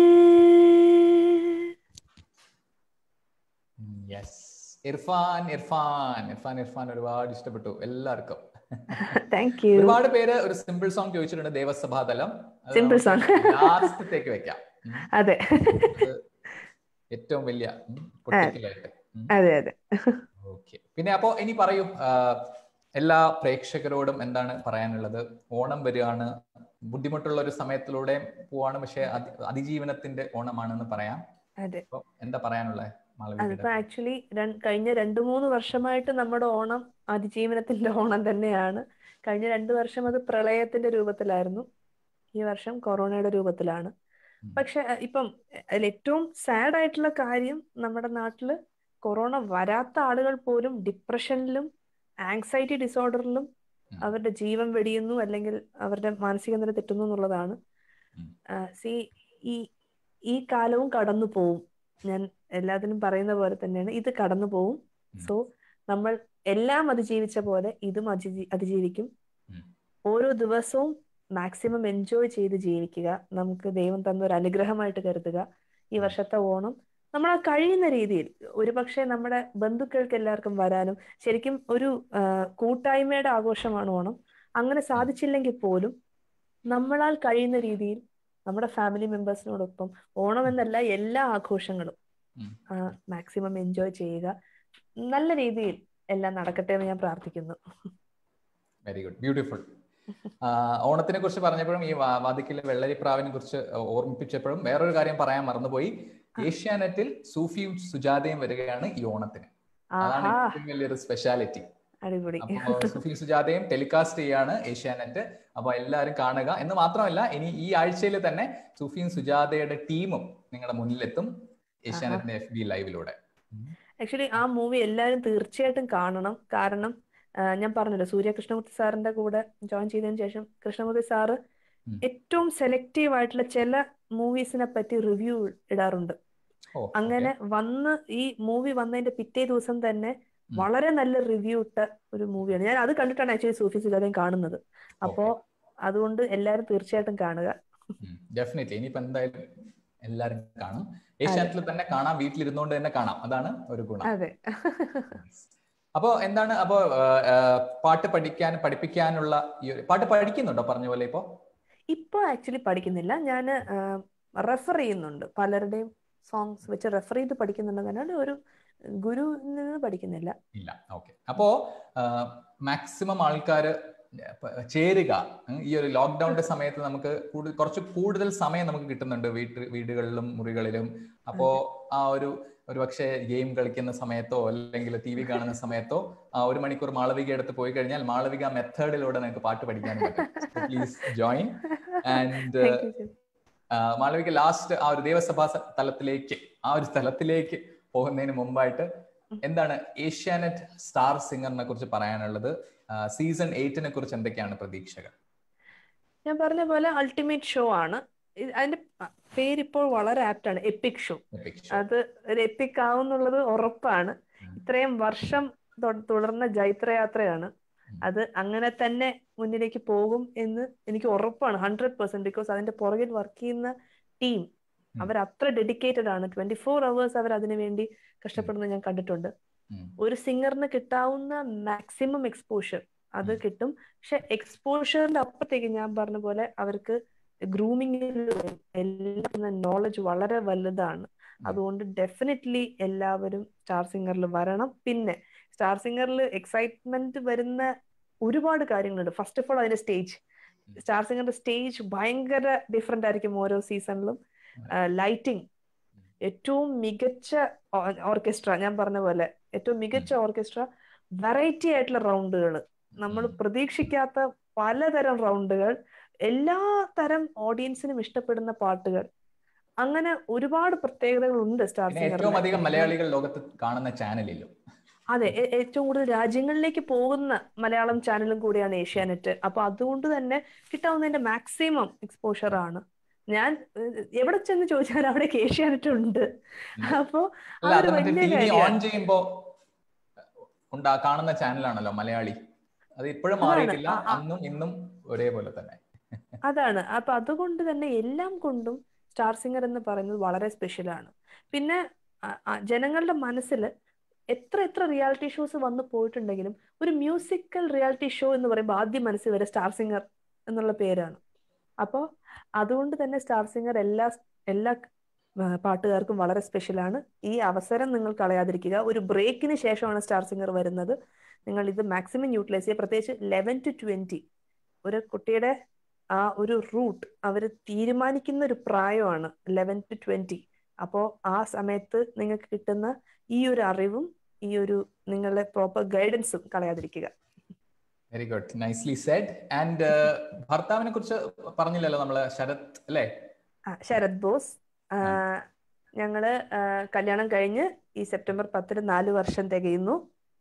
യെസ് ഇർഫാൻ ഇർഫാൻ ഇർഫാൻ ഇർഫാൻ ഒരുപാട് ഇഷ്ടപ്പെട്ടു എല്ലാവർക്കും
താങ്ക് യു
ഒരുപാട് പേര് ഒരു സിമ്പിൾ സോങ് ചോദിച്ചിട്ടുണ്ട് ദേവസഭാതലം അത്
Simple
നമുക്ക്
song.
ലാസ്റ്റത്തേക്ക് വെക്കാം ഉം.
അതെ
അത് ഏറ്റവും വലിയ പൊട്ടിക്കലായിട്ട്
അതെ അതെ
ഓക്കെ പിന്നെ അപ്പോ ഇനി പറയൂ ആ, എല്ലാ പ്രേക്ഷകരോടും എന്താണ് പറയാനുള്ളത് ഓണം വരികയാണ് ബുദ്ധിമുട്ടുള്ള ഒരു സമയത്തിലൂടെ പോവാണ് പക്ഷെ അതിജീവനത്തിന്റെ ഓണമാണെന്ന് പറയാം
അതെ
എന്താ പറയാനുള്ളത്
അതിപ്പോ ആക്ച്വലി കഴിഞ്ഞ രണ്ടു മൂന്ന് വർഷമായിട്ട് നമ്മുടെ ഓണം അതിജീവനത്തിന്റെ ഓണം തന്നെയാണ് കഴിഞ്ഞ രണ്ടു വർഷം അത് പ്രളയത്തിന്റെ രൂപത്തിലായിരുന്നു ഈ വർഷം കൊറോണയുടെ രൂപത്തിലാണ് പക്ഷെ ഇപ്പം അതിൽ ഏറ്റവും സാഡ് ആയിട്ടുള്ള കാര്യം നമ്മുടെ നാട്ടില് കൊറോണ വരാത്ത ആളുകൾ പോലും ഡിപ്രഷനിലും ആങ്സൈറ്റി ഡിസോർഡറിലും അവരുടെ ജീവൻ വെടിയുന്നു അല്ലെങ്കിൽ അവരുടെ മാനസിക നില തെറ്റുന്നു എന്നുള്ളതാണ് സി ഈ ഈ കാലവും കടന്നു പോവും ഞാൻ എല്ലാത്തിനും പറയുന്ന പോലെ തന്നെയാണ് ഇത് കടന്നു പോവും സോ നമ്മൾ എല്ലാം അതിജീവിച്ച പോലെ ഇതും അതിജീ അതിജീവിക്കും ഓരോ ദിവസവും മാക്സിമം എൻജോയ് ചെയ്ത് ജീവിക്കുക നമുക്ക് ദൈവം തന്ന ഒരു അനുഗ്രഹമായിട്ട് കരുതുക ഈ വർഷത്തെ ഓണം നമ്മൾ ആ കഴിയുന്ന രീതിയിൽ ഒരുപക്ഷെ നമ്മുടെ ബന്ധുക്കൾക്ക് എല്ലാവർക്കും വരാനും ശരിക്കും ഒരു കൂട്ടായ്മയുടെ ആഘോഷമാണ് ഓണം അങ്ങനെ സാധിച്ചില്ലെങ്കിൽ പോലും നമ്മളാൽ കഴിയുന്ന രീതിയിൽ നമ്മുടെ ഫാമിലി മെമ്പേഴ്സിനോടൊപ്പം ഓണം എന്നല്ല എല്ലാ ആഘോഷങ്ങളും മാക്സിമം എൻജോയ് ചെയ്യുക നല്ല രീതിയിൽ എല്ലാം നടക്കട്ടെ എന്ന് ഞാൻ പ്രാർത്ഥിക്കുന്നു
വെരി ഗുഡ് ബ്യൂട്ടിഫുൾ ഓണത്തിനെ കുറിച്ച് പറഞ്ഞപ്പോഴും ഈ വാദിക്കിലെ വെള്ളരിപ്രാവിനെ കുറിച്ച് ഓർമ്മിപ്പിച്ചപ്പോഴും വേറൊരു കാര്യം പറയാൻ മറന്നുപോയി ഏഷ്യാനെറ്റിൽ സൂഫിയും സുജാതയും വരികയാണ് ഈ ഓണത്തിന് അതാണ് ഏറ്റവും വലിയൊരു സ്പെഷ്യാലിറ്റി സുഫിയും സുജാതയും ടെലികാസ്റ്റ് ചെയ്യാണ് ഏഷ്യാനെറ്റ് അപ്പൊ എല്ലാവരും കാണുക എന്ന് മാത്രമല്ല ഇനി ഈ ആഴ്ചയിൽ തന്നെ സുഫിയും സുജാതയുടെ ടീമും നിങ്ങളുടെ മുന്നിലെത്തും ഏഷ്യാനെറ്റിന്റെ എഫ് ബി ലൈവിലൂടെ
ആക്ച്വലി ആ മൂവി എല്ലാവരും തീർച്ചയായിട്ടും കാണണം കാരണം ഞാൻ പറഞ്ഞല്ലോ സൂര്യ കൃഷ്ണമൂർത്തി സാറിന്റെ കൂടെ ജോയിൻ ചെയ്തതിനു ശേഷം കൃഷ്ണമൂർത്തി സാറ് ഏറ്റവും സെലക്റ്റീവ് ആയിട്ടുള്ള ചില മൂവീസിനെ പറ്റി റിവ്യൂ ഇടാറുണ്ട് അങ്ങനെ വന്ന് ഈ മൂവി വന്നതിന്റെ പിറ്റേ ദിവസം തന്നെ വളരെ നല്ല റിവ്യൂ ഇട്ട ഒരു മൂവിയാണ് ഞാൻ അത് കണ്ടിട്ടാണ് ആക്ച്വലി സൂഫി സുഗതയും കാണുന്നത് അപ്പോ അതുകൊണ്ട് എല്ലാരും തീർച്ചയായിട്ടും കാണുക
ഡെഫിനറ്റ്ലി ഇനിയിപ്പോ എന്തായാലും എല്ലാരും കാണും ഏഷ്യാനെറ്റിൽ തന്നെ കാണാം വീട്ടിലിരുന്നുകൊണ്ട് തന്നെ കാണാം അതാണ് ഒരു ഗുണം
അതെ
അപ്പോ എന്താണ് അപ്പോ പാട്ട് പഠിക്കാൻ പഠിപ്പിക്കാനുള്ള ഈ ഒരു പാട്ട് പഠിക്കുന്നുണ്ടോ പറഞ്ഞ പോലെ ഇപ്പോ
ഇപ്പൊ ആക്ച്വലി പഠിക്കുന്നില്ല ഞാൻ റെഫർ ചെയ്യുന്നുണ്ട് പലരുടെയും സോങ്സ് വെച്ച് റെഫർ ചെയ്ത് പഠിക്കുന്നുണ്ടെന്നല്ലാണ്ട് ഒരു ഗുരു നിന്ന് പഠിക്കുന്നില്ല
ഇല്ല ഓക്കെ അപ്പോ മാക്സിമം ആൾക്കാര് ചേരുക ഈ ഒരു ലോക്ക്ഡൌണിന്റെ സമയത്ത് നമുക്ക് കൂടുതൽ കുറച്ച് കൂടുതൽ സമയം നമുക്ക് കിട്ടുന്നുണ്ട് വീട്ട് വീടുകളിലും മുറികളിലും അപ്പോ ആ ഒരു ഒരു പക്ഷേ ഗെയിം കളിക്കുന്ന സമയത്തോ അല്ലെങ്കിൽ ടി വി കാണുന്ന സമയത്തോ ആ ഒരു മണിക്കൂർ മാളവിക എടുത്ത് പോയി കഴിഞ്ഞാൽ മാളവിക മെത്തേഡിലൂടെ നിങ്ങൾക്ക് പാട്ട് പഠിക്കാനും പറ്റും please join and Malavika last ആ ഒരു ദേവസഭാ തലത്തിലേക്ക് ആ ഒരു സ്ഥലത്തിലേക്ക് പോകുന്നതിന് മുമ്പായിട്ട് എന്താണ് ഏഷ്യാനെറ്റ് സ്റ്റാർ സിംഗറിനെ കുറിച്ച് പറയാനുള്ളത് സീസൺ എയ്റ്റിനെ കുറിച്ച് എന്തൊക്കെയാണ് പ്രതീക്ഷകൾ
ഞാൻ പറഞ്ഞ പോലെ അൾട്ടിമേറ്റ് ഷോ ആണ് അതിന്റെ പേരിപ്പോൾ വളരെ ആപ്റ്റ് ആണ് എപ്പിക് ഷോ അത് ഒരു എപ്പിക് ആവുന്നുള്ളത് ഉറപ്പാണ് ഇത്രയും വർഷം തുടർന്ന ജൈത്രയാത്രയാണ് അത് അങ്ങനെ തന്നെ മുന്നിലേക്ക് പോകും എന്ന് എനിക്ക് ഉറപ്പാണ് ഹൺഡ്രഡ് പെർസെന്റ് ബിക്കോസ് അതിന്റെ പുറകിൽ വർക്ക് ചെയ്യുന്ന ടീം അവർ അത്ര ഡെഡിക്കേറ്റഡ് ആണ് ട്വന്റി ഫോർ അവേഴ്സ് അവർ അതിനു വേണ്ടി കഷ്ടപ്പെടുന്നത് ഞാൻ കണ്ടിട്ടുണ്ട് ഒരു സിംഗറിന് കിട്ടാവുന്ന മാക്സിമം എക്സ്പോഷർ അത് കിട്ടും പക്ഷെ എക്സ്പോഷറിന്റെ അപ്പുറത്തേക്ക് ഞാൻ പറഞ്ഞ പോലെ അവർക്ക് ഗ്രൂമിങ്ങിലും എല്ലാം നോളജ് വളരെ വലുതാണ് അതുകൊണ്ട് ഡെഫിനറ്റ്ലി എല്ലാവരും സ്റ്റാർ സിംഗറിൽ വരണം പിന്നെ സ്റ്റാർ സിംഗറിൽ എക്സൈറ്റ്മെന്റ് വരുന്ന ഒരുപാട് കാര്യങ്ങളുണ്ട് ഫസ്റ്റ് ഓഫ് ഓൾ അതിന്റെ സ്റ്റേജ് സ്റ്റാർ സിംഗറിന്റെ സ്റ്റേജ് ഭയങ്കര ഡിഫറെന്റ് ആയിരിക്കും ഓരോ സീസണിലും ലൈറ്റിംഗ് ഏറ്റവും മികച്ച ഓർക്കസ്ട്ര ഞാൻ പറഞ്ഞ പോലെ ഏറ്റവും മികച്ച ഓർക്കസ്ട്ര വെറൈറ്റി ആയിട്ടുള്ള റൗണ്ടുകൾ നമ്മൾ പ്രതീക്ഷിക്കാത്ത പലതരം റൗണ്ടുകൾ എല്ലാ തരം ഓഡിയൻസിനും ഇഷ്ടപ്പെടുന്ന പാട്ടുകൾ അങ്ങനെ ഒരുപാട് പ്രത്യേകതകൾ ഉണ്ട് സ്റ്റാർ
ഏറ്റവും അധികം മലയാളികൾ ലോകത്ത് കാണുന്ന ചാനലിലും
അതെ ഏറ്റവും കൂടുതൽ രാജ്യങ്ങളിലേക്ക് പോകുന്ന മലയാളം ചാനലും കൂടിയാണ് ഏഷ്യാനെറ്റ് അപ്പൊ അതുകൊണ്ട് തന്നെ കിട്ടാവുന്നതിന്റെ മാക്സിമം എക്സ്പോഷർ ആണ് ഞാൻ എവിടെ ചെന്ന് ചോദിച്ചാൽ അവിടെ ഏഷ്യാനെറ്റ് ഉണ്ട് അപ്പോ
ഓൺ ചെയ്യുമ്പോ ഉണ്ടാ കാണുന്ന ചാനലാണല്ലോ മലയാളി അത് ഇപ്പോഴും മാറിയിട്ടില്ല അന്നും ഇന്നും ഒരേപോലെ തന്നെ
അതാണ് അപ്പൊ അതുകൊണ്ട് തന്നെ എല്ലാം കൊണ്ടും സ്റ്റാർ സിംഗർ എന്ന് പറയുന്നത് വളരെ സ്പെഷ്യലാണ് പിന്നെ ജനങ്ങളുടെ മനസ്സിൽ എത്ര എത്ര റിയാലിറ്റി ഷോസ് വന്നു പോയിട്ടുണ്ടെങ്കിലും ഒരു മ്യൂസിക്കൽ റിയാലിറ്റി ഷോ എന്ന് പറയുമ്പോൾ ആദ്യം മനസ്സിൽ വരെ സ്റ്റാർ സിംഗർ എന്നുള്ള പേരാണ് അപ്പോൾ അതുകൊണ്ട് തന്നെ സ്റ്റാർ സിംഗർ എല്ലാ എല്ലാ പാട്ടുകാർക്കും വളരെ സ്പെഷ്യലാണ് ഈ അവസരം നിങ്ങൾ കളയാതിരിക്കുക ഒരു ബ്രേക്കിന് ശേഷമാണ് സ്റ്റാർ സിംഗർ വരുന്നത് നിങ്ങൾ ഇത് മാക്സിമം യൂട്ടിലൈസ് ചെയ്യുക പ്രത്യേകിച്ച് ലെവൻ ടു ട്വന്റി ഒരു കുട്ടിയുടെ ആ ഒരു റൂട്ട് അവർ തീരുമാനിക്കുന്ന ഒരു പ്രായമാണ് ലെവൻ ടു ട്വന്റി അപ്പോൾ ആ സമയത്ത് നിങ്ങൾക്ക് കിട്ടുന്ന ഈ ഒരു അറിവും ഈ ഒരു നിങ്ങളുടെ പ്രോപ്പർ ഗൈഡൻസും കളയാതിരിക്കുക
very good nicely said and ഭർത്താവിനെ കുറിച്ച് പറഞ്ഞില്ലല്ലോ നമ്മള് ശരത് അല്ലേ
ആ ശരത് ബോസ് ആ, ഞങ്ങള് ആ, കല്യാണം കഴിഞ്ഞ് ഈ സെപ്റ്റംബർ പത്തിന് നാല് വർഷം തികയുന്നു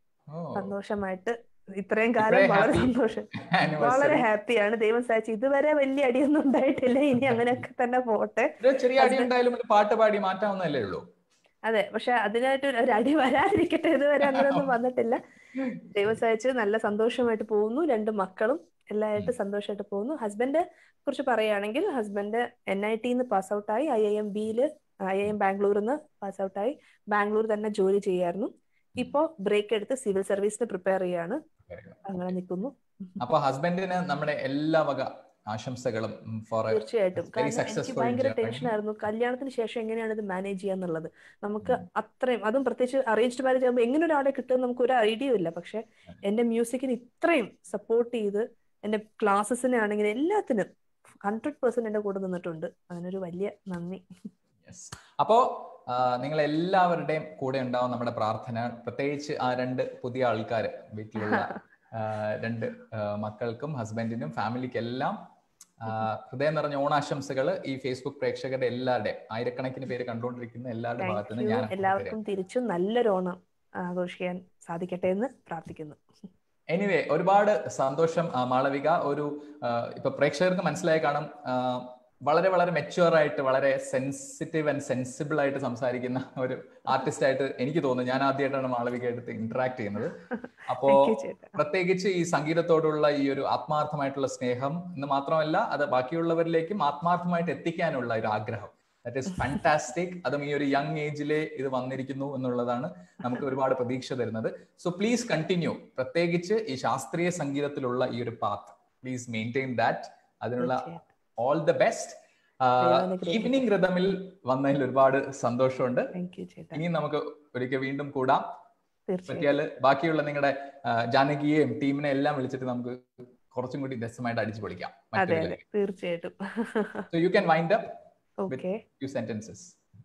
ഓ
സന്തോഷമായിട്ട് ഇത്രയും കാലം
ഇത്രയും
വളരെ
happy
സന്തോഷം വളരെ
anniversary.
ഹാപ്പിയാണ് ദൈവം സഹായിച്ചു ഇതുവരെ വലിയ അടിയൊന്നും ഉണ്ടായിട്ടില്ല ഇനി അങ്ങനെയൊക്കെ തന്നെ പോട്ടെ
ഒരു ചെറിയ അടി ഉണ്ടായാലും ഒരു പാട്ട് പാടി മാറ്റാവുന്നതല്ലേ ഉള്ളൂ
അതെ പക്ഷെ അതിനായിട്ട് ഒരു- ഒരു അടി വരാതിരിക്കട്ടെ ഇതുവരെ അങ്ങനെയൊന്നും വന്നിട്ടില്ല ദൈവം സഹായിച്ച് നല്ല സന്തോഷമായിട്ട് പോകുന്നു രണ്ട് മക്കളും എല്ലാമായിട്ട് സന്തോഷമായിട്ട് പോകുന്നു ഹസ്ബൻഡ് കുറിച്ച് പറയുകയാണെങ്കിൽ ഹസ്ബൻഡ് എൻ ഐ ടിന്ന് പാസ് ഔട്ടായി ഐ ഐ എം ബിയിൽ ഐ ഐ എം ബാംഗ്ലൂരിൽ നിന്ന് പാസ് ഔട്ടായി ബാംഗ്ലൂർ തന്നെ ജോലി ചെയ്യായിരുന്നു ഇപ്പോ ബ്രേക്ക് എടുത്ത് സിവിൽ സർവീസിന് പ്രിപ്പയർ ചെയ്യാണ്
Very good.
അങ്ങനെ നിൽക്കുന്നു
അപ്പൊ ഹസ്ബൻഡിന് നമ്മുടെ എല്ലാ വക ആശംസകളും ഫോർ
തീർച്ചയായിട്ടും
very
കാരണം എനിക്ക്
successful
ഭയങ്കര
journey.
ടെൻഷൻ ആയിരുന്നു കല്യാണത്തിന് ശേഷം എങ്ങനെയാണ് ഇത് മാനേജ് ചെയ്യാന്നുള്ളത് നമുക്ക് അത്രയും അതും പ്രത്യേകിച്ച് അറേഞ്ച്ഡ് മാരേജ് ആകുമ്പോൾ എങ്ങനെ ഒരാളെ കിട്ടുമെന്ന് നമുക്ക് ഒരു ഐഡിയ ഇല്ല പക്ഷെ എന്റെ മ്യൂസിക്കിന് ഇത്രയും സപ്പോർട്ട് ചെയ്ത് എന്റെ ക്ലാസ്സസിനെ ആണെങ്കിൽ എല്ലാത്തിനും ഹൺഡ്രഡ് പെർസെന്റ് എന്റെ കൂടെ നിന്നിട്ടുണ്ട് അതിനൊരു വലിയ നന്ദി
യെസ് അപ്പോ നിങ്ങൾ എല്ലാവരുടെയും കൂടെ ഉണ്ടാവും നമ്മുടെ പ്രാർത്ഥന പ്രത്യേകിച്ച് ആ രണ്ട് പുതിയ ആൾക്കാർ വീട്ടിലുള്ള ആ, രണ്ട് ആ, മക്കൾക്കും ഹസ്ബൻഡിനും ഫാമിലിക്കെല്ലാം ആ, ഹൃദയം നിറഞ്ഞ ഓണാശംസകൾ ഈ ഫേസ്ബുക്ക് പ്രേക്ഷകരുടെ എല്ലാവരുടെയും ആയിരക്കണക്കിന് പേര് കണ്ടുകൊണ്ടിരിക്കുന്ന എല്ലാവരുടെ
താങ്ക്
ഭാഗത്തുനിന്ന്
യു
ഞാൻ
എല്ലാവർക്കും തിരിച്ചും നല്ലൊരു ഓണം ആഘോഷിക്കാൻ സാധിക്കട്ടെ എന്ന് പ്രാർത്ഥിക്കുന്നു
എനിവേ ഒരുപാട് സന്തോഷം ആ, മാളവിക ഒരു ആ, ഇപ്പൊ പ്രേക്ഷകർക്ക് മനസ്സിലായി കാണും ആ, വളരെ വളരെ മെച്ചുവർ ആയിട്ട് വളരെ സെൻസിറ്റീവ് ആൻഡ് സെൻസിബിൾ ആയിട്ട് സംസാരിക്കുന്ന ഒരു ആർട്ടിസ്റ്റ് ആയിട്ട് എനിക്ക് തോന്നുന്നു ഞാൻ ആദ്യമായിട്ടാണ് മാളവിക എടുത്ത് ഇന്ററാക്ട് ചെയ്യുന്നത് അപ്പോ
താങ്ക് യു ചേട്ടാ
പ്രത്യേകിച്ച് ഈ സംഗീതത്തോടുള്ള ഈ ഒരു ആത്മാർത്ഥമായിട്ടുള്ള സ്നേഹം എന്ന് മാത്രമല്ല അത് ബാക്കിയുള്ളവരിലേക്കും ആത്മാർത്ഥമായിട്ട് എത്തിക്കാനുള്ള ഒരു ആഗ്രഹം ദാറ്റ് ഈസ് ഫാന്റാസ്റ്റിക് അതും ഈ ഒരു യങ് ഏജിലെ ഇത് വന്നിരിക്കുന്നു എന്നുള്ളതാണ് നമുക്ക് ഒരുപാട് പ്രതീക്ഷ തരുന്നത് സോ പ്ലീസ് കണ്ടിന്യൂ പ്രത്യേകിച്ച് ഈ ശാസ്ത്രീയ സംഗീതത്തിലുള്ള ഈ ഒരു പാത്ത് പ്ലീസ് മെയിൻറ്റെയിൻ ദാറ്റ് അതിനുള്ള
തീർച്ചയായിട്ടും
ഓൾ ദ ബെസ്റ്റ്
ദൈവം അനുഗ്രഹിക്കട്ടെ.
ഈവനിങ് റിതമിൽ വന്നതിൽ ഒരുപാട് സന്തോഷമുണ്ട്
താങ്ക് യു ചേട്ടാ
ഇനി നമുക്ക് ഒരിക്കൽ വീണ്ടും കൂടാം
തീർച്ചയായും
പറ്റിയാല് ബാക്കിയുള്ള നിങ്ങളുടെ ജാനകിയെയും ടീമിനെ എല്ലാം വിളിച്ചിട്ട് നമുക്ക് കുറച്ചും കൂടി രസമായിട്ട് അടിച്ചു പൊളിക്കാം
അതെ അതെ തീർച്ചയായിട്ടും
so you can wind up
okay
you sentences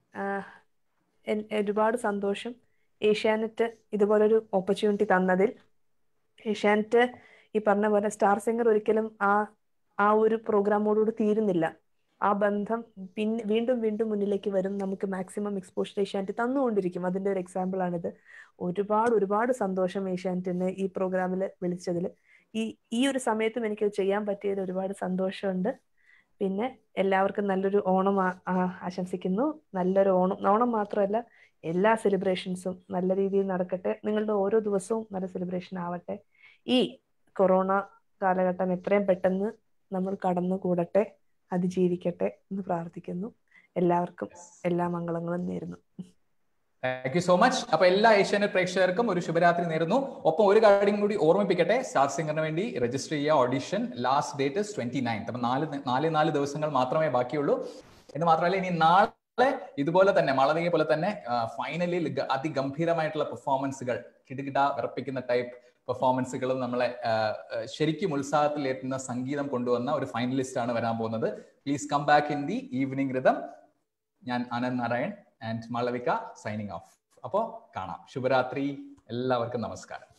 ഒരുപാട് സന്തോഷം ഏഷ്യാനെറ്റ് ഇതുപോലൊരു ഓപ്പർച്യൂണിറ്റി തന്നതിൽ ഏഷ്യാനെറ്റ് ഈ പറഞ്ഞ പോലെ സ്റ്റാർ സിംഗർ ഒരിക്കലും ആ ആ ഒരു പ്രോഗ്രാമോടുകൂടി തീരുന്നില്ല ആ ബന്ധം പിന്നെ വീണ്ടും വീണ്ടും മുന്നിലേക്ക് വരും നമുക്ക് മാക്സിമം എക്സ്പോഷർ ഏഷ്യാനെറ്റ് തന്നുകൊണ്ടിരിക്കും അതിന്റെ ഒരു എക്സാമ്പിൾ ആണിത് ഒരുപാട് ഒരുപാട് സന്തോഷം ഏഷ്യാനെറ്റിനെ ഈ പ്രോഗ്രാമിൽ വിളിച്ചതിൽ ഈ ഈ ഒരു സമയത്തും എനിക്ക് ചെയ്യാൻ പറ്റിയതിൽ ഒരുപാട് സന്തോഷമുണ്ട് പിന്നെ എല്ലാവർക്കും നല്ലൊരു ഓണം ആ- ആ- ആശംസിക്കുന്നു നല്ലൊരു ഓണം ഓണം മാത്രമല്ല എല്ലാ സെലിബ്രേഷൻസും നല്ല രീതിയിൽ നടക്കട്ടെ നിങ്ങളുടെ ഓരോ ദിവസവും നല്ല സെലിബ്രേഷൻ ആവട്ടെ ഈ കൊറോണ കാലഘട്ടം എത്രയും പെട്ടെന്ന് നമ്മൾ കടന്നുകൂടട്ടെ അതിജീവിക്കട്ടെ എന്ന് പ്രാർത്ഥിക്കുന്നു എല്ലാവർക്കും എല്ലാ മംഗളങ്ങളും നേരുന്നു
താങ്ക് യു സോ മച്ച് അപ്പൊ എല്ലാ ഏഷ്യാനെറ്റ് പ്രേക്ഷകർക്കും ഒരു ശുഭരാത്രി നേരുന്നു ഒപ്പം ഒരു കാര്യം കൂടി ഓർമ്മിപ്പിക്കട്ടെ സ്റ്റാർ സിംഗറിന് വേണ്ടി രജിസ്റ്റർ ചെയ്യുക audition last date twenty ninth അപ്പൊ നാല് നാല് നാല് ദിവസങ്ങൾ മാത്രമേ ബാക്കിയുള്ളൂ എന്ന് മാത്രമല്ല ഇനി നാളെ ഇതുപോലെ തന്നെ മാളവിക പോലെ തന്നെ ഫൈനലിൽ അതിഗംഭീരമായിട്ടുള്ള പെർഫോമൻസുകൾ കിടുകിട വിറപ്പിക്കുന്ന ടൈപ്പ് പെർഫോമൻസുകളും നമ്മളെ ആ, ആ, ശരിക്കും ഉത്സാഹത്തിലേറ്റുന്ന സംഗീതം കൊണ്ടുവന്ന ഒരു ഫൈനലിസ്റ്റ് ആണ് വരാൻ പോകുന്നത് please come back in the evening rhythm ഞാൻ Anand Narayan and Malavika signing off അപ്പോൾ കാണാം ശുഭരാത്രി എല്ലാവർക്കും നമസ്കാരം